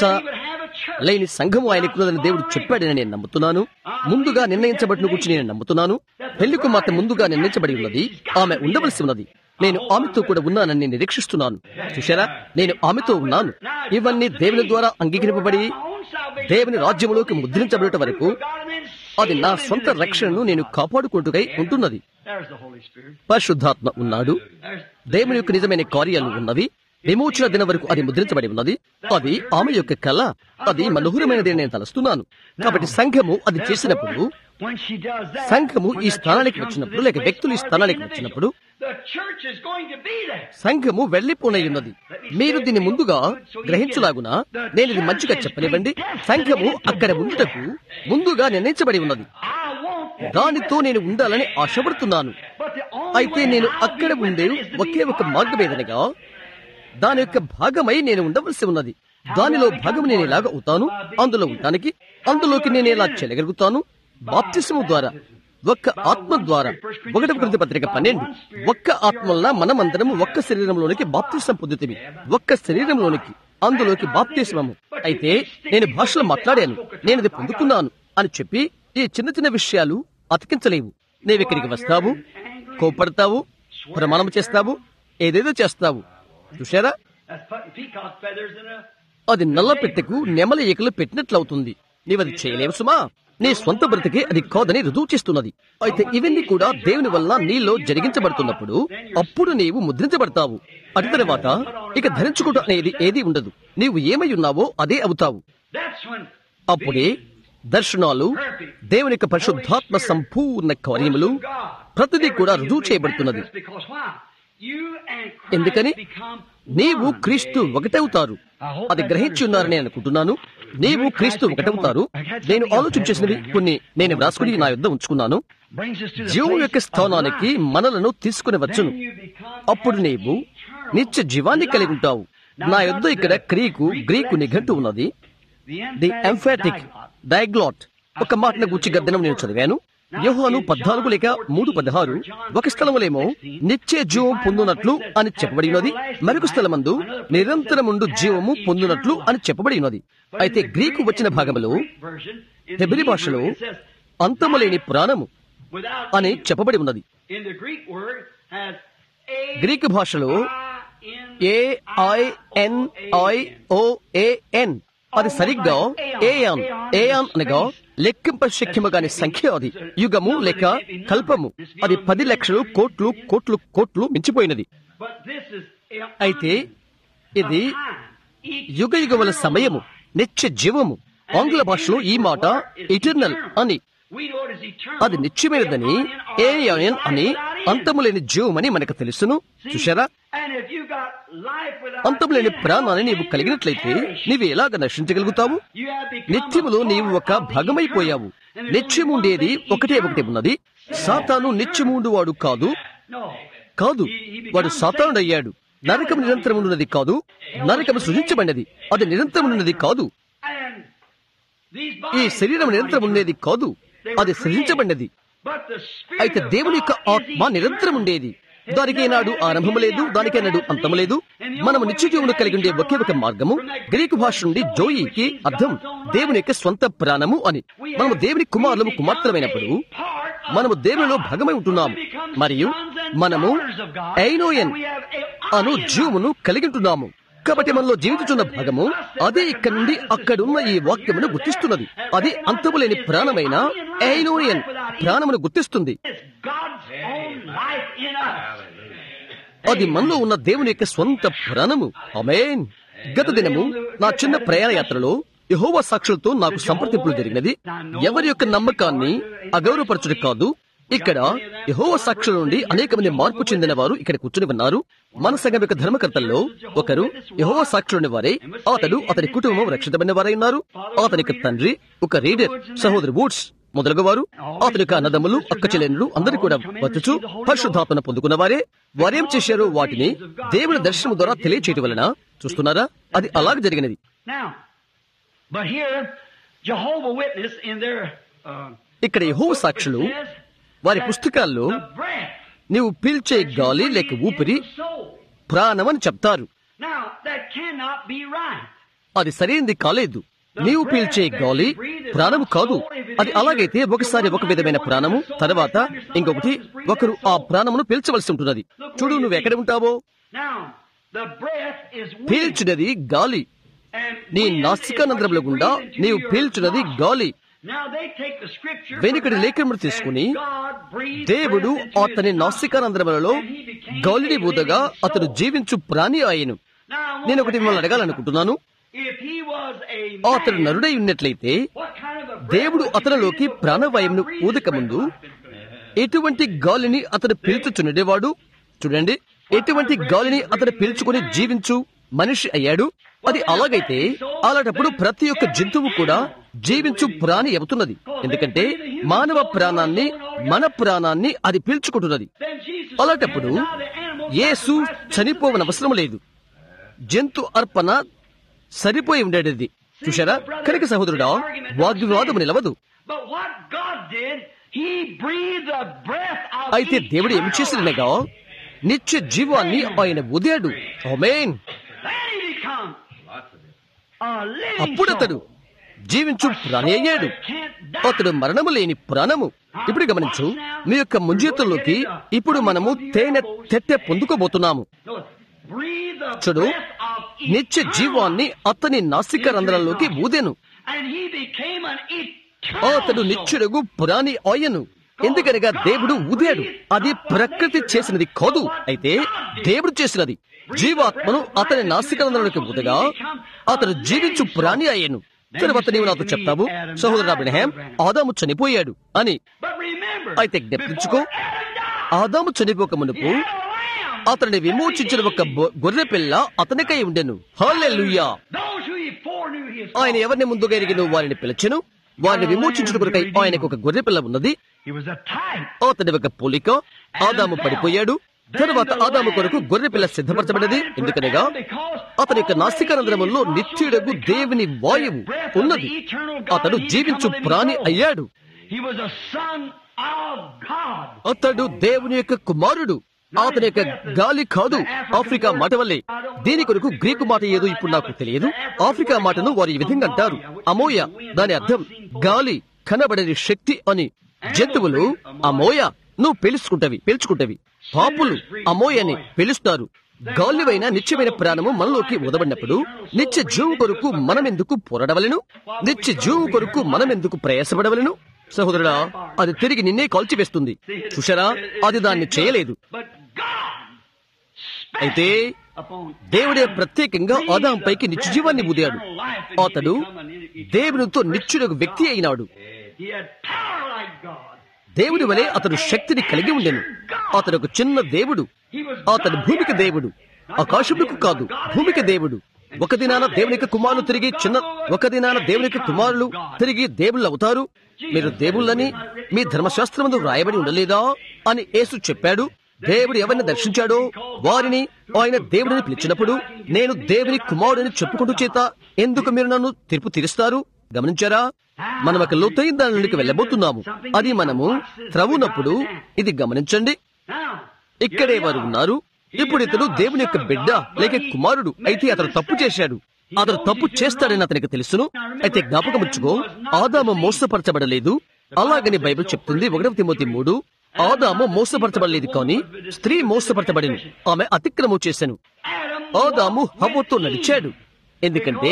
లేని సంఘము ఆయనకున్నదని దేవుడు చెప్పాడని నేను నమ్ముతున్నాను ముందుగా నిర్ణయించబడిన గురించి నేను నమ్ముతున్నాను పెళ్లి కుమార్తె ముందుగా నిర్ణయించబడి ఉన్నది ఆమె ఉండవలసి ఉన్నది నేను ఆమెతో కూడా ఉన్నానని నేను నిరీక్షిస్తున్నాను చూశారా నేను ఆమెతో ఉన్నాను ఇవన్నీ దేవుని ద్వారా అంగీకరింపబడి దేవుని రాజ్యములోకి ముద్రించబడట వరకు అది నా సొంత రక్షణను నేను కాపాడుకుంటుకై ఉంటున్నది There's the Holy Spirit. పరిశుద్ధాత్మ ఉన్నాడు There's దేవుని యొక్క నిజమైన కార్యాలు ఉన్నవి విమోచన దినం వరకు అది ముద్రించబడి ఉన్నది అది ఆమె యొక్క కళ అది మనోహరమైనది అని నేను తలస్తున్నాను కాబట్టి సంఘము అది చేసినప్పుడు when she does that, సంఘము when ఈ the స్థానానికి church comes వచ్చినప్పుడు to లేక this వ్యక్తులు ఈ place స్థానానికి for the వచ్చినప్పుడు the church is going to be there. సంఘము వెళ్లిపోనయ్యున్నది మీరు దీన్ని ముందుగా గ్రహించలాగున నేను ఇది మంచిగా చెప్పనివ్వండి సంఘము అక్కడ ఉండుటకు ముందుగా నిర్ణయించబడి ఉన్నది I want దానితో నేను ఉండాలని ఆశపడుతున్నాను but the only అయితే way నేను I'll అక్కడ be with ఉండే it is to okay be ఒక part మార్గం of it. ఏదనగా దాని యొక్క భాగమై నేను ఉండవలసి ఉన్నది దానిలో భాగం నేను ఎలాగ అవుతాను అందులో ఉండటానికి అందులోకి నేను ఎలా చెలగలుగుతాను బాప్తిసము ద్వారా ఒక్క ఆత్మ ద్వారా ఒకటి కృతి పత్రిక పన్నెండు ఒక్క ఆత్మ వలన మనమందరం ఒక్క శరీరంలోనికి బాప్తిసం పొందుతుంది ఒక్క శరీరంలోనికి అందులోకి బాప్తిస్మము అయితే నేను భాషలో మాట్లాడాను నేను ఇది పొందుకున్నాను అని చెప్పి ఈ చిన్న చిన్న విషయాలు అతికించలేవు నీవు ఇక్కడికి వస్తావు కోపడతావు ప్రమాణం చేస్తావు ఏదేదో చేస్తావు చూశారా That's putting peacock feathers in a అది నల్ల పెట్టెకు నెమలి ఈకలు పెట్టినట్లవుతుంది నీవది చేయలేవు సుమా నీ స్వంత బ్రతికే అది కాదని రుజువు చేస్తున్నది అయితే ఇవన్నీ కూడా దేవుని వల్ల నీలో జరిగించబడుతున్నప్పుడు అప్పుడు నీవు ముద్రించబడతావు అటు తర్వాత ఇక ధరించుకుంటూ అనేది ఏది ఉండదు నీవు ఏమై ఉన్నావో అదే అవుతావు That's when అప్పుడే దర్శనాలు దేవుని యొక్క పరిశుద్ధాత్మ సంపూర్ణ కార్యములు ప్రతిదీ కూడా రుజువు చేయబడుతున్నది Because why? You and Christ ఎందుకని become నీవు one. క్రీస్తు ఒకటవుతారు అది గ్రహించి ఉన్నారని అనుకుంటున్నాను నీవు క్రీస్తు ఒకటవుతారు నేను ఆలోచన చేసినవి కొన్ని నేను వ్రాసుకుని నా యుద్ధ ఉంచుకున్నాను Brings us to the జీవం place యొక్క of స్థానానికి life. మనలను తీసుకుని వచ్చును Then you become అప్పుడు నీవు నిత్య జీవాన్ని కలిగి ఉంటావు నా యుద్ధ ఇక్కడ క్రీకు గ్రీకు నిఘంటు ఉన్నది the the emphatic emphatic diglot. Diaglott ఒక మాటను గుచ్చి గద్దెనం నేను చదివాను యోహాను పద్నాలుగు లేక మూడు పదహారు ఒక స్థలములేమో నిత్య జీవం పొందునట్లు అని చెప్పబడినది మరొక స్థలమందు నిరంతరముండు జీవము పొందునట్లు అని చెప్పబడినది అయితే గ్రీకు వచ్చిన భాగములో హెబ్రి భాషలో అంతములేని ప్రాణము without అని చెప్పబడి ఉన్నది in the Greek word has a Greek భాషలో ఏ ఐ ఎన్ ఐ ఓ ఏ ఎన్ అది సరిగ్గా ఏయాన్ ఏయాన్ అనగా లెక్కింప శక్యము కాని సంఖ్య అది యుగము లేక కల్పము అది పది లక్షలు కోట్లు కోట్లు కోట్లు మించిపోయినది but this is a- అయితే ఇది time. Each యుగ యుగముల సమయము నిత్య జీవము ఆంగ్ల భాషలో ఈ మాట ఇటర్నల్ అని we know it is eternal. అది నిత్యమైనదని ఏయాన్ అని అంతము లేని జీవమని మనకు తెలుసును చూశారా And if you got life without అంతము లేని sin, ప్రాణాన్ని నీవు then కలిగినట్లయితే you perish. నీవు ఎలాగ నశించగలుగుతావు You have become నిత్యములో a నీవు part ఒక of the భాగమైపోయావు eternal. And there's నిత్యము only one ఉండేది thing ఒకటే ఒకటి eternal. ఉన్నది సాతాను నిత్యము వాడు కాదు No. కాదు వాడు సాతానుడయ్యాడు నరకం నిరంతరం ఉన్నది కాదు నరకం సృజించబడినది అది నిరంతరం ఉన్నది కాదు And these ఈ bodies శరీరం are నిరంతరం eternal. ఉండేది కాదు They were అది సృజించబడినది created. But the Spirit అయితే of దేవుని యొక్క God is ఆత్మ నిరంతరం eternal. ఉండేది It దానికి never నాడు had ఆరంభము లేదు beginning, దానికి never నాడు had అంతము లేదు end. And the మనము only నిత్య way we జీవులు have కలిగి ఉండే eternal ఒకే ఒక life మార్గము from that గ్రీకు Greek భాష word నుండి zoe, జోయికి which means అర్థం God's own life. దేవుని యొక్క స్వంత ప్రాణము అని We మనము have- దేవుని కుమారులము we కుమార్తెలమైనప్పుడు become a part of మనము దేవునిలో God. భాగమై ఉంటున్నాము We become మరియు sons and మనము daughters of God. ఐనోయన్ And we have a Anu I in us. జీవమును కలిగి ఉంటున్నాము కాబట్టి మనలో జీవించుతున్న భాగము అదే ఇక్కడ నుండి అక్కడున్న ఈ వాక్యమును గుర్తిస్తున్నది అది అంతము లేని ప్రాణమైన ఐనోయన్ ప్రాణమును గుర్తిస్తుంది It's God's own life in us. అది మనలో ఉన్న దేవుని యొక్క స్వంత ప్రాణము అమేన్ గత దినము నా చిన్న ప్రయాణ యాత్రలో యహోవా సాక్షులతో నాకు సంప్రదింపులు జరిగినది ఎవరి యొక్క నమ్మకాన్ని అగౌరవపరచుడు కాదు ఇక్కడ యహోవ సాక్షుల నుండి అనేక మంది మార్పు చెందిన వారు ఇక్కడ కూర్చుని ఉన్నారు మన సంఘం యొక్క ధర్మకర్తల్లో ఒకరు యహోవ సాక్షులని వారే అతడు అతని కుటుంబం రక్షితమైన వారై ఉన్నారు అతని యొక్క తండ్రి ఒక రీడర్ సహోదరి వూడ్స్ మొదలగు వారు అతని యొక్క అన్నదమ్ములు అక్క చెల్లెనులు అందరూ కూడా వచ్చుచు పరిశుద్ధాత్మను పొందుకున్న వారే వారేం చేశారో వాటిని దేవుని దర్శనం ద్వారా తెలియచేయటం వలన చూస్తున్నారా అది అలాగ జరిగినది Now, but here, Jehovah Witness in their uh, ఇక్కడ యహోవ సాక్షులు says వారి that పుస్తకాల్లో the breath నీవు పీల్చే గాలి లేక ఊపిరి is the soul. ప్రాణం అని చెప్తారు Now, that cannot be right. అది సరైనది కాలేదు నీవు పీల్చే గాలి ప్రాణము కాదు అది అలాగైతే ఒకసారి ఒక విధమైన ప్రాణము తర్వాత ఇంకొకటి ఒకరు ఆ ప్రాణమును పీల్చవలసి ఉంటున్నది చూడు నువ్వు ఎక్కడ ఉంటావో Now, the breath is wind. పీల్చున్నది గాలి And నీ wind is నాసికానంద్రముల what you గుండా breathe into నీవు your పీల్చున్నది nostrils. గాలి Now they take the scripture వెనుకటి from that, లేఖనమును తీసుకుని and God breathed దేవుడు breath into అతని his నాసికానంద్రములలో nostrils, and he became గాలిని a ఊదగా living అతను soul. జీవించు ప్రాణి ఆయను Now, I want నేను to ఒకటి మిమ్మల్ని ask అడగాలనుకుంటున్నాను you, if he was a అతడు man, నరుడై ఉన్నట్లయితే what kind of a breath దేవుడు would he అతనిలోకి breathe before ప్రాణవాయువును God breathed his ఊదక ముందు breath life into him? ఎటువంటి గాలిని అతను పీల్చుచుండేవాడు చూడండి ఎటువంటి గాలిని అతను పీల్చుకుని జీవించు మనిషి అయ్యాడు అది అలాగైతే అలాంటప్పుడు ప్రతి ఒక్క జంతువు కూడా జీవించు ప్రాణి అవుతున్నది ఎందుకంటే మానవ ప్రాణాన్ని మన ప్రాణాన్ని అది పీల్చుకుంటున్నది Then Jesus అలాంటప్పుడు said, "Now the animal Yesu sacrifice చనిపోవని అవసరం లేదు జంతు అర్పణ సరిపోయి ఉండేది చూశారా కనుక సహోదరుడా వాగ్వివాదము నిలవదు But what God did, He breathed the breath of అయితే దేవుడు ఏమి eternal చేసినగా నిత్య జీవాన్ని ఆయన ఉదయాడు ఆమేన్ Then he becomes a living అప్పుడు అతడు soul. జీవించు ప్రాణి అయ్యాడు అతడు మరణము లేని ప్రాణము ఇప్పుడు గమనించు మీ యొక్క ముంజీతంలోకి ఇప్పుడు మనము తేనె తెట్టె పొందుకోబోతున్నాము No, breathe the చూడు breath of నిత్య eternal జీవాన్ని అతని నాసిక రంధ్రాల్లోకి ఊదెను And he became an అతడు నిత్యుడుగు పురాణి ఆయను ఎందుకనగా దేవుడు ఊదాడు అది ప్రకృతి చేసినది కాదు అయితే దేవుడు చేసినది జీవాత్మను అతని నాసికరంలోకి ఊదగా అతడు జీవించు ప్రాణి అయ్యను తర్వాత నీవు నాతో చెప్తావు సహోదరు అబ్రహాం ఆదాము చనిపోయాడు అని But remember, అయితే జ్ఞప్తించుకో before Adam died, ఆదాము చనిపోక మునుపు he had a lamb. అతన్ని విమోచించిన ఒక బొ- గొర్రె పిల్ల అతనికై ఉండెను హల్లెలూయా Those who he foreknew his ఆయన ఎవరిని ముందుగా ఎరిగిన వారిని పిలిచెను వారిని విమోచించిన కొరకై ఆయనకు ఒక గొర్రె పిల్ల ఉన్నది He was a type. అతని ఒక పోలిక ఆదాము పడిపోయాడు తరువాత ఆదాము కొరకు గొర్రె పిల్ల సిద్ధపరచబడినది ఎందుకనగా అతని యొక్క నాసికానందరములో నిత్యుడగు దేవుని వాయువు ఉన్నది అతడు జీవించు ప్రాణి అయ్యాడు He was a son of God. అతడు దేవుని యొక్క కుమారుడు అతని యొక్క గాలి కాదు ఆఫ్రికా మాట వల్లే దీని కొరకు గ్రీకు మాట ఏదో ఇప్పుడు నాకు తెలియదు ఆఫ్రికా మాటను వారు ఈ విధంగా అంటారు అమోయ దాని అర్థం గాలి కనబడని శక్తి అని జంతువులు అమోయ నువ్వు పిలుచుకుంటవి పిలుచుకుంటవి పాపులు అమోయని పిలుస్తారు గాలివైన నిత్యమైన ప్రాణము మనలోకి ఉదబడినప్పుడు నిత్య జీవం కొరకు మనమెందుకు పోరాడవలను నిత్య జీవం కొరకు మనమెందుకు ప్రయాసపడవలను సహోదరుడా అది తిరిగి నిన్నే కాల్చివేస్తుంది చూశారా అది దాన్ని చేయలేదు But God అయితే upon దేవుడే ప్రత్యేకంగా ఆదాం పైకి నిత్య జీవాన్ని ఊదాడు అతడు దేవునితో నిత్యుడొక వ్యక్తి అయినాడు He had power like God. దేవుడి వలె అతడు శక్తిని కలిగి ఉండెను అతడు ఒక చిన్న దేవుడు He was అతడు భూమికి దేవుడు ఆకాశములకు కాదు భూమికి దేవుడు ఒక దినాన దేవునికి కుమారులు తిరిగి చిన్న ఒక దినాన దేవునికి కుమారులు తిరిగి దేవుళ్ళు అవుతారు మీరు దేవుళ్ళని మీ ధర్మశాస్త్రమందు రాయబడి ఉండలేదా అని యేసు చెప్పాడు దేవుడు ఎవరిని దర్శించాడో వారిని ఆయన దేవుడిని పిలిచినప్పుడు నేను దేవుని కుమారుడిని చెప్పుకుంటూ చేత ఎందుకు మీరు నన్ను తీర్పు తీరుస్తారు గమనించారా మనం ఒక లోతైన దానిలోకి వెళ్ళబోతున్నాము అది మనము త్రవ్వునప్పుడు ఇది గమనించండి now. ఇక్కడే వారు ఉన్నారు ఇప్పుడు ఇతడు దేవుని యొక్క బిడ్డ లేక కుమారుడు అయితే అతడు తప్పు చేశాడు అతడు తప్పు చేస్తాడని అతనికి తెలుసును అయితే జ్ఞాపకముచ్చుకో ఆదాము మోసపరచబడలేదు అలాగని బైబిల్ చెప్తుంది ఒకటవ తిమోతి మూడు ఆదాము మోసపరచబడలేదు కానీ స్త్రీ మోసపరచబడిను ఆమె అతిక్రమం చేశాను Adam ఆదాము హవ్వతో నడిచాడు ఎందుకంటే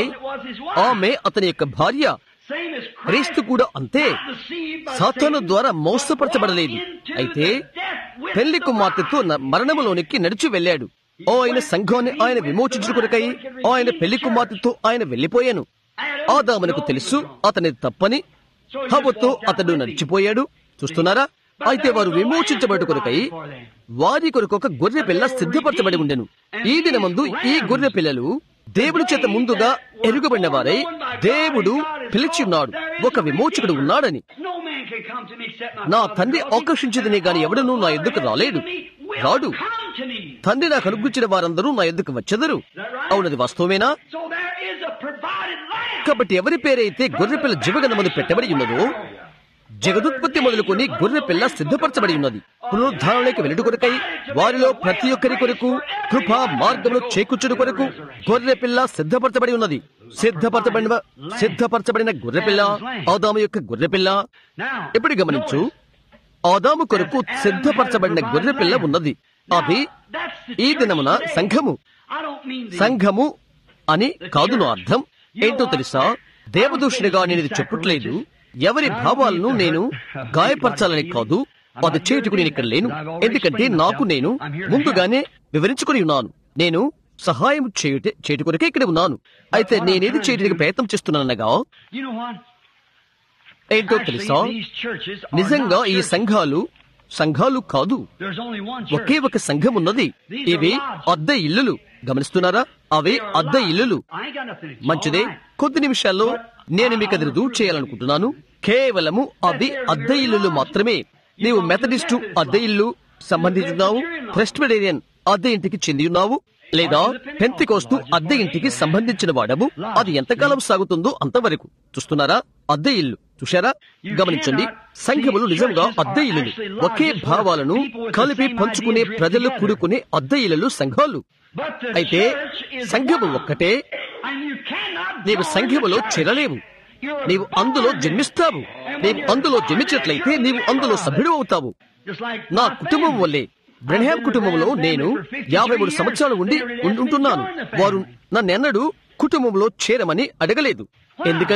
ఆమె అతని యొక్క భార్య same as క్రీస్తు కూడా అంతే deceived by సాతాను Satan, ద్వారా మోసపరచబడలేదు into అయితే the death with పెళ్లి the కుమార్తెతో న- మరణములోనికి నడిచి వెళ్ళాడు ఓ ఆయన సంఘాన్ని ఆయన విమోచించుట కొరకై ఆయన పెళ్లి కుమార్తెతో ఆయన వెళ్లిపోయాను ఆదామునకు తెలుసు అతని తప్పని హవతో అతడు నడిచిపోయాడు చూస్తున్నారా అయితే వారు విమోచించబడి కొరకై వారి కొరకు ఒక గొర్రె పిల్ల సిద్ధపరచబడి ఉండెను ఈ దినమందు ఈ గొర్రె పిల్లలు దేవుని చేత ముందుగా ఎరుగబడిన వారై దేవుడు పిలిచి ఉన్నాడు ఒక విమోచకుడు ఉన్నాడని No man can come to me except my నా Father తండ్రి draws him. ఆకర్షించదని గాని ఎవడనూ నా ఎద్దుకు రాలేడు రాడు Come to me. తండ్రి నాకు అనుగ్రహించిన వారందరూ నా ఎద్దుకు వచ్చెదరు అవునది వాస్తవమేనా So there is a provided lamb. కాబట్టి ఎవరి పేరైతే గొర్రెపిల్ల జీవగణమని పెట్టబడి ఉన్నదో జగదుత్పత్తి మొదలుకొని గొర్రెపిల్ల సిద్ధపరచబడి ఉన్నది పునరుద్ధారణలోకి వెళ్ళుట కొరకై వారిలో ప్రతి ఒక్కరి కొరకు కృపా మార్గంలో చేకూర్చుడు కొరకు గొర్రెపిల్ల సిద్ధపరచబడి ఉన్నది సిద్ధపరచబడిన సిద్ధపరచబడిన గొర్రెపిల్ల ఆదాము యొక్క గొర్రెపిల్ల Now, ఇప్పుడు గమనించు ఆదాము కొరకు సిద్ధపరచబడిన గొర్రెపిల్ల ఉన్నది అది that's the ఈ church దినమున today. సంఘము I don't mean the సంఘము అని కాదు నా అర్థం ఏంటో తెలుసా దేవదూషణగా నేను ఇది చెప్పట్లేదు ఎవరి భావాలను నేను గాయపరచాలని కాదు అది చేటుకు నేను ఇక్కడ లేను ఎందుకంటే నాకు నేను ముందుగానే వివరించుకుని ఉన్నాను నేను సహాయం చేయుట చేటు కొరకే ఇక్కడ ఉన్నాను అయితే నేనేది చేయడానికి ప్రయత్నం చేస్తున్నానగా You know what? ఏంటో Actually, తెలుసా these churches are నిజంగా not ఈ churches. సంఘాలు సంఘాలు కాదు There's only one church. ఒకే ఒక సంఘం ఉన్నది ఇవి అద్దె ఇల్లులు గమనిస్తున్నారా అవి అద్దె ఇల్లులు I ain't got nothing. It's మంచిదే all right. కొద్ది నిమిషాల్లో నేను మీకు అది రుజువు చేయాలనుకుంటున్నాను కేవలము అవి అద్దె ఇల్లులు మాత్రమే నీవు మెథడిస్టు అద్దె ఇల్లు సంబంధించున్నావు ప్రెస్బిటేరియన్ అద్దె ఇంటికి చెంది ఉన్నావు లేదా పెంతికోస్తు అద్దె ఇంటికి సంబంధించిన వాడవు అది ఎంతకాలం సాగుతుందో అంతవరకు చూస్తున్నారా అద్దె ఇల్లు చూశారా గమనించండి సంఘములు నిజంగా అద్దె ఇల్లులు ఒకే భావాలను కలిపి పంచుకునే ప్రజలు కూడుకునే అద్దె ఇల్లులు సంఘాలు But the అయితే church is సంఘము one. ఒక్కటే And you cannot నీవు join సంఘములో the church. చేరలేవు You're నీవు అందులో born. జన్మిస్తావు నీవు అందులో జన్మించినట్లయితే నీవు అందులో సభ్యుడు అవుతావు Just like నా my కుటుంబం family. వల్లే బ్రహ్యాం కుటుంబంలో నేను యాభై మూడు సంవత్సరాలు ఉండి ఉం- ఉంటున్నాను వారు నన్నెన్నడూ కుటుంబంలో చేరమని అడగలేదు ఎందుకని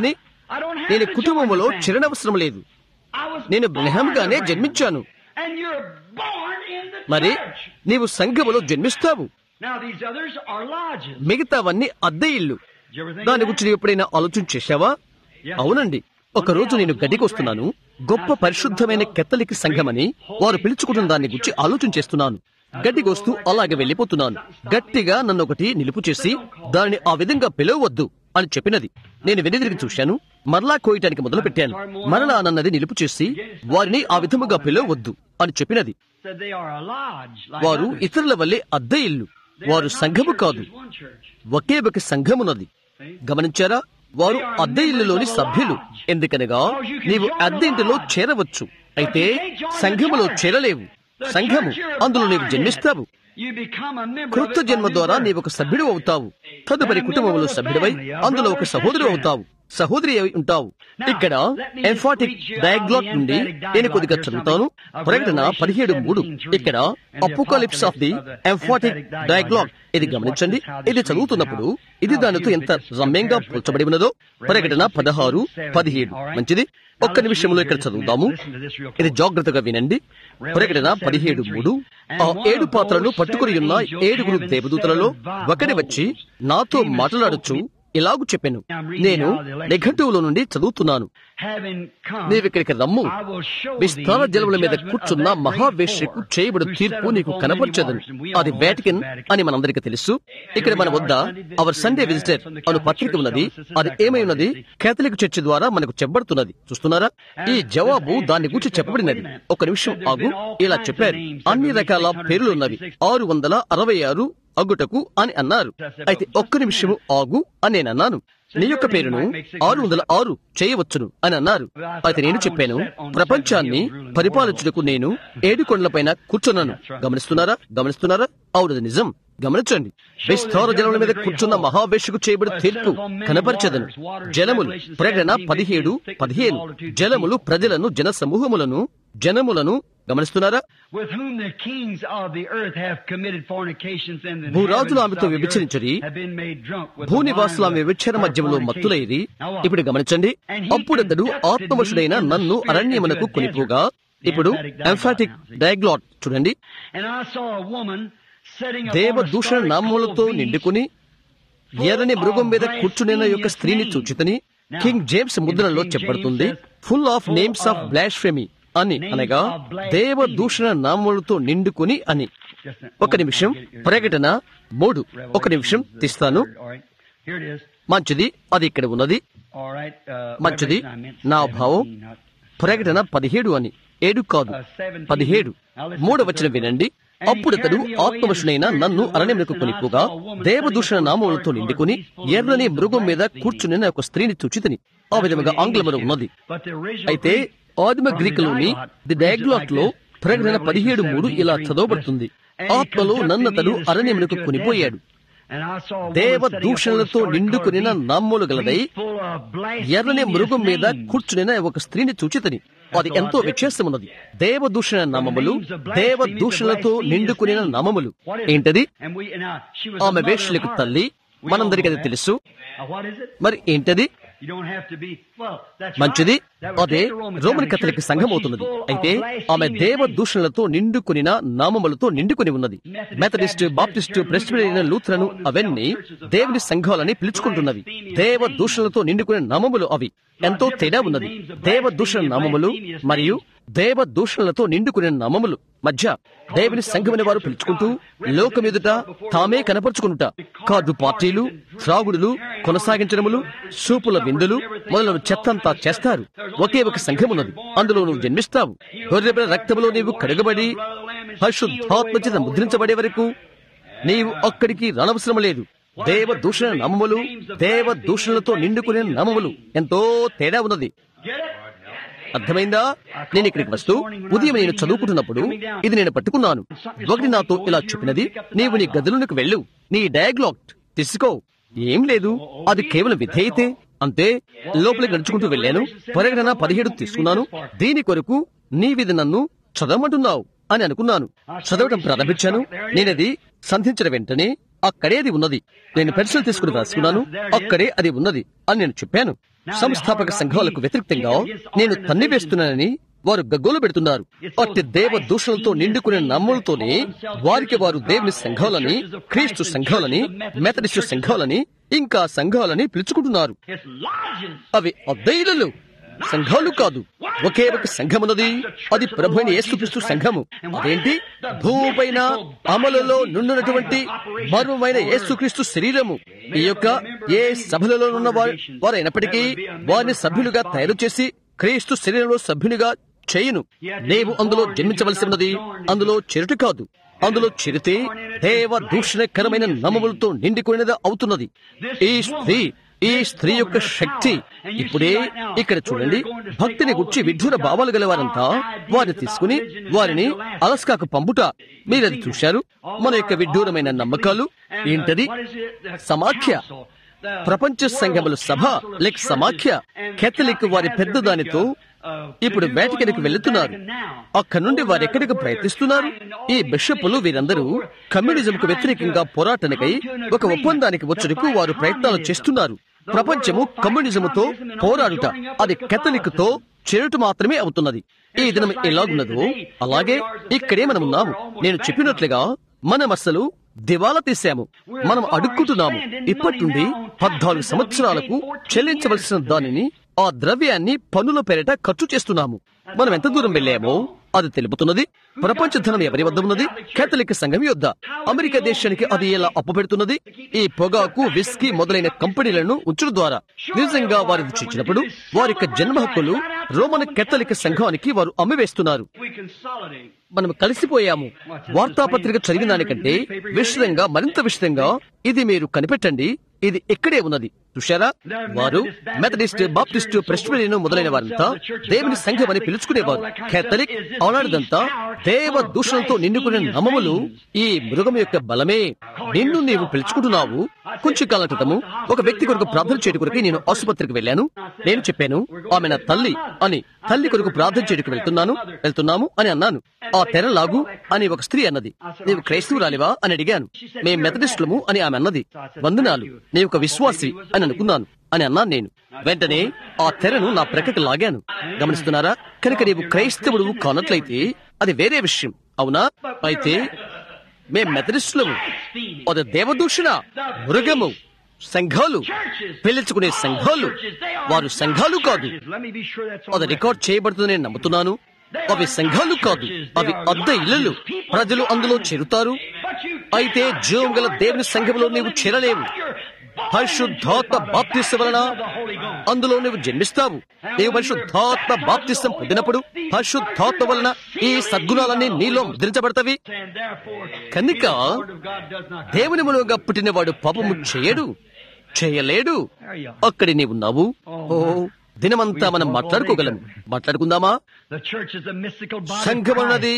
I don't have నేను to కుటుంబంలో join the family. చిరణవసరం లేదు I was నేను born బ్రహ్మంగానే in the జన్మించాను family. And you're born in the మరి church. నీవు సంఘములో జన్మిస్తావు Now these others are lodges. మిగతావన్నీ అద్దె ఇల్లు Did you ever think దాని of గురించి that? నీవు ఎప్పుడైనా ఆలోచన చేశావా అవునండి ఒక రోజు నేను గడ్డికి వస్తున్నాను గొప్ప పరిశుద్ధమైన కెత్తలికి సంఘమని వారు పిలుచుకుంటున్న దాన్ని గురించి ఆలోచన చేస్తున్నాను గడ్డికి వస్తూ అలాగే వెళ్ళిపోతున్నాను గట్టిగా నన్ను ఒకటి నిలుపు చేసి దానిని ఆ విధంగా పిలవవద్దు అని చెప్పినది నేను వెనుదిరిగి చూశాను మరలా కోయటానికి మొదలు పెట్టాను మరలా నన్నది నిలుపు చేసి వారిని ఆ విధముగా పిలవవద్దు అని చెప్పినది Said they are a lodge. Like వారు others. ఇతరుల వల్లే అద్దె ఇల్లు They వారు are not సంఘము churches, కాదు one church. ఒకే ఒక సంఘమున్నది గమనించారా వారు అద్దె ఇల్లులోని సభ్యులు ఎందుకనగా నీవు అద్దె ఇంటిలో చేరవచ్చు అయితే సంఘములో చేరలేవు The సంఘము church you're అందులో నీవు born in. జన్మిస్తావు You become a member of కృత it by జన్మ new ద్వారా birth. నీవు ఒక సభ్యుడు అవుతావు తదుపరి కుటుంబంలో సభ్యుడివై అందులో ఒక సహోదరు అవుతావు సహోదరి అయి ఉంటావు ఇక్కడ ఎంఫాటిక్ డయాగ్లాట్ నుండి నేను కొద్దిగా చదువుతాను ప్రకటన పదిహేడు మూడు ఇక్కడ apocalypse of the emphatic diaglott ఇది గమనించండి ఇది చదువుతున్నప్పుడు ఇది దానితో ఎంత రమ్యంగా పోల్చబడి ఉన్నదో ప్రకటన పదహారు పదిహేడు మంచిది ఒక్క నిమిషంలో ఇక్కడ చదువుదాము ఇది జాగ్రత్తగా వినండి ప్రకటన పదిహేడు మూడు ఆ ఏడు పాత్రలను పట్టుకుని ఉన్న ఏడుగురు దేవదూతలలో ఒకటి వచ్చి నాతో మాట్లాడొచ్చు ఇలాగు చెప్పాను నేను నిఘంటువులో నుండి చదువుతున్నాను Having come, నీవిక్కడికి rum I will show thee విస్తార the జలముల మీద judgment of కూర్చున్న that great మహావేశ్యకు whore చేయబడు who తీర్పు sat నీకు upon కనపరచదను many waters, and we all అది know Vatican that's the Vatican. అని మనందరికీ తెలుసు ఇక్కడ మన వద్ద అవర్ సండే విజిటర్ అను పత్రిక ఉన్నది అది ఏమై ఉన్నది కేథలిక్ చర్చి ద్వారా మనకు చెప్పబడుతున్నది చూస్తున్నారా ఈ జవాబు దాని గురించి చెప్పబడినది ఒక నిమిషం ఆగు ఇలా చెప్పారు అన్ని రకాల పేర్లు ఉన్నవి ఆరు వందల అరవై ఆరు అగుటకు అని అన్నారు అయితే ఒక్క నిమిషము ఆగు అని నేను అన్నాను నీ యొక్క పేరును ఆరు వందల ఆరు చేయవచ్చును అని అన్నారు అయితే నేను చెప్పాను ప్రపంచాన్ని పరిపాలించుటకు నేను ఏడు కొండలపైన కూర్చున్నాను గమనిస్తున్నారా గమనిస్తున్నారా అవునది నిజం గమనించండి విస్తార జలముల మీద కూర్చున్న మహావేషకు చేయబడి తీర్పు కనపరచదను జలములు ప్రకటన పదిహేడు పదిహేను జలములు ప్రజలను జన సమూహములను జనములను గమనిస్తున్నారా with whom the kings of the earth have committed fornications and the భూరాజులు ఆమెతో inhabitants of the వ్యభిచరించిరి. earth have been made drunk with the భూనివాసుల wine of వ్యభిచార their మధ్యములో fornication. మత్తులైరి Now what? ఇప్పుడు గమనించండి అప్పుడతడు ఆత్మవశుడైన నన్ను అరణ్యమునకు కొనిపోగా ఇప్పుడు ఎంఫాటిక్ డయాగ్లాట్ చూడండి And I saw a woman sitting upon దేవ a దూషణ scarlet నామములతో clothed beast, నిండుకుని ఎర్రని మృగం మీద కూర్చునిన యొక్క స్త్రీని చూచితని కింగ్ జేమ్స్ ముద్రలో చెప్పబడుతుంది full of names of blasphemy అని అనగా దేవ దూషణ నామములతో నిండుకుని అని Just a- ఒక నిమిషం ప్రకటన మూడు ఒక నిమిషం తీస్తాను All right. Here it is. మంచిది అది ఇక్కడ ఉన్నది All right. Uh, మంచిది Revelation, I meant నా 17, భావం not- ప్రకటన పదిహేడు అని ఏడు కాదు పదిహేడు మూడవచన వినండి అప్పుడతడు ఆత్మవశునైన నన్ను అరణ్యమునకు కొనిపోగా దేవదూషణ నామములతో నిండుకుని ఎర్రని మృగం మీద కూర్చుని ఒక స్త్రీని చూచితని ఆ విధముగా ఆంగ్లములో ఉన్నది But the original అయితే Greek ఆదిమ from the గ్రీకులోని dialogue the reads it diaglott like లో this. In ప్రకటన Revelation పదిహేడు మూడు 17, ఇలా reads చదవబడుతుంది this. And he ఆత్మలో conducted నన్నతడు me in the అరణ్యమునకు spirit to a కొనిపోయాడు desert. And I saw a woman దేవ sitting upon a దూషణలతో scarlet నిండుకునిన colored beast, నామ్ములు గలదై full of ఎర్రని blasphemous మృగం మీద names. కూర్చునిన ఒక స్త్రీని చూచితని అది ఎంతో వ్యత్యాసమున్నది దేవ దూషణ నామములు దేవ దూషణలతో నిండుకునిన నామములు ఏంటది And we- now, she was the ఆమె mother of వేష్యలకు harlots. తల్లి We మనందరికీ all అది know తెలుసు that. Uh, what is it? మరి ఏంటది You don't have to be- well, that's మంచిది right. That was అదే the Roman Roman Catholic Catholic Church, సంఘం but she's అవుతున్నది full of అయితే blasphemous ఆమె దేవ names. దూషణలతో నిండుకునిన నామములతో నిండుకుని ఉన్నది మెథడిస్ట్ బాప్టిస్ట్ ప్రెస్బిటేరియన్ లూథరను అవన్నీ దేవుని సంఘాలని పిలుచుకుంటున్నవి దేవ దూషణలతో నిండుకునే నామములు అవి ఎంతో తేడా ఉన్నది దేవ దూషణ నామములు మరియు దేవ దూషణలతో నిండుకునే నామములు మధ్య దేవుని సంఘమని వారు పిలుచుకుంటూ లోకం ఎదుట తామే కనపరుచుకుంటా కార్డు పార్టీలు త్రాగుడులు కొనసాగించడములు సూపుల విందులు మొదలైన చెత్తంతా చేస్తారు ఒకే ఒక సంఘం ఉన్నది అందులో నువ్వు జన్మిస్తావు గొర్రెల రక్తములో నీవు కడగబడి పరిశుద్ధాత్మ చేత ముద్రించబడే వరకు నీవు అక్కడికి రానవసరం లేదు దేవ దూషణ నామములు దేవ దూషణలతో నిండుకునే నామములు ఎంతో తేడా ఉన్నది Get it? అర్థమైందా నేను ఇక్కడికి వస్తూ ఉదయం నేను చదువుకుంటున్నప్పుడు ఇది నేను పట్టుకున్నాను ఒకటి నాతో ఇలా చెప్పినది నీవు నీ గదిలోనికి వెళ్ళు నీ డయాగ్లాగ్ తీసుకో ఏం లేదు అది కేవలం విధేయతే అంతే లోపలికి నడుచుకుంటూ వెళ్ళాను పరిగణన పదిహేడు తీసుకున్నాను దీని కొరకు నీవిది నన్ను చదవమంటున్నావు అని అనుకున్నాను చదవటం ప్రారంభించాను నేనది సంధించిన వెంటనే అక్కడే అది ఉన్నది నేను పెన్సిల్ తీసుకుని రాసుకున్నాను అక్కడే అది ఉన్నది అని నేను చెప్పాను సంస్థాపక సంఘాలకు వ్యతిరేక్తంగా నేను తన్నివేస్తున్నానని వారు గగ్గోలు పెడుతున్నారు అట్టి దేవ దూషణలతో నిండుకునే నమ్ములతోనే వారికి వారు దేవుని సంఘాలని క్రీస్తు సంఘాలని మెథడిస్టు సంఘాలని ఇంకా సంఘాలని పిలుచుకుంటున్నారు It's lodges. అవి అద్దైలలు సంఘాలు కాదు ఒకే ఒక సంఘమున్నది అది ప్రభు అయిన యేసుక్రీస్తు సంఘము అదేంటి భూమిపైన అమలులో నుండినటువంటి మర్మమైన యేసుక్రీస్తు శరీరము ఈ యొక్క ఏ సభలలో ఉన్న వారు వారైనప్పటికీ వారిని సభ్యులుగా తయారు చేసి క్రీస్తు శరీరంలో సభ్యునిగా చేయను నీవు అందులో జన్మించవలసి ఉన్నది అందులో చెరుటు కాదు అందులో చెరితే దేవ దూషణకరమైన నమములతో నిండిపోయినది అవుతున్నది ఈ స్త్రీ ఈ స్త్రీ యొక్క శక్తి ఇప్పుడే ఇక్కడ చూడండి భక్తిని గుర్చి విడ్డూర భావాలు గలవారంతా వారిని తీసుకుని వారిని అలస్కాకు పంపుట మీరది చూశారు మన యొక్క విడ్డూరమైన నమ్మకాలు ఏంటది సమాఖ్య ప్రపంచ సంఘముల సభ లేక సమాఖ్య కెథలిక్ వారి పెద్ద దానితో ఇప్పుడు వేటికనికి వెళుతున్నారు అక్కడి నుండి వారు ఎక్కడికి ప్రయత్నిస్తున్నారు ఈ బిషప్పులు వీరందరూ కమ్యూనిజంకు వ్యతిరేకంగా పోరాటానికై ఒక ఒప్పందానికి వచ్చుటకు వారు ప్రయత్నాలు చేస్తున్నారు ప్రపంచము కమ్యూనిజముతో పోరాడుట అది కెథలిక్ తో చేరుట మాత్రమే అవుతున్నది ఈ దినం ఎలాగున్నదో అలాగే ఇక్కడే మనం ఉన్నాము నేను చెప్పినట్లుగా మనం అసలు దివాలా తీశాము మనం అడుక్కుంటున్నాము ఇప్పటి నుండి పద్నాలుగు సంవత్సరాలకు చెల్లించవలసిన దానిని ఆ ద్రవ్యాన్ని పన్నుల పేరిట ఖర్చు చేస్తున్నాము మనం ఎంత దూరం వెళ్ళామో అది తెలుపుతున్నది ప్రపంచ ధనం ఎవరి వద్ద ఉన్నది కేథలిక్ సంఘం యొద్ద అమెరికా దేశానికి అది ఎలా అప్పుపెడుతున్నది ఈ పొగాకు విస్కీ మొదలైన కంపెనీలను ఉంచడం ద్వారా నిజంగా వారు రుచించినప్పుడు వారి యొక్క జన్మ హక్కులు రోమన్ కేథలిక్ సంఘానికి వారు అమ్మివేస్తున్నారు We consolidate. మనం కలిసిపోయాము వార్తాపత్రిక చదివిన దానికంటే విషదంగా మరింత విషదంగా ఇది మీరు కనిపెట్టండి ఇది ఇక్కడే ఉన్నది చూశారా వారు మెథడిస్ట్ బాప్టిస్ట్ ప్రెస్టరియన్ మొదలైన వారంతా దేవుని సంఘం అని పిలుచుకునేవారు కేథలిక్ అవునాడుదంతా దేవ దూషణతో నిండుకునే నమములు ఈ మృగం యొక్క బలమే నిన్ను నీవు పిలుచుకుంటున్నావు కొంచెం కాలం క్రితము ఒక వ్యక్తి కొరకు ప్రార్థన చేయడం కొరకు నేను ఆసుపత్రికి వెళ్ళాను నేను చెప్పాను ఆమె నా తల్లి అని తల్లి కొరకు ప్రార్థన చేయడానికి వెళ్తున్నాను వెళ్తున్నాము అని అన్నాను ఆ తెర లాగు అని ఒక స్త్రీ అన్నది నీవు క్రైస్తవురాలివా అని అడిగాను మేం మెథడిస్టులము అని ఆమె అన్నది వందనాలు నీ ఒక విశ్వాసి అని అనుకున్నాను అని అన్నాను నేను వెంటనే ఆ తెరను నా ప్రక్కకి లాగాను గమనిస్తున్నారా కనుక నీవు క్రైస్తవుడు కానట్లయితే అది వేరే విషయం అవునా అయితే మేం మెథడిస్టులము అది దేవదూషణ మృగము సంఘాలు పిలుచుకునే సంఘాలు వారు సంఘాలు కాదు Let me be sure that's అది రికార్డ్ చేయబడుతుందని నేను నమ్ముతున్నాను అవి సంఘాలు కాదు అవి అద్దె ఇళ్ళు ప్రజలు అందులో చేరుతారు అయితే జీవం గల దేవుని సంఘంలో నీవు చేరలేవు పరిశుద్ధాత్మ బాప్తిస్త వలన అందులో నువ్వు జన్మిస్తావు నీవు పరిశుద్ధాత్మ బాప్తిస్తం పొందినప్పుడు పరిశుద్ధాత్మ వలన ఈ సద్గుణాలన్నీ నీలో ముద్రించబడతవి And therefore, కనుక the word of God does not దేవుని మూలంగా పుట్టినవాడు పాపము చేయడు చేయలేడు అక్కడి నీవున్నావు ఓ దినమంతా మనం మాట్లాడుకోగలము మాట్లాడుకుందామా The church is a mystical body. of సంఘమన్నది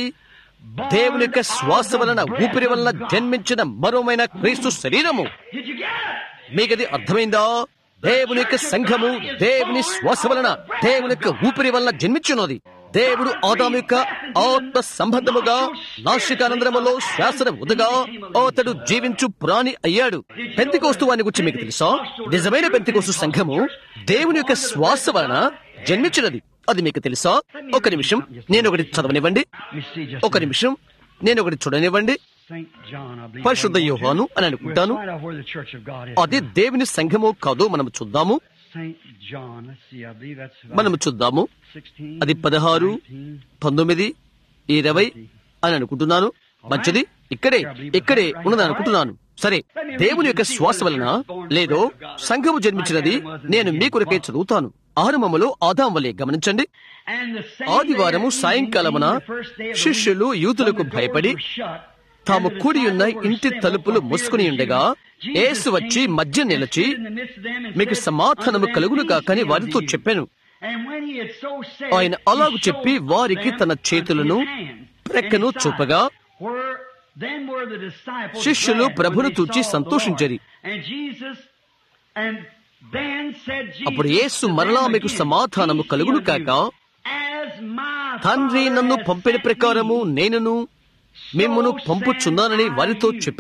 దేవుని యొక్క శ్వాస వలన ఊపిరి వలన జన్మించిన మరోమైన క్రీస్తు శరీరము Christ. Did you get it? మీకది అర్థమైందా దేవుని యొక్క సంఘము దేవుని శ్వాస వలన దేవుని యొక్క ఊపిరి వలన జన్మించున్నది దేవుడు ఆదాము యొక్క ఆత్మ సంబంధముగా నాశికానందరములో శ్వాసన ఉదగా అతడు జీవించు ప్రాణి అయ్యాడు పెంతికోస్తు వాని గురించి మీకు తెలుసా నిజమైన పెంతికోస్తు సంఘము దేవుని యొక్క శ్వాస వలన జన్మించినది అది మీకు తెలుసా ఒక నిమిషం నేను ఒకటి చదవనివ్వండి Let me see just ఒక నిమిషం నేను ఒకటి చూడనివ్వండి St. John, I believe. పరిశుద్ధ యోహాను అని అనుకుంటాను We'll find out where the church of God is. అది దేవుని సంఘమో కాదో మనం చూద్దాము St. John, let's see, I believe that's మనము చూద్దాము 16. అది పదహారు 19. పంతొమ్మిది ఇరవై అని అనుకుంటున్నాను మంచిది ఇక్కడే ఇక్కడే ఉన్నదని అనుకుంటున్నాను సరే దేవుని యొక్క శ్వాస వలన లేదో సంఘము జన్మించినది నేను మీ కొరకే చదువుతాను ఆరంభములో ఆదాం వలె గమనించండి And the same ఆదివారము day, సాయంకాలమున the first day of the శిష్యులు week, యూదులకు when the భయపడి doors were shut, తాము and the కూడి ఉన్న disciples were ఇంటి assembled తలుపులు for fear of మూసుకుని the ఉండగా Jews. యేసు Jesus వచ్చి came మధ్య and నిలిచి stood in the midst of them and మీకు said, సమాధానము "Unto them కలుగును peace కాకని be unto వారితో you." చెప్పాను And when he had so said, ఆయన he అలాగు showed చెప్పి వారికి them తన unto చేతులను his hands ప్రక్కను and his చూపగా side. Where- then were the disciples శిష్యులు glad when ప్రభును they చూచి saw the సంతోషించరి. Lord. And Jesus and then said Jesus అప్పుడు యేసు to మరలా them మీకు again, సమాధానము "Peace be కలుగును unto కాక you. As my తండ్రి Father నన్ను has పంపిన sent ప్రకారము me, నేనును మిమ్మును పంపుచున్నానని వారితో చెప్పాను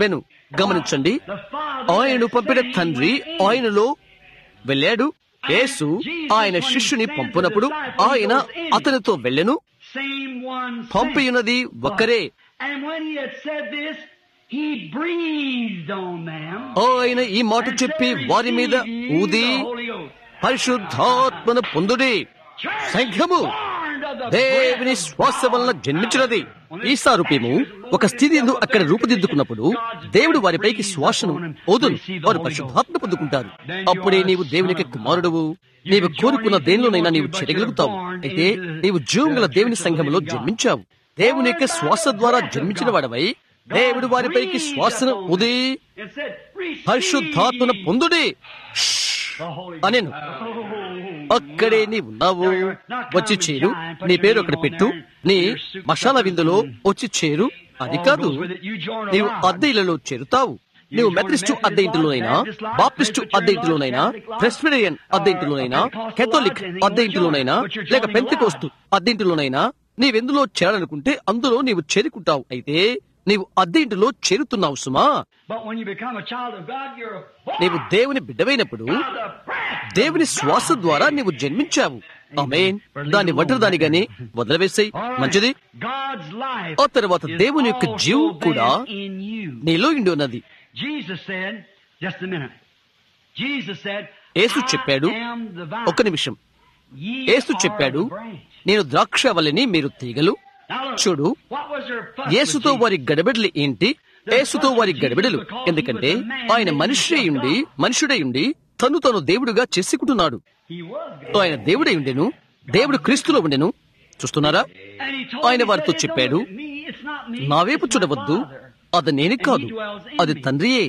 గమనించండి ఆయనను పంపిన తండ్రి ఆయనలో వెళ్ళాడు యేసు ఆయన శిష్యుని పంపునప్పుడు ఆయన అతనితో వెళ్ళెను Same one sent. పంపియున్నది ఒక్కరే And when he had said this, he breathed on them. ఆయన ఈ మాట చెప్పి వారి మీద ఊది పరిశుద్ధాత్మను పొందుడి సంఘము దేవుని శ్వాస వలన జన్మించినది ఈ సారూప్యము ఒక స్థితి ఎందు అక్కడ రూపుదిద్దుకున్నప్పుడు దేవుడు వారిపైకి శ్వాసను ఓదును వారు పరిశుద్ధాత్మ పొందుకుంటారు అప్పుడే నీవు దేవునికి కుమారుడువు నీవు కోరుకున్న దేనిలోనైనా నీవు చెరగలుగుతావు అయితే నీవు జీవం దేవుని సంఘములో జన్మించావు దేవుని యొక్క శ్వాస ద్వారా జన్మించిన వాడవై దేవుడు వారిపైకి శ్వాసను ఉది పరిశుద్ధాత్మను పొందుడి అనెను అక్కడే నీ ఉన్నావు వచ్చి చేరు నీ పేరు అక్కడ పెట్టు నీ మసాలా విందులో వచ్చి చేరు అది కాదు నీవు అద్దె ఇళ్లలో చేరుతావు నీవు మెథడిస్టు అద్దె ఇంటిలోనైనా బాప్టిస్టు అద్దె ఇంటిలోనైనా ప్రెస్బిరియన్ అద్దె ఇంటిలోనైనా కెథోలిక్ అద్దె ఇంటిలోనైనా లేక పెంతికోస్తు అద్దె ఇంటిలోనైనా నీవెందులో చేరాలనుకుంటే అందులో నీవు చేరుకుంటావు అయితే నీవు అద్దె ఇంటిలో చేరుతున్నావు సుమా But when you become a child of God, you're a నీవు దేవుని బిడ్డవైనప్పుడు దేవుని శ్వాస ద్వారా నీవు జన్మించావు ఆమేన్ దాన్ని వడ్రదానిగానే వదిలివేసాయి మంచిది God's life ఆ తర్వాత is దేవుని యొక్క జీవం also కూడా then in you. నీలో ఇండి ఉన్నది Jesus said, just a minute. Jesus said, యేసు చెప్పాడు I am the vine. ఒక్క నిమిషం Ye యేసు are చెప్పాడు the branch. నేను ద్రాక్షవల్లిని మీరు తీగలు Now look, చూడు what was their fuss యేసుతో with వారి గడబిడలు ఏంటి యేసుతో వారి గడబిడలు ఎందుకంటే ఆయన మనిషి ఉండి మనుషుడై ఉండి తను తను దేవుడుగా చేసుకుంటున్నాడు Jesus? He was God. ఆయన దేవుడై ఉండెను దేవుడు క్రీస్తులో ఉండెను చూస్తున్నారా And he told ఆయన me, వారితో he said, చెప్పాడు "Don't look at me, it's not me, నా వైపు it's my చూడవద్దు Father." అది నేను కాదు అది తండ్రియే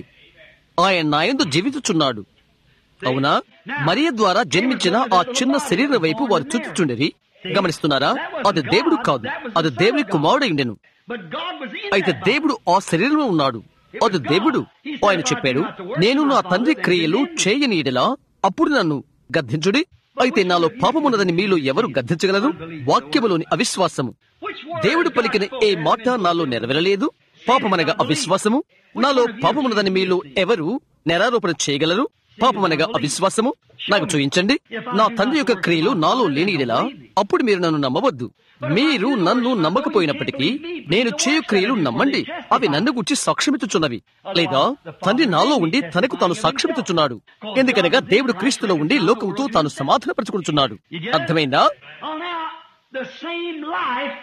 ఆయన నాయందు జీవించుచున్నాడు అవునా మరియ ద్వారా జన్మించిన ఆ చిన్న శరీరం వైపు వారు చూచుచుండేది గమనిస్తున్నారా అది దేవుడు కాదు అది దేవుని కుమారుడై ఉండెను But God was in అయితే that దేవుడు ఆ శరీరంలో ఉన్నాడు అది దేవుడు ఆయన చెప్పాడు నేను నా తండ్రి క్రియలు చేయని ఎడలా అప్పుడు నన్ను గద్దించుడి అయితే నాలో పాపమున్నదని మీలో ఎవరు గద్దించగలరు వాక్యములోని అవిశ్వాసము Which word దేవుడు పలికిన ఏ మాట నాలో నెరవేరలేదు పాపమనగా అవిశ్వాసము నాలో పాపమున్నదని మీలో ఎవరు నెరారోపణ చేయగలరు పాపమనగా అవిశ్వాసము నాకు చూయించండి నా తండ్రి యొక్క క్రియలు నాలో లేని ఎడలా అప్పుడు మీరు నన్ను నమ్మవద్దు మీరు నన్ను నమ్మకపోయినప్పటికీ నేను చేయు క్రియలు నమ్మండి అవి నన్ను గురించి సాక్ష్యమిచ్చుచున్నవి లేదా తండ్రి నాలో ఉండి తనకు తాను సాక్ష్యమిచ్చుచున్నాడు ఎందుకనగా దేవుడు క్రీస్తులో ఉండి లోకముతో తాను సమాధానపరచుకుంటున్నాడు అర్థమైందా Oh, now, the same life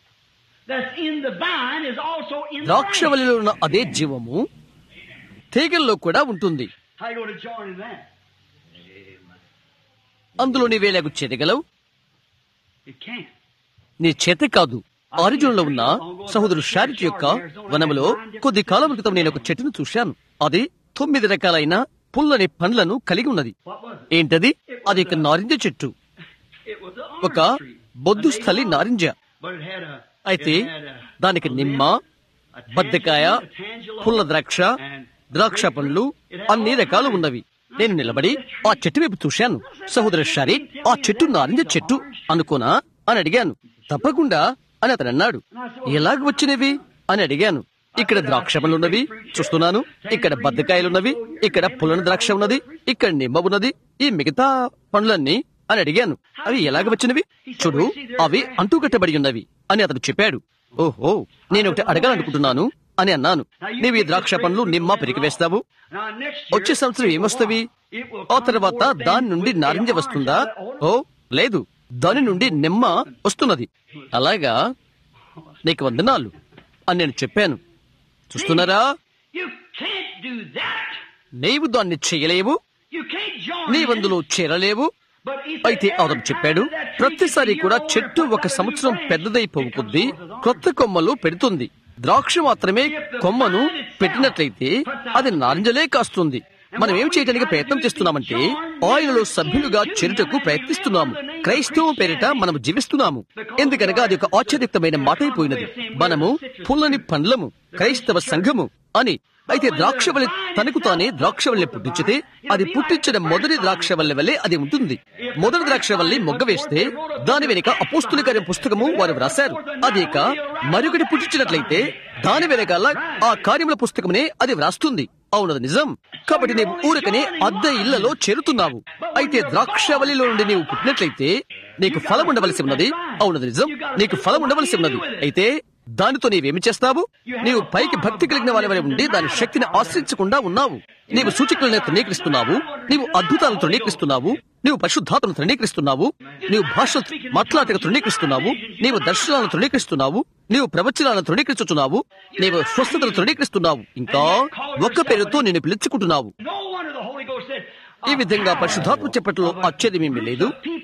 that's in the vine is also in the branch. ద్రాక్షవల్లిలో ఉన్న అదే జీవము తీగల్లో కూడా ఉంటుంది How you going to join in that? అందులో నీవేలాగు చేరగలవు You can't. నీ చేత కాదు ఆరిజున్లో ఉన్న సహోదరు షారిట్ యొక్క వనములో కొద్ది కాలం క్రితం నేను ఒక చెట్టును చూశాను అది తొమ్మిది రకాలైన పుల్లని పండ్లను కలిగి ఉన్నది What was it? ఏంటది అది ఒక నారింజ చెట్టు It was an ఒక orange tree. బొద్దు స్థలి నారింజ But it had a, అయితే it had a, దానికి నిమ్మ a బద్దకాయ tangerine, a tangerine, పుల్ల ద్రాక్ష and ద్రాక్ష పండ్లు అన్ని రకాలు ఉన్నవి నేను నిలబడి ఆ చెట్టు వైపు చూశాను సహోదర షారి ఆ చెట్టు నారింజ చెట్టు అనుకోనా అని అడిగాను తప్పకుండా అని అతను అన్నాడు ఎలాగ వచ్చినవి అని అడిగాను ఇక్కడ ద్రాక్ష పండ్లు ఉన్నవి చూస్తున్నాను ఇక్కడ బద్దకాయలున్నవి ఇక్కడ పుల్లని ద్రాక్ష ఉన్నది ఇక్కడ నిమ్మ ఉన్నది ఈ మిగతా పండ్లన్నీ అని అడిగాను అవి ఎలాగ వచ్చినవి చూడు అవి అంటుకట్టబడి ఉన్నవి అని అతను చెప్పాడు ఓహో నేను ఒకటి అడగాలనుకుంటున్నాను అని అన్నాను నీవు ఈ ద్రాక్ష పండ్లు నిమ్మ పెరిగివేస్తావు Now, next year, వచ్చే సంవత్సరం ఏమొస్తవి it will ఆ come తర్వాత forth then దాని నుండి with the నారింజ orange వస్తుందా color. ఓ లేదు దాని నుండి నిమ్మ వస్తున్నది అలాగా నీకు వందనాలు అని నేను చెప్పాను చూస్తున్నారా You can't do that. నీవు దాన్ని చేయలేవు You can't join నీవందులో in. చేరలేవు But he said, అయితే every అతను చెప్పాడు time that tree ప్రతిసారి gets a కూడా year చెట్టు older, ఒక puts up a సంవత్సరం new branch, పెద్దదైపోవు it comes కొద్దీ forth as orange. కొత్త కొమ్మలు పెడుతుంది ద్రాక్ష మాత్రమే కొమ్మను పెట్టినట్లయితే అది నారింజలే కాస్తుంది మనం ఏం చేయడానికి ప్రయత్నం చేస్తున్నామంటే ఆయనలో సభ్యులుగా చేరుటకు ప్రయత్నిస్తున్నాము క్రైస్తవం పేరిట మనము జీవిస్తున్నాము ఎందుకనగా అది ఒక ఆశ్చర్యకమైన మాట అయిపోయినది మనము పుల్లని పండ్లము క్రైస్తవ సంఘము అని అయితే ద్రాక్షవల్లి తనకు తానే ద్రాక్షవల్లి పుట్టించితే అది పుట్టించిన మొదటి ద్రాక్షవల్లి వల్లే అది ఉంటుంది మొదటి ద్రాక్షవల్లి మొగ్గ వేస్తే దాని వెనుక అపోస్తుల కార్యం పుస్తకము వారు వ్రాశారు అది ఇక మరొకటి పుట్టించినట్లయితే దాని వెనకాల ఆ కార్యముల పుస్తకమునే అది వ్రాస్తుంది అవునది నిజం కాబట్టి నీవు ఊరకనే అద్దె ఇళ్లలో చేరుతున్నావు అయితే ద్రాక్షవల్లిలో నుండి నీవు పుట్టినట్లయితే నీకు ఫలం ఉండవలసి ఉన్నది అవునది నిజం నీకు ఫలం ఉండవలసి ఉన్నది అయితే దానితో నీవేమి చేస్తావు నీవు పైకి భక్తి కలిగిన వారి వలె ఉండి దాని శక్తిని ఆశ్రయించకుండా ఉన్నావు నీవు సూచికలను తృణీకరిస్తున్నావు నీవు అద్భుతాలను తృణీకరిస్తున్నావు నీవు పరిశుద్ధాతను తృణీకరిస్తున్నావు నీవు భాష మాట్లాడక తృణీకరిస్తున్నావు నీవు దర్శనాలను తృణీకరిస్తున్నావు నీవు ప్రవచనాలను తృణీకరించుతున్నావు నీవు స్వస్థతను తృణీకరిస్తున్నావు ఇంకా ఒక్క పేరుతో నిన్ను పిలుచుకుంటున్నావు No wonder the Holy Ghost said, ఈ విధంగా పరిశుద్ధాత్మ చెప్పట్లో ఆశ్చర్యమేమీ లేదు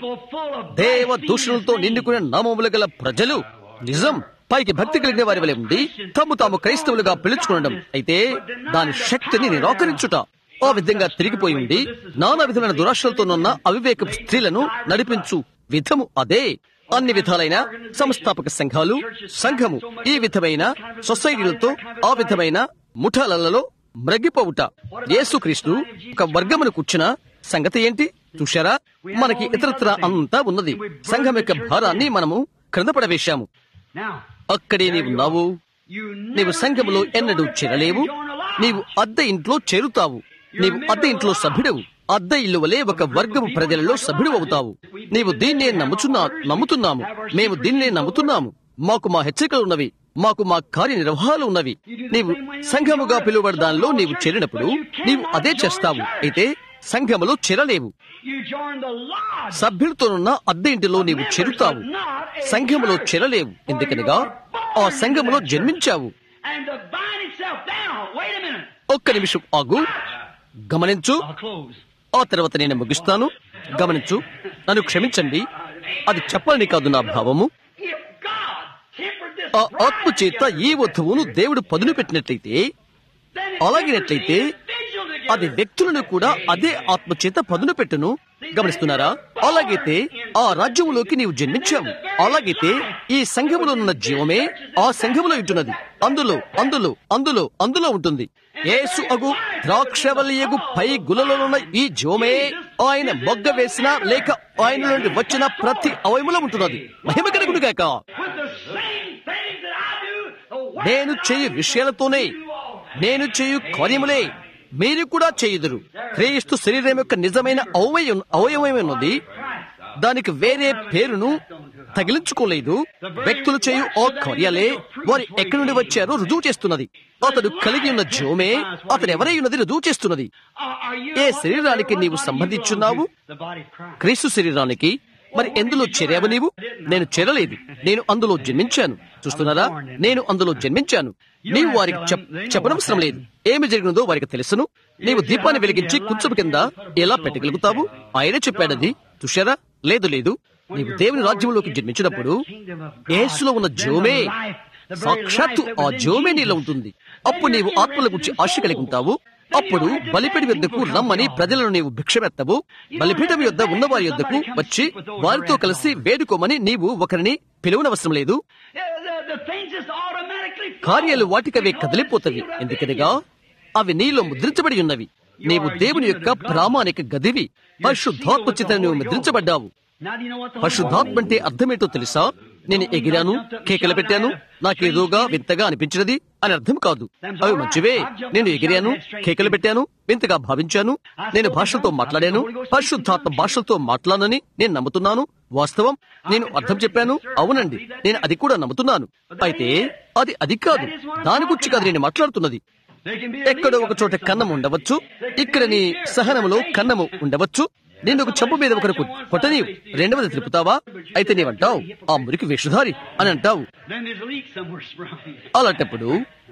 దేవ దూషణలతో నిండుకునే నామములు గల ప్రజలు నిజం పైకి భక్తి కలిగిన వారి వలె ఉండి తమ్ము తాము క్రైస్తవులుగా పిలుచుకోవడం అయితే దాని శక్తిని నిరాకరించుట ఆ విధంగా తిరిగిపోయి ఉండి నానా విధమైన దురాశలతోనున్న అవివేక స్త్రీలను నడిపించు విధము అదే అన్ని విధాలైన సంస్థాపక సంఘాలు సంఘము ఈ విధమైన సొసైటీలతో ఆ విధమైన ముఠాలలో మ్రగిపోవుట యేసుక్రీస్తు ఒక వర్గమును కూర్చున్న సంగతి ఏంటి చూశారా మనకి ఇతరత్ర అంతా ఉన్నది సంఘం యొక్క భారాన్ని మనము క్రింద పడవేశాము Now, అక్కడే నీవు ఉన్నావు you నీవు never సంఘములో can ఎన్నడూ join చేరలేవు a lodge. నీవు అద్దె ఇంట్లో చేరుతావు నీవు అద్దె ఇంట్లో సభ్యుడవు అద్దె ఇల్లు వలె ఒక వర్గము ప్రజలలో సభ్యుడు అవుతావు నీవు దీన్నే నమ్ముచున్నా నమ్ముతున్నాము మేము దీన్నే నమ్ముతున్నాము మాకు మా హెచ్చరికలు ఉన్నవి మాకు మా కార్యనిర్వహాలు ఉన్నవి నీవు సంఘముగా పిలువబడి దానిలో నీవు చేరినప్పుడు నీవు అదే చేస్తావు అయితే సంఘములో చేరలేవు You join the lodge. సభ్యులతోనున్న అద్దె ఇంటిలో నీవు చేరుతావు సంఘములో చేరలేవు ఎందుకనగా ఆ సంఘములో జన్మించావు And to bind itself down. Wait a minute. ఒక్క నిమిషం ఆగు గమనించు I'll close. ఆ తర్వాత నేను ముగిస్తాను గమనించు నన్ను క్షమించండి అది చెప్పాలని కాదు నా భావము If God tempered this ఆ ఆత్మ చేత ఈ వధువును దేవుడు పదును పెట్టినట్లయితే then it అలాగినట్లయితే tempers the individual together. అది వ్యక్తులను కూడా అదే ఆత్మ చేత పదును పెట్టును గమనిస్తున్నారా అలాగైతే ఆ రాజ్యములోకి నీవు జన్మించావు అలాగైతే ఈ సంఘములో ఉన్న జీవమే ఆ సంఘములో ఉంటున్నది అందులో అందులో అందులో అందులో ఉంటుంది యేసు అగు ద్రాక్షవల్లియగు పై గులలోనున్న ఈ జీవమే ఆయన మొగ్గ వేసిన లేక ఆయన నుండి వచ్చిన ప్రతి అవయములో ఉంటున్నది మహిమ కలుగును గాక With the same things that I do, the work నేను చేయు విషయాలతోనే నేను చేయు కార్యములే మీరు కూడా చేయుదురు క్రీస్తు శరీరం యొక్క నిజమైన అవయవం అవయవమైనది దానికి వేరే పేరును తగిలించుకోలేదు వ్యక్తులు చేయు ఆ కార్యాలే వారు ఎక్కడి నుండి వచ్చారో రుజువు చేస్తున్నది అతడు కలిగి ఉన్న జోమే అతడు ఎవరై ఉన్నది రుజువు చేస్తున్నది Are, are you ఏ శరీరానికి నీవు సంబంధించున్నావు the body of Christ? క్రీస్తు శరీరానికి మరి ఎందులో చేరావు నీవు నేను చేరలేదు నేను అందులో జన్మించాను చూస్తున్నారా నేను అందులో జన్మించాను నీవు వారికి చెప్- చెప్పనవసరం లేదు ఏమి జరిగినదో వారికి తెలుసును నీవు దీపాన్ని వెలిగించి కుచ్చపు కింద ఎలా పెట్టగలుగుతావు ఆయనే చెప్పాడది చూశారా లేదు లేదు నీవు దేవుని రాజ్యంలోకి జన్మించినప్పుడు యేసులో ఉన్న జోమే సాక్షాత్తు ఆ జోమే నీలో ఉంటుంది అప్పుడు నీవు ఆత్మల గురించి ఆశ కలిగి ఉంటావు అప్పుడు బలిపీఠం యొద్దకు రమ్మని ప్రజలను నీవు భిక్షమెత్తవు బలిపీఠం యొద్ద ఉన్నవారి యొద్దకు వచ్చి వారితో కలిసి వేడుకోమని నీవు ఒకరిని పిలువనవసరం లేదు Yeah, The, the things just automatically flow. కార్యాలు వాటికవే కదిలిపోతవి ఎందుకనగా అవి నీలో ముద్రించబడి ఉన్నవి నీవు దేవుని యొక్క ప్రామాణిక గదివి పరిశుద్ధాత్మ చేత నువ్వు ముద్రించబడ్డావు Now do you know what the పరిశుద్ధాత్మ అంటే అర్థమేంటో తెలుసా నేను ఎగిరాను కేకలు పెట్టాను నాకేదోగా వింతగా అనిపించినది అని అర్థం కాదు అవి మంచివే నేను ఎగిరాను కేకలు పెట్టాను వింతగా భావించాను నేను భాషలతో మాట్లాడాను పరిశుద్ధాత్మ భాషలతో మాట్లాడనని నేను నమ్ముతున్నాను వాస్తవం నేను అర్థం చెప్పాను అవునండి నేను అది కూడా నమ్ముతున్నాను అయితే అది అది కాదు దాని గురించి కాదు నేను మాట్లాడుతున్నది There can be ఎక్కడో ఒక చోట కన్నం ఉండవచ్చు ఇక్కడ నీ సహనములో కన్నము ఉండవచ్చు నేను ఒక చెంప మీద ఒకరు కొట్టని రెండవది తిప్పుతావా అయితే నీవంటావు ఆ మురికి వేషధారి అని అంటావు Then there's a leak somewhere sprung. అలాంటప్పుడు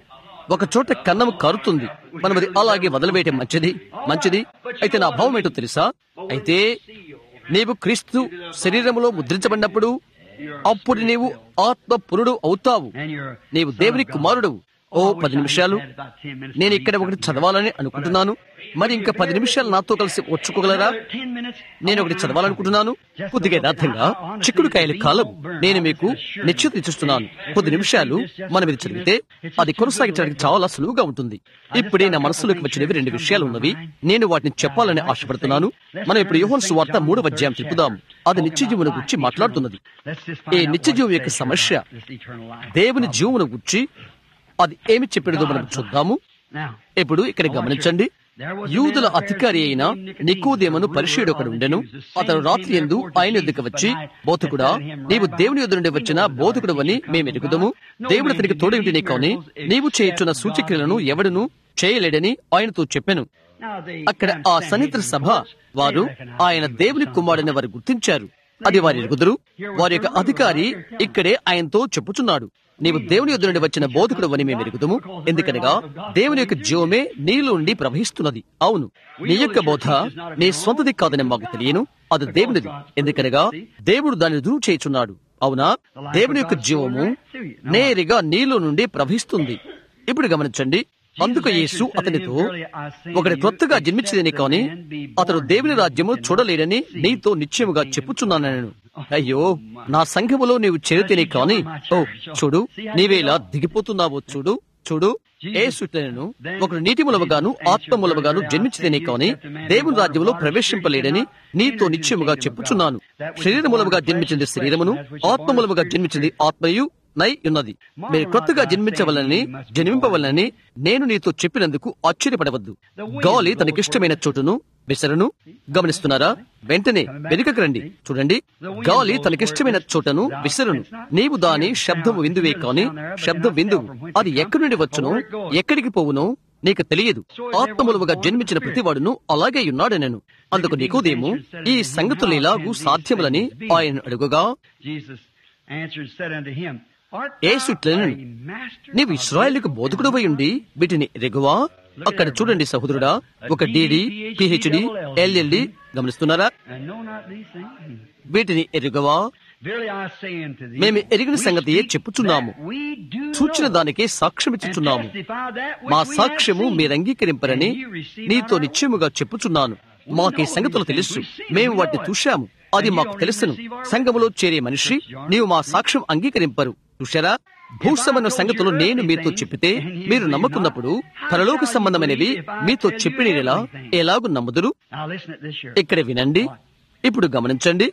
ఒక చోట కన్నం కారుతుంది మనం అది అలాగే వదిలివేయటం మంచిది మంచిది అయితే నా భావం ఏంటో తెలుసా అయితే నీవు క్రీస్తు శరీరములో ముద్రించబడినప్పుడు అప్పుడు నీవు ఆత్మ పురుడు అవుతావు And you're నీవు దేవుని కుమారుడు ఓ పది నిమిషాలు about 10 minutes. నేను ఇక్కడ ఒకటి చదవాలని అనుకుంటున్నాను మరి ఇంకా పది నిమిషాలు నాతో కలిసి వచ్చుకోగలరా నేను ఒకటి చదవాలనుకుంటున్నాను కొద్దిగా యథార్థంగా చిక్కుడుకాయల కాలం నేను మీకు నిశ్చిత ఇచ్చిస్తున్నాను కొద్ది నిమిషాలు మనం ఇది చదివితే అది కొనసాగించడానికి చాలా సులువుగా ఉంటుంది ఇప్పుడే నా మనసులోకి వచ్చినవి రెండు విషయాలు ఉన్నవి నేను వాటిని చెప్పాలని ఆశపడుతున్నాను మనం ఇప్పుడు యోహన్ సువార్త మూడవ అధ్యాయం తిప్పుదాం అది నిత్య జీవుని గురించి మాట్లాడుతున్నది ఈ నిత్య జీవం యొక్క సమస్య దేవుని జీవుని గురించి అది ఏమి చెప్పినదో మనం చూద్దాము ఇప్పుడు ఇక్కడ గమనించండి యూదుల అధికారి అయిన నికోదేమను పరిశీడు ఒకడు ఉండెను అతను రాత్రి ఎందు ఆయన ఎద్దుకు వచ్చి బోధకుడా నీవు దేవుని యొద్ద నుండి వచ్చిన బోధకుడు అని మేము ఎదుగుదము దేవుడు అతనికి తోడేమిటి కానీ నీవు చేయుచున్న సూచక్రియలను ఎవడును చేయలేడని ఆయనతో చెప్పాను అక్కడ ఆ సన్నిహిత సభ వారు ఆయన దేవుని కుమారుని వారు గుర్తించారు అది వారి ఎరుగుదురు వారి యొక్క అధికారి ఇక్కడే ఆయనతో చెప్పుచున్నాడు నీవు దేవుని యొద్ద నుండి వచ్చిన బోధకుడు అని మేము ఎరుగుదము ఎందుకనగా దేవుని యొక్క జీవమే నీలో నుండి ప్రవహిస్తున్నది అవును నీ యొక్క బోధ నీ సొంతది కాదని మాకు తెలియను అది దేవునిది ఎందుకనగా దేవుడు దాన్ని రుజువు చేయుచున్నాడు అవునా దేవుని యొక్క జీవము నేరుగా నీలో నుండి ప్రవహిస్తుంది ఇప్పుడు గమనించండి అందుకు యేసు అతనితో ఒకటి కొత్తగా జన్మించిందని కాని అతడు దేవుని రాజ్యము చూడలేడని నీతో నిశ్చయముగా చెప్పుచున్నాను నేను అయ్యో నా సంఘములో నీవు చేరితేనే కాని ఓ చూడు నీవేలా దిగిపోతున్నావో చూడు చూడు ఏసుటను ఒకడు నీటి మూలముగాను ఆత్మ మూలముగాను జన్మించితేనే కాని దేవుని రాజ్యంలో ప్రవేశింపలేడని నీతో నిశ్చయముగా చెప్పుచున్నాను శరీర మూలముగా జన్మించింది శరీరమును ఆత్మ మూలముగా జన్మించింది ఆత్మయు నై ఉన్నది మీరు కొత్తగా జన్మించవలని జన్మింపవలని నేను నీతో చెప్పినందుకు ఆశ్చర్యపడవద్దు గాలి తనకిష్టమైన చోటును విసరను గమనిస్తున్నారా వెంటనే వెనుకకు రండి చూడండి గాలి తనకిష్టమైన చోటను విసరును నీవు దాని శబ్దము విందువే కాని శబ్దం విందువు అది ఎక్కడి నుండి వచ్చునో ఎక్కడికి పోవునో నీకు తెలియదు ఆత్మములుగా జన్మించిన ప్రతివాడును అలాగే ఉన్నాడు నేను అందుకు నీకోదేమో ఈ సంగతులు ఇలాగూ సాధ్యములని ఆయన అడుగుగా ఏసుట్లను నీవు ఇస్రాయల్కు బోధకుడు ఉండి వీటిని ఎరుగువా అక్కడ చూడండి సహోదరుడా ఒక డిడి పిహెచ్డి ఎల్ఎల్డి గమనిస్తున్నారా వీటిని ఎరుగవా మేము ఎరిగిన సంగతి చెప్పుచున్నాము చూచిన దానికి సాక్ష్యమిచ్చుచున్నాము మా సాక్ష్యము మీరు అంగీకరింపరని నీతో నిశ్చయముగా చెప్పుచున్నాను మాకు ఈ సంగతులు తెలుసు మేము వాటిని చూశాము అది మాకు తెలుసును సంఘములో చేరే మనిషి నీవు మా సాక్ష్యం అంగీకరింపరు చూశారా భూసమన్న సంగతులు నేను మీతో చెప్పితే మీరు నమ్ముకున్నప్పుడు పరలోక సంబంధమైనవి మీతో చెప్పిన ఎలాగూ నమ్ముదురు ఇక్కడ వినండి ఇప్పుడు గమనించండి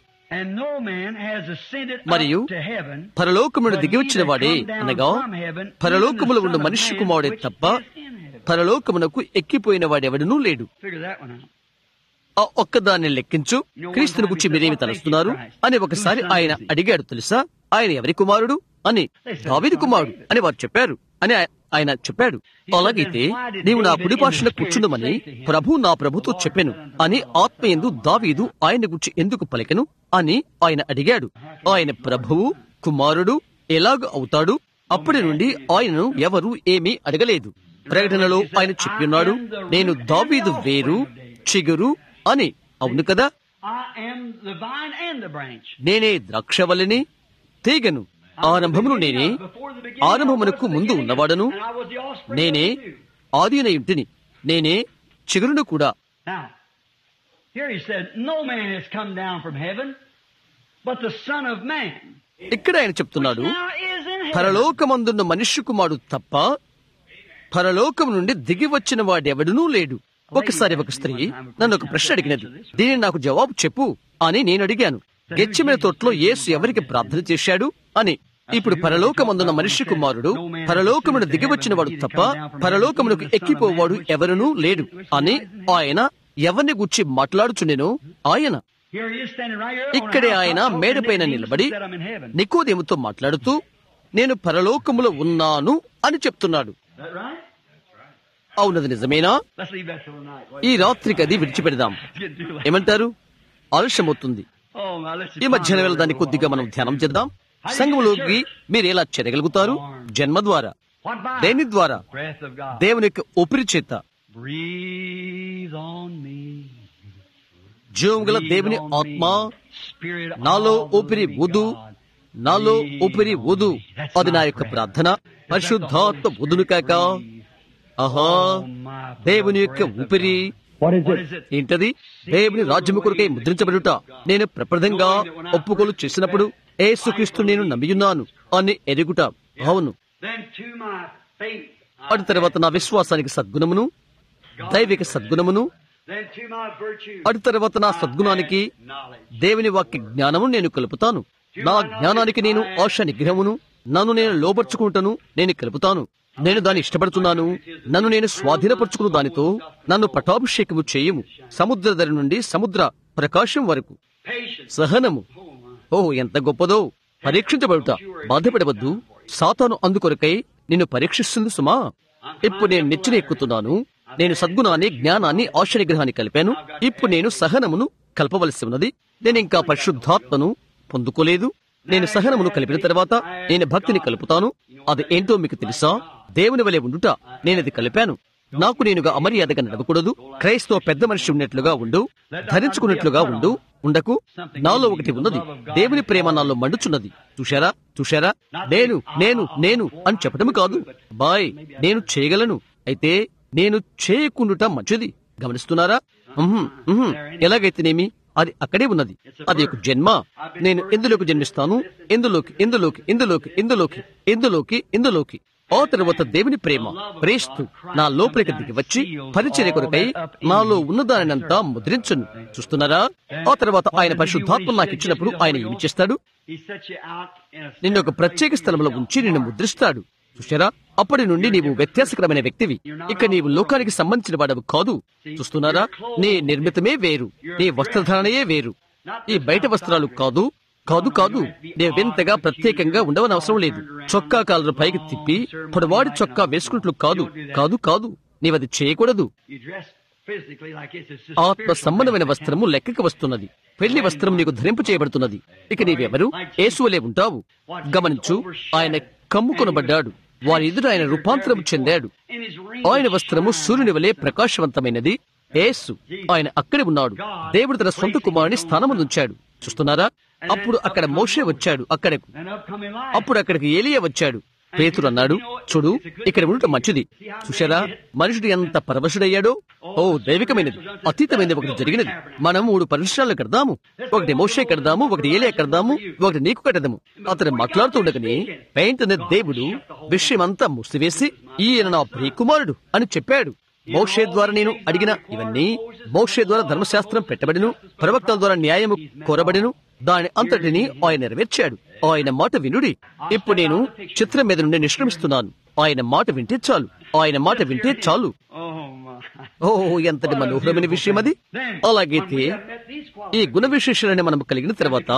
మరియు పరలోకమును దిగివచ్చిన వాడే అనగా పరలోకములో ఉన్న మనిషి కుమారుడే తప్ప పరలోకమునకు ఎక్కిపోయిన వాడెవడనూ లేడు ఆ ఒక్కదాన్ని లెక్కించు క్రీస్తుని గురించి మీరేమి తలుస్తున్నారు అని ఒకసారి ఆయన అడిగాడు తెలుసా ఆయన ఎవరి కుమారుడు అని దావిది కుమారుడు అని వారు చెప్పారు అని ఆయన చెప్పాడు అలాగైతే నీవు నా కుడి పార్శ్వన కూర్చుండమని ప్రభు నా ప్రభుతో చెప్పాను అని ఆత్మయందు దావీదు ఆయన గురించి ఎందుకు పలికెను అని ఆయన అడిగాడు ఆయన ప్రభువు కుమారుడు ఎలాగ అవుతాడు అప్పటి నుండి ఆయనను ఎవరు ఏమీ అడగలేదు ప్రకటనలో ఆయన చెప్పిన్నాడు నేను దావీదు వేరు చిగురు అని అవును కదా నేనే ద్రాక్షవల్లిని తీగను ఆరంభమును నేనే ఆరంభమునకు ముందు ఉన్నవాడను నేనే ఆదిన ఇంటిని నేనే చిగురును కూడా ఇక్కడ ఆయన చెప్తున్నాడు పరలోకమందున్న మనుష్య కుమారుడు తప్ప పరలోకం నుండి దిగి వచ్చిన వాడెవడునూ లేడు ఒకసారి ఒక స్త్రీ నన్ను ఒక ప్రశ్న అడిగినది దీనిని నాకు జవాబు చెప్పు అని నేను అడిగాను గెచ్చిమైన తోటలో యేసు ఎవరికి ప్రార్థన చేశాడు అని ఇప్పుడు పరలోకమందున్న మనిషి కుమారుడు పరలోకమును దిగివచ్చిన వాడు తప్ప పరలోకమునకు ఎక్కిపోవాడు ఎవరునూ లేడు అని ఆయన ఎవరిని గుర్చి మాట్లాడుచుండెను ఆయన ఇక్కడే ఆయన మేడపైన నిలబడి నికోదేముతో మాట్లాడుతూ నేను పరలోకములో ఉన్నాను అని చెప్తున్నాడు అవునది నిజమేనా ఈ రాత్రికి అది విడిచిపెడదాం ఏమంటారు ఆలస్యమవుతుంది ఈ మధ్యాహ్నం వేళ దాన్ని కొద్దిగా మనం ధ్యానం చేద్దాం సంఘంలోకి మీరు ఎలా చేరగలుగుతారు జన్మ ద్వారా దేని ద్వారా దేవుని యొక్క ఊపిరి చేత జీవం గల దేవుని ఆత్మ నాలో ఊపిరి ఊదు నాలో ఊపిరి ఊదు అది నా యొక్క ప్రార్థన పరిశుద్ధాత్మ ఊదును కాక ఆహా దేవుని యొక్క ఊపిరి What is What it? is it? ఏంటది దేవుని రాజ్యము కొరకై ముద్రించబడుట నేను ప్రప్రదంగా ఒప్పుకోలు చేసినప్పుడు ఏసుక్రీస్తు నేను నమ్మియున్నాను అని ఎరుగుట అవును Then to my faith. అటు తర్వాత నా విశ్వాసానికి సద్గుణమును దైవిక సద్గుణమును Then to my virtue. అటు తర్వాత నా సద్గుణానికి Knowledge. దేవుని వాక్య జ్ఞానము నేను కలుపుతాను నా జ్ఞానానికి నేను ఆశ నిగ్రహమును నన్ను నేను లోపరుచుకుంటాను నేను కలుపుతాను నేను దాన్ని ఇష్టపడుతున్నాను నన్ను నేను స్వాధీనపరుచుకున్న దానితో నన్ను పటాభిషేకము చేయము సముద్ర ధర నుండి సముద్ర ప్రకాశం వరకు Patience. సహనము ఓ ఎంత గొప్పదో పరీక్షించబడుట బాధపడవద్దు సాతాను అందుకొరకై నిన్ను పరీక్షిస్తుంది సుమా ఇప్పుడు నేను నెచ్చిన ఎక్కుతున్నాను నేను సద్గుణాన్ని జ్ఞానాన్ని ఆశ నిగ్రహాన్ని కలిపాను ఇప్పుడు నేను సహనమును కలపవలసి ఉన్నది నేను ఇంకా పరిశుద్ధాత్మను పొందుకోలేదు నేను సహనమును కలిపిన తర్వాత నేను భక్తిని కలుపుతాను అది ఏంటో మీకు తెలుసా దేవుని వలె ఉండుట నేనది కలిపాను నాకు నేనుగా అమర్యాదగా నడవకూడదు క్రైస్తవ పెద్ద మనిషి ఉన్నట్లుగా ఉండు ధరించుకున్నట్లుగా ఉండు ఉండకు నాలో ఒకటి ఉన్నది దేవుని ప్రేమ నాలో మండుచున్నది చూశారా చూశారా నేను నేను నేను అని చెప్పటము కాదు బాయ్ నేను చేయగలను అయితే నేను చేయకుండుట మంచిది గమనిస్తున్నారా ఉహుం, ఉహుం, ఎలాగైతేనేమి అది అక్కడే ఉన్నది అది ఒక జన్మ నేను ఎందులోకి జన్మిస్తాను ఎందులోకి ఎందులోకి ఎందులోకి ఎందులోకి ఎందులోకి ఎందులోకి ఆ తర్వాత దేవుని ప్రేమ ప్రేస్తూ నా లోపలికి దిగి వచ్చి పరిచర్య కొరకై నాలో ఉన్నదానినంతా ముద్రించును చూస్తున్నారా ఆ తర్వాత ఆయన పరిశుద్ధాత్మ నాకు ఇచ్చినప్పుడు ఆయన ఏమి చేస్తాడు He sets you out in a నిన్ను ఒక ప్రత్యేక స్థలంలో ఉంచి నిన్ను ముద్రిస్తాడు చూశారా అప్పటి నుండి నీవు వ్యత్యాసకరమైన వ్యక్తివి ఇక నీవు లోకానికి సంబంధించిన వాడవు కాదు చూస్తున్నారా నీ నిర్మితమే వేరు నీ వస్త్రధారణయే వేరు ఈ బయట వస్త్రాలు కాదు కాదు కాదు నేను వింతగా ప్రత్యేకంగా ఉండవని అవసరం లేదు చొక్కా కాలను పైకి తిప్పి పొడవాడి చొక్కా వేసుకున్నట్లు కాదు కాదు కాదు నీవది చేయకూడదు You dress physically like it's a ఆత్మ సంబంధమైన వస్త్రము లెక్కకి వస్తున్నది పెళ్లి వస్త్రం నీకు ధరింపు చేయబడుతున్నది ఇక నీవెవరు యేసువలే ఉంటావు గమనించు ఆయన కమ్ముకొనబడ్డాడు వారి ఎదుట ఆయన రూపాంతరం చెందాడు in his ring. ఆయన వస్త్రము సూర్యుని వలె ప్రకాశవంతమైనది యేసు ఆయన అక్కడే ఉన్నాడు దేవుడు తన సొంత కుమారుని స్థానముంచాడు చూస్తున్నారా అప్పుడు అక్కడ మోషే వచ్చాడు అక్కడకు An upcoming life. అప్పుడు అక్కడికి ఏలియా వచ్చాడు పేతురు అన్నాడు చూడు ఇక్కడ ఉండటం మంచిది చూశారా మనుషుడు ఎంత పరవశుడయ్యాడో ఓ దైవికమైనది అతీతమైనది ఒకటి జరిగినది మనం మూడు పరిశ్రమలు కడదాము ఒకటి మోషే కడదాము ఒకటి ఏలియా కడదాము ఒకటి నీకు కడదాము అతను మాట్లాడుతూ ఉండగానే పెయింట్ అనే దేవుడు విషయమంతా మూసివేసి ఈయన నా ప్రియకుమారుడు అని చెప్పాడు మోషే ద్వారా నేను అడిగిన ఇవన్నీ మోషే ద్వారా ధర్మశాస్త్రం పెట్టబడిను ప్రవక్తల ద్వారా న్యాయము కోరబడిను దాని అంతటిని ఆయన నెరవేర్చాడు ఆయన మాట వినుడి ఇప్పుడు నేను చిత్రం మీద నుండి నిష్క్రమిస్తున్నాను ఆయన మాట వింటే చాలు ఆయన మాట వింటే చాలు Oh my. ఓ ఎంతటి మనోహరమైన విషయం అది అలాగైతే ఈ గుణ విశేషాలని మనం కలిగిన తర్వాత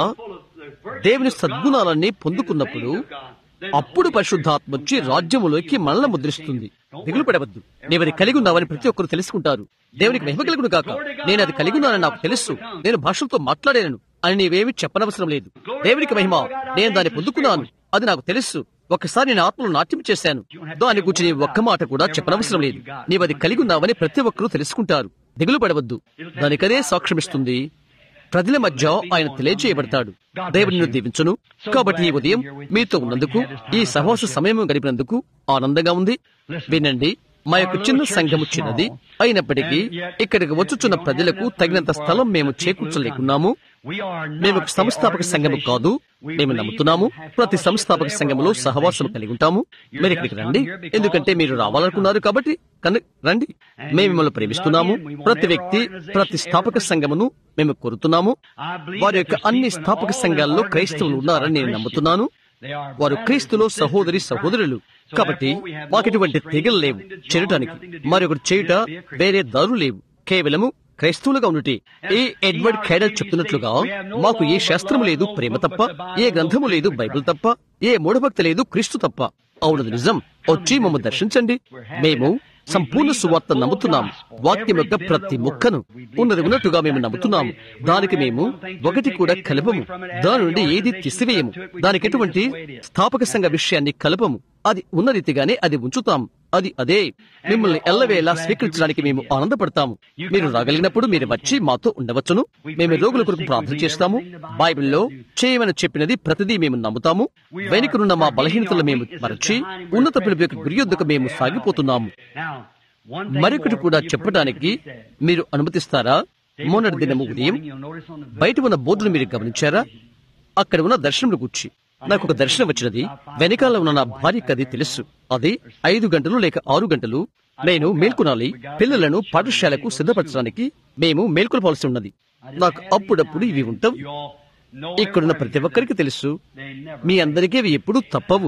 దేవుని సద్గుణాలన్నీ పొందుకున్నప్పుడు అప్పుడు పరిశుద్ధాత్మ వచ్చి రాజ్యములోకి మనల్ని ముద్రిస్తుంది దిగులు పడవద్దు నీవది కలిగి ఉన్నావని ప్రతి ఒక్కరు తెలుసుకుంటారు దేవునికి మహిమ కలుగును కాక నేను అది కలిగి ఉన్నానని నాకు తెలుసు నేను భాషలతో మాట్లాడాను అని నీవేమి చెప్పనవసరం లేదు దేవునికి మహిమ నేను దాన్ని పొందుకున్నాను అది నాకు తెలుసు ఒకసారి నేను ఆత్మను నాట్యం చేశాను దాని గురించి నీ ఒక్క మాట కూడా చెప్పనవసరం లేదు నీవది కలిగి ఉన్నావని ప్రతి ఒక్కరూ తెలుసుకుంటారు దిగులు పడవద్దు దానికదే సాక్ష్యమిస్తుంది ప్రజల మధ్య ఆయన తెలియజేయబడతాడు దేవుని నిన్ను దీవించును కాబట్టి ఈ ఉదయం మీతో ఉన్నందుకు ఈ సహవాస సమయం గడిపినందుకు ఆనందంగా ఉంది వినండి మా యొక్క చిన్న సంఘము చిన్నది అయినప్పటికీ ఇక్కడికి వచ్చుచున్న ప్రజలకు తగినంత స్థలం మేము చేకూర్చలేకున్నాము మేము ఒక సంస్థాపక సంఘము కాదు మేము నమ్ముతున్నాము ప్రతి సంస్థాపక సంఘములో సహవాసం కలిగి ఉంటాము మీరు ఇక్కడికి రండి ఎందుకంటే మీరు రావాలనుకున్నారు కాబట్టి కను రండి మేము మిమ్మల్ని ప్రేమిస్తున్నాము ప్రతి వ్యక్తి ప్రతి స్థాపక సంఘమును మేము కోరుతున్నాము వారి యొక్క అన్ని స్థాపక సంఘాల్లో క్రైస్తవులు ఉన్నారని నేను నమ్ముతున్నాను వారు క్రీస్తులో సహోదరి సహోదరులు కాబట్టి మాకిటువంటి తెగలు లేవు చేయటానికి మరొకటి చేయుట వేరే దారులు లేవు కేవలము క్రైస్తవులుగా ఉన్నటి ఏ ఎడ్వర్డ్ ఖైడల్ చెప్తున్నట్లుగా మాకు ఏ శాస్త్రము లేదు ప్రేమ తప్ప ఏ గ్రంథము లేదు బైబిల్ తప్ప ఏ మూఢభక్తి లేదు క్రీస్తు తప్ప అవునది నిజం వచ్చి మమ్మల్ని దర్శించండి మేము సంపూర్ణ సువార్త నమ్ముతున్నాము వాక్యం యొక్క ప్రతి ముక్కను ఉన్నది ఉన్నట్టుగా మేము నమ్ముతున్నాము దానికి మేము ఒకటి కూడా కలపము దాని నుండి ఏది తీసివేయము దానికి ఎటువంటి స్థాపక సంఘ విషయాన్ని కలపము అది ఉన్న రీతిగానే అది ఉంచుతాము అది అదే మిమ్మల్ని ఎల్లవేళలా స్వీకరించడానికి మేము ఆనందపడతాము మీరు రాగలిగినప్పుడు మీరు వచ్చి మాతో ఉండవచ్చును మేము రోగుల కొరకు ప్రార్థన చేస్తాము బైబిల్లో చేయమని చెప్పినది ప్రతిదీ మేము నమ్ముతాము వెనుకనున్న మా బలహీనతలు మేము మరచి ఉన్నత పిలుపు యొక్క గురి యొద్దకు మేము సాగిపోతున్నాము Now, మరొకటి కూడా చెప్పడానికి మీరు అనుమతిస్తారా మొన్నటి దినము ఉదయం బయట ఉన్న బోర్డును మీరు గమనించారా అక్కడ ఉన్న దర్శనములు కూర్చి నాకు ఒక దర్శనం వచ్చినది వెనకాల ఉన్న నా భార్యకి అది తెలుసు అది ఐదు గంటలు లేక ఆరు గంటలు నేను మేల్కొనాలి పిల్లలను పాఠశాలకు సిద్ధపరచడానికి మేము మేల్కొలపాల్సి ఉన్నది నాకు అప్పుడప్పుడు ఇవి ఉంటాం ఇక్కడున్న ప్రతి ఒక్కరికి తెలుసు మీ అందరికీ అవి ఎప్పుడూ తప్పవు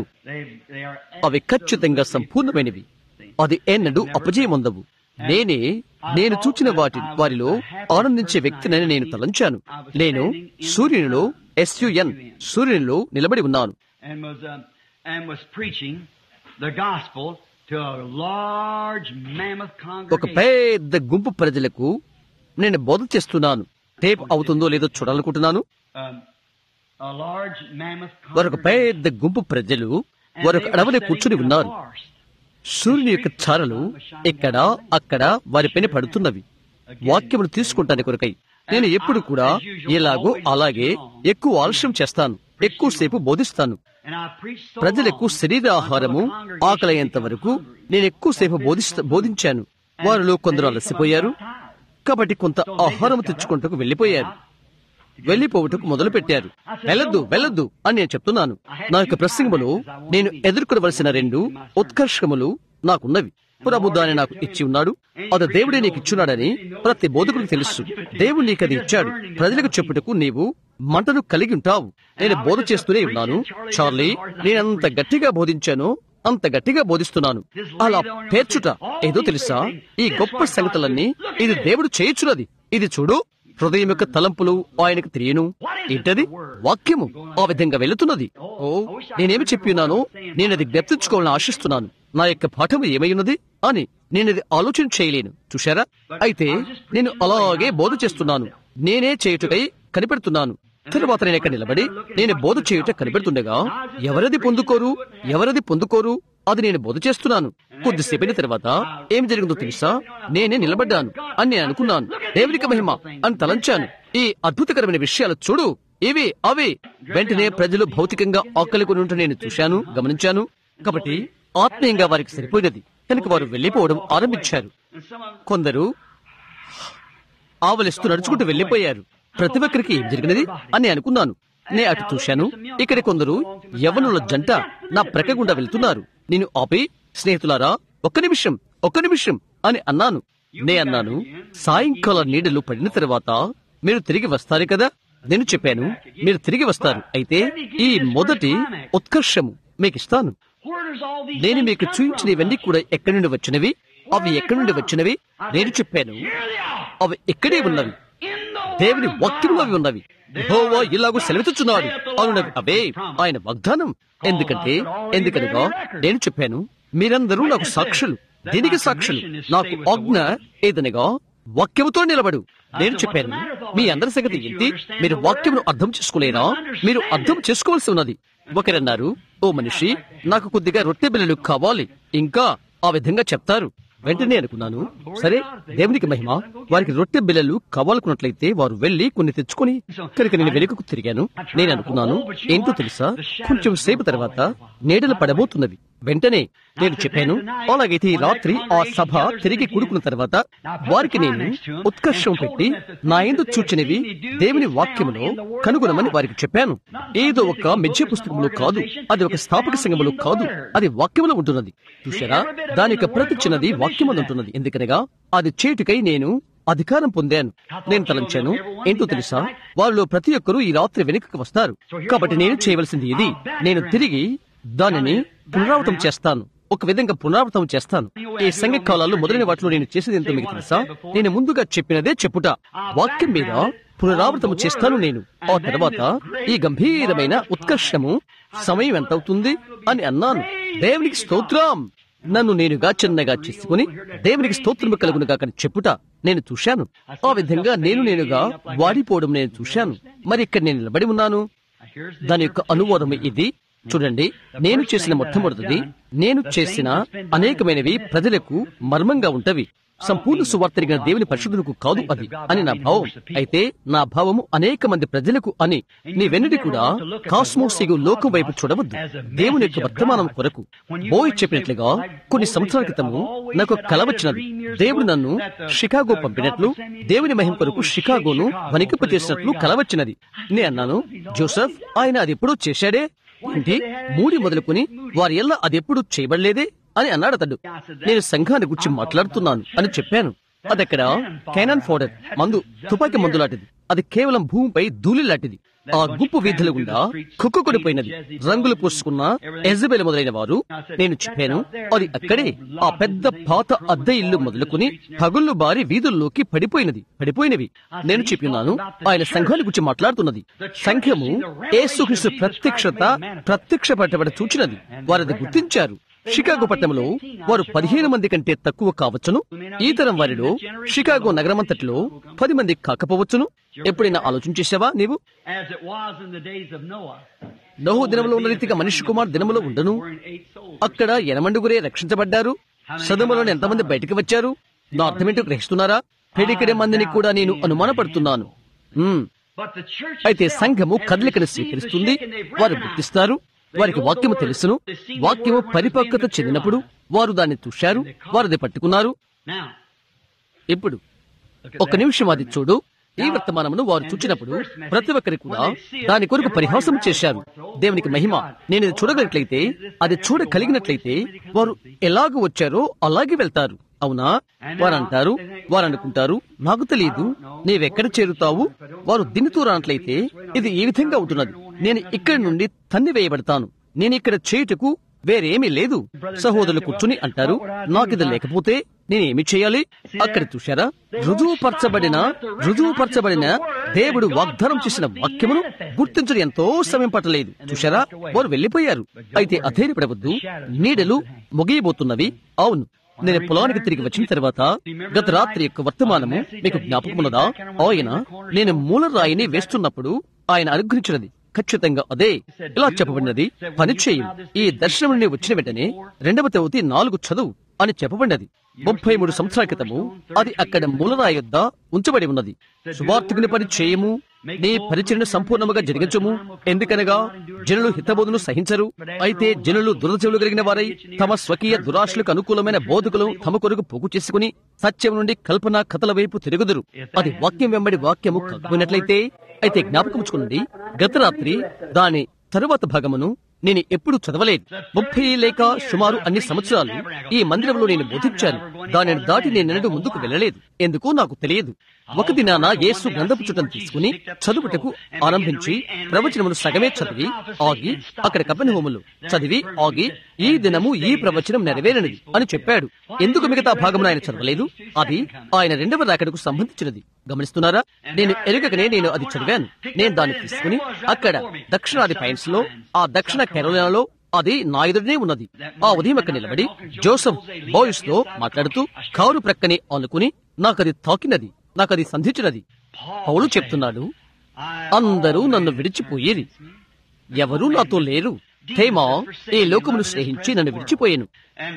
అవి ఖచ్చితంగా సంపూర్ణమైనవి అది ఎన్నడూ అపజయముందవు నేనే నేను చూచిన వాటి వారిలో ఆనందించే వ్యక్తినని నేను తలంచాను నేను సూర్యునిలో ఎస్యుఎన్ సూర్యునిలో నిలబడి ఉన్నాను and was um, and was preaching the gospel to a large mammoth ఒక congregation. పెద్ద గుంపు ప్రజలకు నేను బోధ చేస్తున్నాను టేప్ అవుతుందో లేదో చూడాలనుకుంటున్నాను Um, a large mammoth వారొక congregation. పెద్ద గుంపు ప్రజలు And వారొక they were అడవిలో sitting కూర్చుని in a ఉన్నారు forest. సూర్యుని యొక్క చారలు ఇక్కడ అక్కడ వారిపైన పడుతున్నవి వాక్యమును తీసుకుంటాను కొరకై నేను ఎప్పుడు కూడా ఎలాగో అలాగే ఎక్కువ ఆలస్యం చేస్తాను ఎక్కువసేపు బోధిస్తాను And I preached so ప్రజలకు long శరీరాహారము until the congregation ఆకలయ్యేంత వరకు నేను ఎక్కువసేపు బోధిస్త బోధించాను వారిలో కొందరు అలసిపోయారు కాబట్టి కొంత ఆహారం తెచ్చుకుంటూ వెళ్లిపోయారు వెళ్లిపోవటకు మొదలు పెట్టారు వెళ్ళొద్దు వెళ్ళొద్దు అని నేను చెప్తున్నాను నా యొక్క ప్రసంగములో నేను ఎదుర్కొనవలసిన రెండు ఉత్కర్షములు నాకున్నవి ప్రభు దాన్ని నాకు ఇచ్చి ఉన్నాడు అది దేవుడే నీకు ఇచ్చున్నాడని ప్రతి బోధకుడికి తెలుసు దేవుడు నీకు అది ఇచ్చాడు ప్రజలకు చెప్పుటకు నీవు మంటను కలిగి ఉంటావు నేను బోధ చేస్తూనే ఉన్నాను చార్లీ నేనంత గట్టిగా బోధించాను అంత గట్టిగా బోధిస్తున్నాను అలా పేర్చుట ఏదో తెలుసా ఈ గొప్ప సంగతులన్నీ ఇది దేవుడు చేయుచున్నది ఇది చూడు హృదయం యొక్క తలంపులు ఆయనకు తెలియను ఏంటది వాక్యము ఆ విధంగా వెళుతున్నది ఓ నేనేమి చెప్పి ఉన్నానో నేను అది జ్ఞప్తించుకోవాలని ఆశిస్తున్నాను నా యొక్క పాఠం ఏమైనది అని నేను అది ఆలోచన చేయలేను చూశారా అయితే నేను అలాగే బోధ చేస్తున్నాను నేనే చేయుటకై కనిపెడుతున్నాను తరువాత నేను ఇక్కడ నిలబడి నేను బోధ చేయుట కనిపెడుతుండగా ఎవరది పొందుకోరు ఎవరది పొందుకోరు అది నేను బోధ చేస్తున్నాను కొద్దిసేపైన తర్వాత ఏం జరిగిందో తెలుసా నేనే నిలబడ్డాను అని నేను అనుకున్నాను దేవునికి మహిమ అని తలంచాను ఈ అద్భుతకరమైన విషయాలు చూడు ఇవి అవి వెంటనే ప్రజలు భౌతికంగా ఆకలి కొని ఉంటే నేను చూశాను గమనించాను కాబట్టి ఆత్మీయంగా వారికి సరిపోయినది కనుక వారు వెళ్లిపోవడం ఆరంభించారు కొందరు ఆవలిస్తూ నడుచుకుంటూ వెళ్లిపోయారు ప్రతి ఒక్కరికి ఏం జరిగినది అని అనుకున్నాను నే అటు చూశాను ఇక్కడ కొందరు యవనుల జంట నా ప్రక్క గుండా వెళ్తున్నారు నేను ఆపి స్నేహితులారా ఒక్క నిమిషం ఒక్క నిమిషం అని అన్నాను నే అన్నాను సాయంకాల నీడలు పడిన తర్వాత మీరు తిరిగి వస్తారు కదా నేను చెప్పాను మీరు తిరిగి వస్తారు అయితే ఈ మొదటి ఉత్కర్షము మీకు ఇస్తాను Where does all these నేను things మీకు come చూపించిన from? ఇవన్నీ కూడా ఎక్కడి నుండి వచ్చినవి అవి ఎక్కడి నుండి వచ్చినవి నేను చెప్పాను Here they are. అవి ఇక్కడే ఉన్నవి In the దేవుని Word of వాక్యంలో God. అవి ఉన్నవి యెహోవా ఇలాగూ సెలవిస్తున్నాడు అవునవి అవే ఆయన వాగ్దానం ఎందుకంటే ఎందుకనగా నేను చెప్పాను మీరందరూ నాకు సాక్షులు దీనికి సాక్షులు నాకు ఆజ్ఞ ఏదనగా వాక్యముతో నిలబడు నేను చెప్పాను మీ అందరి సంగతి ఏంటి మీరు వాక్యమును అర్థం చేసుకోలేరా మీరు అర్థం చేసుకోవాల్సి ఉన్నది ఒకరన్నారు ఓ మనిషి నాకు కొద్దిగా రొట్టె బిల్లలు కావాలి ఇంకా ఆ విధంగా చెప్తారు వెంటనే అనుకున్నాను సరే దేవునికి మహిమ వారికి రొట్టె బిల్లలు కావాలనుకున్నట్లయితే వారు వెళ్లి కొన్ని తెచ్చుకొని కనుక నేను వెనుకకు తిరిగాను నేను అనుకున్నాను ఏంటో తెలుసా కొంచెం సేపు తర్వాత నీడలు పడబోతున్నవి వెంటనే నేను చెప్పాను అలాగైతే ఈ రాత్రి ఆ సభ తిరిగి కూడుకున్న తర్వాత వారికి నేను ఉత్కర్షం పెట్టి నా ఎందు చూచినవి దేవుని వాక్యములో కనుగొనమని వారికి చెప్పాను ఏదో ఒక మెజ్జ పుస్తకములో కాదు అది ఒక స్థాపక సంఘములో కాదు అది వాక్యములో ఉంటున్నది చూసారా దాని యొక్క ప్రతి చిన్నది వాక్యములో ఉంటున్నది ఎందుకనగా అది చేటుకై నేను అధికారం పొందాను నేను తలంచాను ఏంటో తెలుసా వాళ్ళు ప్రతి ఒక్కరూ ఈ రాత్రి వెనుకకు వస్తారు కాబట్టి నేను చేయవలసింది ఇది నేను తిరిగి దానిని పునరావృతం చేస్తాను ఒక విధంగా పునరావృతం చేస్తాను ఈ సంఘ కాలాల్లో మొదలైన వాటిలో నేను చేసేది ఎంతో మీకు తెలుసా నేను ముందుగా చెప్పినదే చెప్పుట వాక్యం మీద పునరావృతం చేస్తాను నేను ఆ తర్వాత ఈ గంభీరమైన ఉత్కర్షము సమయం ఎంత అవుతుంది అని అన్నాను దేవునికి స్తోత్రం నన్ను నేనుగా చిన్నగా చేసుకుని దేవునికి స్తోత్రము కలుగునుగా కానీ చెప్పుట నేను చూశాను ఆ విధంగా నేను నేనుగా వాడిపోవడం నేను చూశాను మరి ఇక్కడ నేను నిలబడి ఉన్నాను Here's దాని యొక్క అనువాదం ఇది చూడండి నేను చేసిన మొట్టమొదటిది నేను చేసిన అనేకమైనవి ప్రజలకు మర్మంగా ఉంటవి సంపూర్ణ సువార్తనిగిన దేవుని పరిశుద్ధులకు కాదు అది అని నా భావం అయితే నా భావము అనేక మంది ప్రజలకు అని నీవెన్నటి కూడా కాస్మోసిగు లోకం వైపు చూడవద్దు దేవుని యొక్క వర్తమానం కొరకు బోయ్ చెప్పినట్లుగా కొన్ని సంవత్సరాల క్రితము నాకు ఒక కల వచ్చినది దేవుడు నన్ను షికాగో పంపినట్లు దేవుని మహిమ కొరకు షికాగోను వణికింపచేసినట్లు కల వచ్చినది నే అన్నాను జోసెఫ్ ఆయన అది ఎప్పుడూ చేశాడే ఏంటి మూడి మొదలుకొని వారి ఎల్ల అది ఎప్పుడు చేయబడలేదే అని అన్నాడు అతడు నేను సంఘాన్ని గురించి మాట్లాడుతున్నాను అని చెప్పాను అదక్కడ కెనాన్ ఫోడర్ మందు తుపాకీ మందు లాంటిది అది కేవలం భూమిపై ధూళి లాంటిది ఆ గుంపు వీధుల గుండా కుక్కుకొడిపోయినది రంగులు పూసుకున్న ఎజబెల్ మొదలైన వారు నేను చెప్పాను అది అక్కడే ఆ పెద్ద పాత అద్దె ఇల్లు మొదలుకుని పగుళ్ళు బారి వీధుల్లోకి పడిపోయినది పడిపోయినవి నేను చెప్పినాను ఆయన సంఘాన్ని గురించి మాట్లాడుతున్నది సంఘము ఏసుక్రీస్తు ప్రత్యక్షత ప్రత్యక్షపట్టబడి చూచినది వారది గుర్తించారు షికాగో పట్టణంలో వారు పదిహేను మంది కంటే తక్కువ కావచ్చును ఈ తరం వారిలో షికాగో నగరమంతటిలో పది మంది కాకపోవచ్చును ఎప్పుడైనా ఆలోచన చేసావా నీవు As it was in the days of Noah. నోహు దినములో ఉన్న రీతిగా మనిషి కుమార్ దినములో ఉండను అక్కడ ఎనమండుగురే రక్షించబడ్డారు సదములోని ఎంతమంది బయటికి వచ్చారు నా అర్థమేంటో గ్రహిస్తున్నారా పెడికిడే మందిని కూడా నేను అనుమానపడుతున్నాను మ్మ్. But the church అయితే itself సంఘము has కదలికను received the స్వీకరిస్తుంది shake and they've వారు recognized. గుర్తిస్తారు వారికి వాక్యము తెలుసును వాక్యము పరిపక్వత చెందినప్పుడు వారు దాన్ని చూశారు వారు అది పట్టుకున్నారు Now, ఇప్పుడు look at ఒక that. నిమిషం అది చూడు ఈ వర్తమానమును వారు చూచినప్పుడు ప్రతి ఒక్కరి కూడా దాని కొరకు పరిహాసం చేశారు దేవునికి మహిమ నేను ఇది చూడగలిగినట్లయితే అది చూడగలిగినట్లయితే వారు ఎలాగ వచ్చారో అలాగే వెళ్తారు అవునా వారు అంటారు వారు అనుకుంటారు నాకు తెలియదు నీవెక్కడ చేరుతావు వారు దిన్నుతూ రానట్లయితే ఇది ఈ విధంగా ఉంటున్నది నేను ఇక్కడి నుండి తన్ని వేయబడతాను నేను ఇక్కడ చేయుటకు వేరేమీ లేదు సహోదరులు కూర్చుని అంటారు నాకిది లేకపోతే నేనేమి చేయాలి అక్కడ చూశారా రుజువుపరచబడిన రుజువుపరచబడిన దేవుడు వాగ్దానం చేసిన వాక్యమును గుర్తించడం ఎంతో సమయం పట్టలేదు చూశారా వారు వెళ్లిపోయారు అయితే అధైర్యపడవద్దు నీడలు ముగియబోతున్నవి అవును నేను పొలానికి తిరిగి వచ్చిన తర్వాత గత రాత్రి యొక్క వర్తమానము మీకు జ్ఞాపకమున్నదా ఆయన నేను మూలరాయిని వేస్తున్నప్పుడు ఆయన అనుగ్రహించినది ఖచ్చితంగా అదే ఇలా చెప్పబడినది పని చేయు ఈ దర్శనం నుండి వచ్చిన వెంటనే రెండవ తేదీ నాలుగు చదువు అని చెప్పబడినది ముప్పై మూడు సంవత్సరాల క్రితము అది అక్కడ మూలరాయి యొద్ద ఉంచబడి ఉన్నది సువార్తికుని పని చేయము నీ పరిచయను సంపూర్ణముగా జరిగించము ఎందుకనగా జనులు హితబోధను సహించరు అయితే జనులు దురదచెవులు కలిగిన వారై తమ స్వకీయ దురాశలకు అనుకూలమైన బోధకులు తమ కొరకు పోగు చేసుకుని సత్యం నుండి కల్పన కథల వైపు తిరుగుదురు అది వాక్యం వెంబడి వాక్యము కాకపోయినట్లయితే అయితే జ్ఞాపకముచ్చుకున్నది గత రాత్రి దాని తరువాత భాగమును నేను ఎప్పుడు చదవలేదు ముప్పై లేక సుమారు అన్ని సంవత్సరాలు ఈ మందిరంలో నేను బోధించాను దానిని దాటి నేను ఎన్నడూ ముందుకు వెళ్ళలేదు ఎందుకో నాకు తెలియదు ఒక దినాన యేసు గ్రంథపు చుట్టం తీసుకుని చదువుటకు ఆరంభించి ప్రవచనమును సగమే చదివి ఆగి అక్కడ కపెనహోములు చదివి ఆగి ఈ దినము ఈ ప్రవచనం నెరవేరనిది అని చెప్పాడు ఎందుకు మిగతా భాగమును ఆయన చదవలేదు అది ఆయన రెండవ రాకడకు సంబంధించినది గమనిస్తున్నారా నేను ఎరుగకనే నేను అది చదివాను నేను దాన్ని తీసుకుని అక్కడ దక్షిణాది పైన్స్ లో ఆ దక్షిణ కెరోలినాలో అది నా ఎదురునే ఉన్నది ఆ ఉదయం అక్కడ నిలబడి జోసఫ్ బాయ్స్ తో మాట్లాడుతూ కారు ప్రక్కనే ఆనుకుని నాకది తాకినది నాకది సంధించినది పౌలు చెప్తున్నాడు అందరూ నన్ను విడిచిపోయేది ఎవరూ నాతో లేరు తేమా ఈ లోకమును స్నేహించి నన్ను విడిచిపోయాను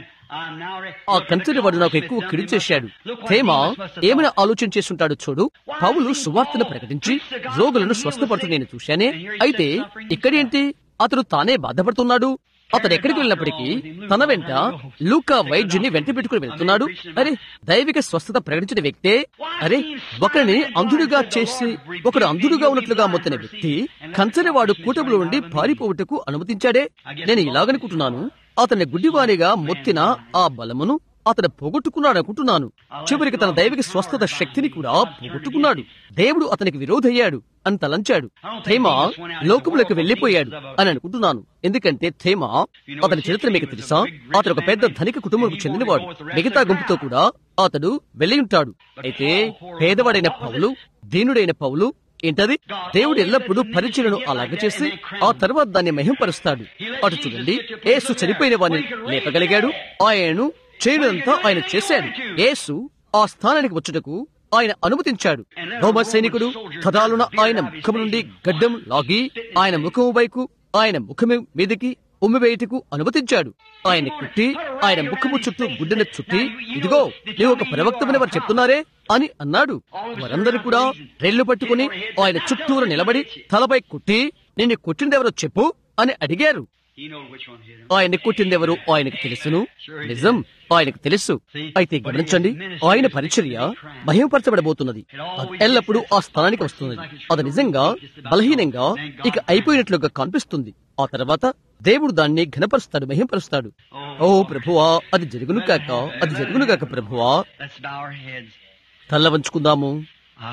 ఆ కంచెని వాడు నాకు ఎక్కువ కిడి చేశాడు తేమా ఏమైనా ఆలోచన చేస్తుంటాడు చూడు పౌలు సువార్తను ప్రకటించి రోగులను స్వస్థపడుతూ నేను చూశానే అయితే ఇక్కడేంటి అతడు తానే బాధపడుతున్నాడు అతడు ఎక్కడికి వెళ్ళినప్పటికీ తన వెంట లూకా వైద్యుని వెంట పెట్టుకుని వెళ్తున్నాడు అరే దైవిక స్వస్థత ప్రకటించిన వ్యక్తే అరే ఒకరిని అంధుడుగా చేసి ఒకడు అంధుడుగా ఉన్నట్లుగా మొత్తిన వ్యక్తి కంచరవాడు కూటములో నుండి పారిపోవుటకు అనుమతించాడే నేను ఇలాగనుకుంటున్నాను అతన్ని గుడ్డివానిగా మొత్తిన ఆ బలమును అతడు పోగొట్టుకున్నాడు అనుకుంటున్నాను చివరికి తన దైవిక స్వస్థత శక్తిని కూడా పోగొట్టుకున్నాడు దేవుడు అతనికి విరోధయ్యాడు అని తలంచాడు థేమా లోకములకు వెళ్లిపోయాడు అని అనుకుంటున్నాను ఎందుకంటే థేమా అతని చరిత్ర మీకు తెలుసా అతడు ఒక పెద్ద ధనిక కుటుంబంకు చెందినవాడు మిగతా గుంపుతో కూడా అతడు వెళ్లి ఉంటాడు అయితే పేదవాడైన పౌలు దీనుడైన పౌలు ఏంటది దేవుడు ఎల్లప్పుడూ పరిచయను అలాగ చేసి ఆ తర్వాత దాన్ని మహింపరుస్తాడు అటు చూడండి ఏసు చనిపోయిన వారిని లేపగలిగాడు ఆయనను చేయడంతా ఆయన చేశాడు యేసు ఆ స్థానానికి వచ్చుటకు ఆయన అనుమతించాడు రోమ సైనికుడు కథాలున ఆయన ముఖం నుండి గడ్డం లాగి ఆయన ముఖము వైపు ఆయన ముఖము మీదకి ఉమ్మివేయటకు అనుమతించాడు ఆయన కుట్టి ఆయన ముఖము చుట్టూ గుడ్డెన చుట్టి ఇదిగో నీవు ఒక ప్రవక్తమని వారు చెప్తున్నారే అని అన్నాడు వారందరూ కూడా రెల్లు పట్టుకుని ఆయన చుట్టూరు నిలబడి తలపై కుట్టి నిన్ను కొట్టిందెవరో చెప్పు అని అడిగారు He knows which one hit him. ఆయన కొట్టిందెవరు ఆయనకు తెలుసును నిజం ఆయనకు తెలుసు అయితే గమనించండి ఆయన పరిచర్య మహిమపరచబడబోతున్నది అది ఎల్లప్పుడూ ఆ స్థానానికి వస్తున్నది అది నిజంగా బలహీనంగా ఇక అయిపోయినట్లుగా కనిపిస్తుంది ఆ తర్వాత దేవుడు దాన్ని ఘనపరుస్తాడు మహిమపరుస్తాడు ఓ ప్రభువా అది జరుగును కాక అది జరుగును కాక ప్రభువా Let's bow our heads. తల్ల వంచుకుందాము I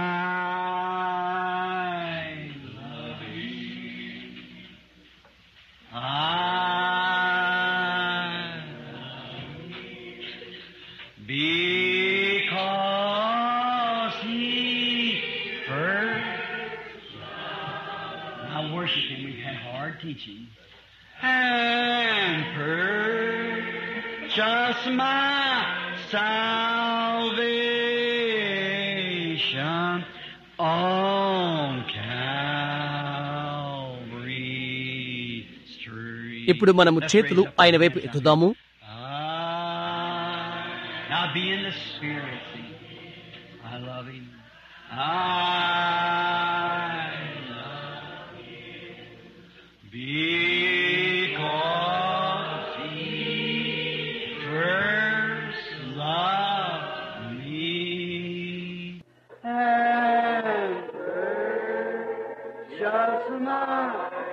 love you. I love you. Because he first Now worship him. We've had hard teaching. And purchase my salvation on Calvary Street. ఇప్పుడు మనము Let's చేతులు raise up ఆయన our వైపు hands. ఎత్తుదాము Ah, now be in the spirit. See, I love him. I love him because he first loved me and purchased my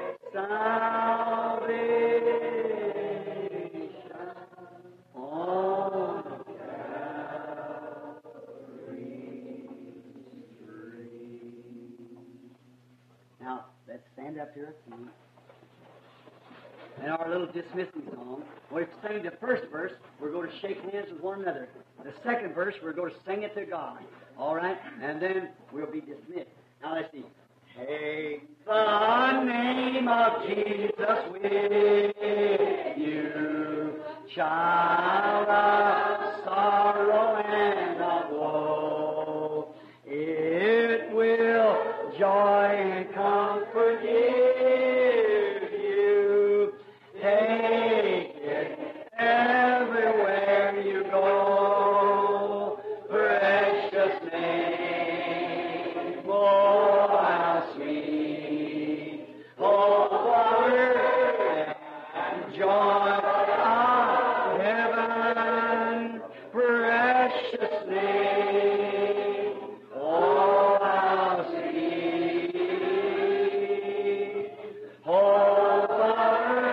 salvation on Now, let's stand up here. And our little dismissing song. We've sang the first verse. We're going to shake hands with one another. The second verse, we're going to sing it to God. All right? And then we'll be dismissed. Now, let's see. Take the name of Jesus with you, child of sorrow and of woe. It will joy and comfort give you. Take it everywhere you go. Precious name, oh how sweet. Oh, power and joy of heaven. Precious name, oh how sweet. Oh, power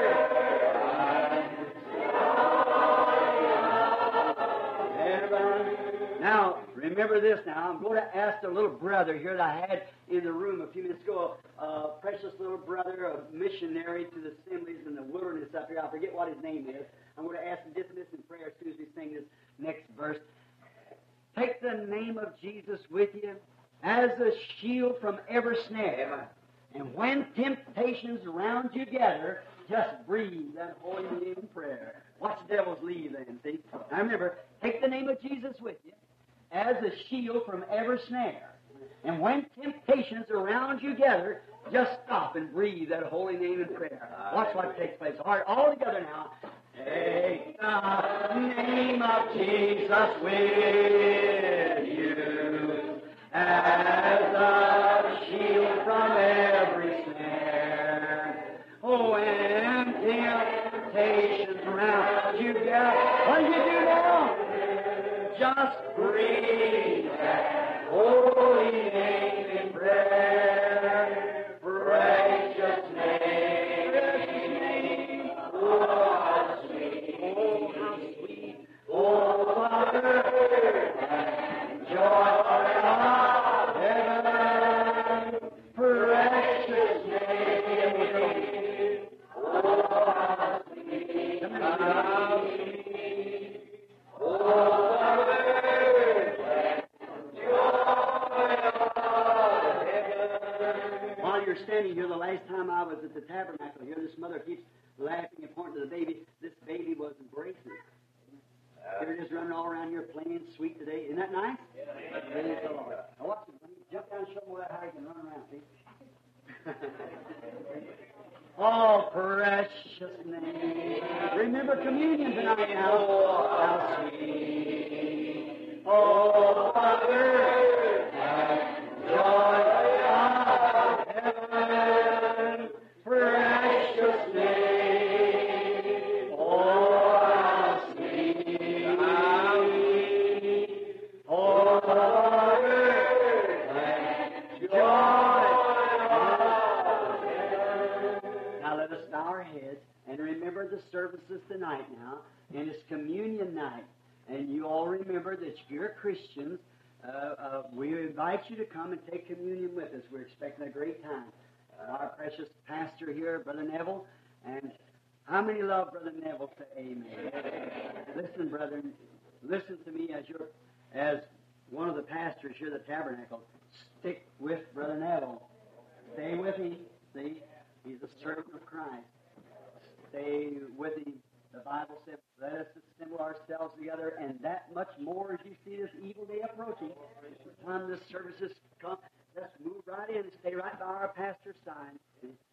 Now, remember this now. I'm going to ask the little brother here that I had in the room a few minutes ago, a precious little brother, a missionary to the assemblies in the wilderness up here. I forget what his name is. I'm going to ask him dismiss in prayer as soon as we sing this next verse. Take the name of Jesus with you as a shield from every snare. And when temptations round you gather, just breathe that holy name in prayer. Watch devils leave then, see? Now remember, take the name of Jesus with you as a shield from every snare. And when temptations around you gather, just stop and breathe that holy name in prayer. Watch what takes place. All right, all together now. Take the name of Jesus with you as a shield from every snare. Oh, and temptations round you gather. What do you do now? Just breathe that holy name in prayer. Precious name. Precious name. Oh, how sweet. Oh, how sweet. Oh, Father, and joy of heaven. Precious name. Oh, how sweet. How sweet. Oh, While you're standing here, the last time I was at the tabernacle here, this mother keeps laughing and pointing to the baby. This baby was embracing. They're just running all around here playing sweet today. Isn't that nice? Praise the Lord. Now watch him. Let me jump down and show them how he can run around, see? Oh, precious name. Remember communion tonight now. How sweet. Oh, Father, joy of heaven. Precious name. Oh, how sweet. How sweet. Oh, Father, joy now let us bow our heads and remember the services tonight now, and it's communion night. And you all remember that if you're Christians, uh, uh, we invite you to come and take communion with us. We're expecting a great time. Uh, our precious pastor here, Brother Neville, and how many love Brother Neville? Say amen. listen, brethren, listen to me as your as one of the pastors here at the tabernacle. Stick with Brother Neville. Stay with him. See, he's a servant of Christ. Stay with him. The Bible said, "Let us assemble ourselves together," and that much more as you see this evil day approaching. The time this service has come, let's move right in and stay right by our pastor's side.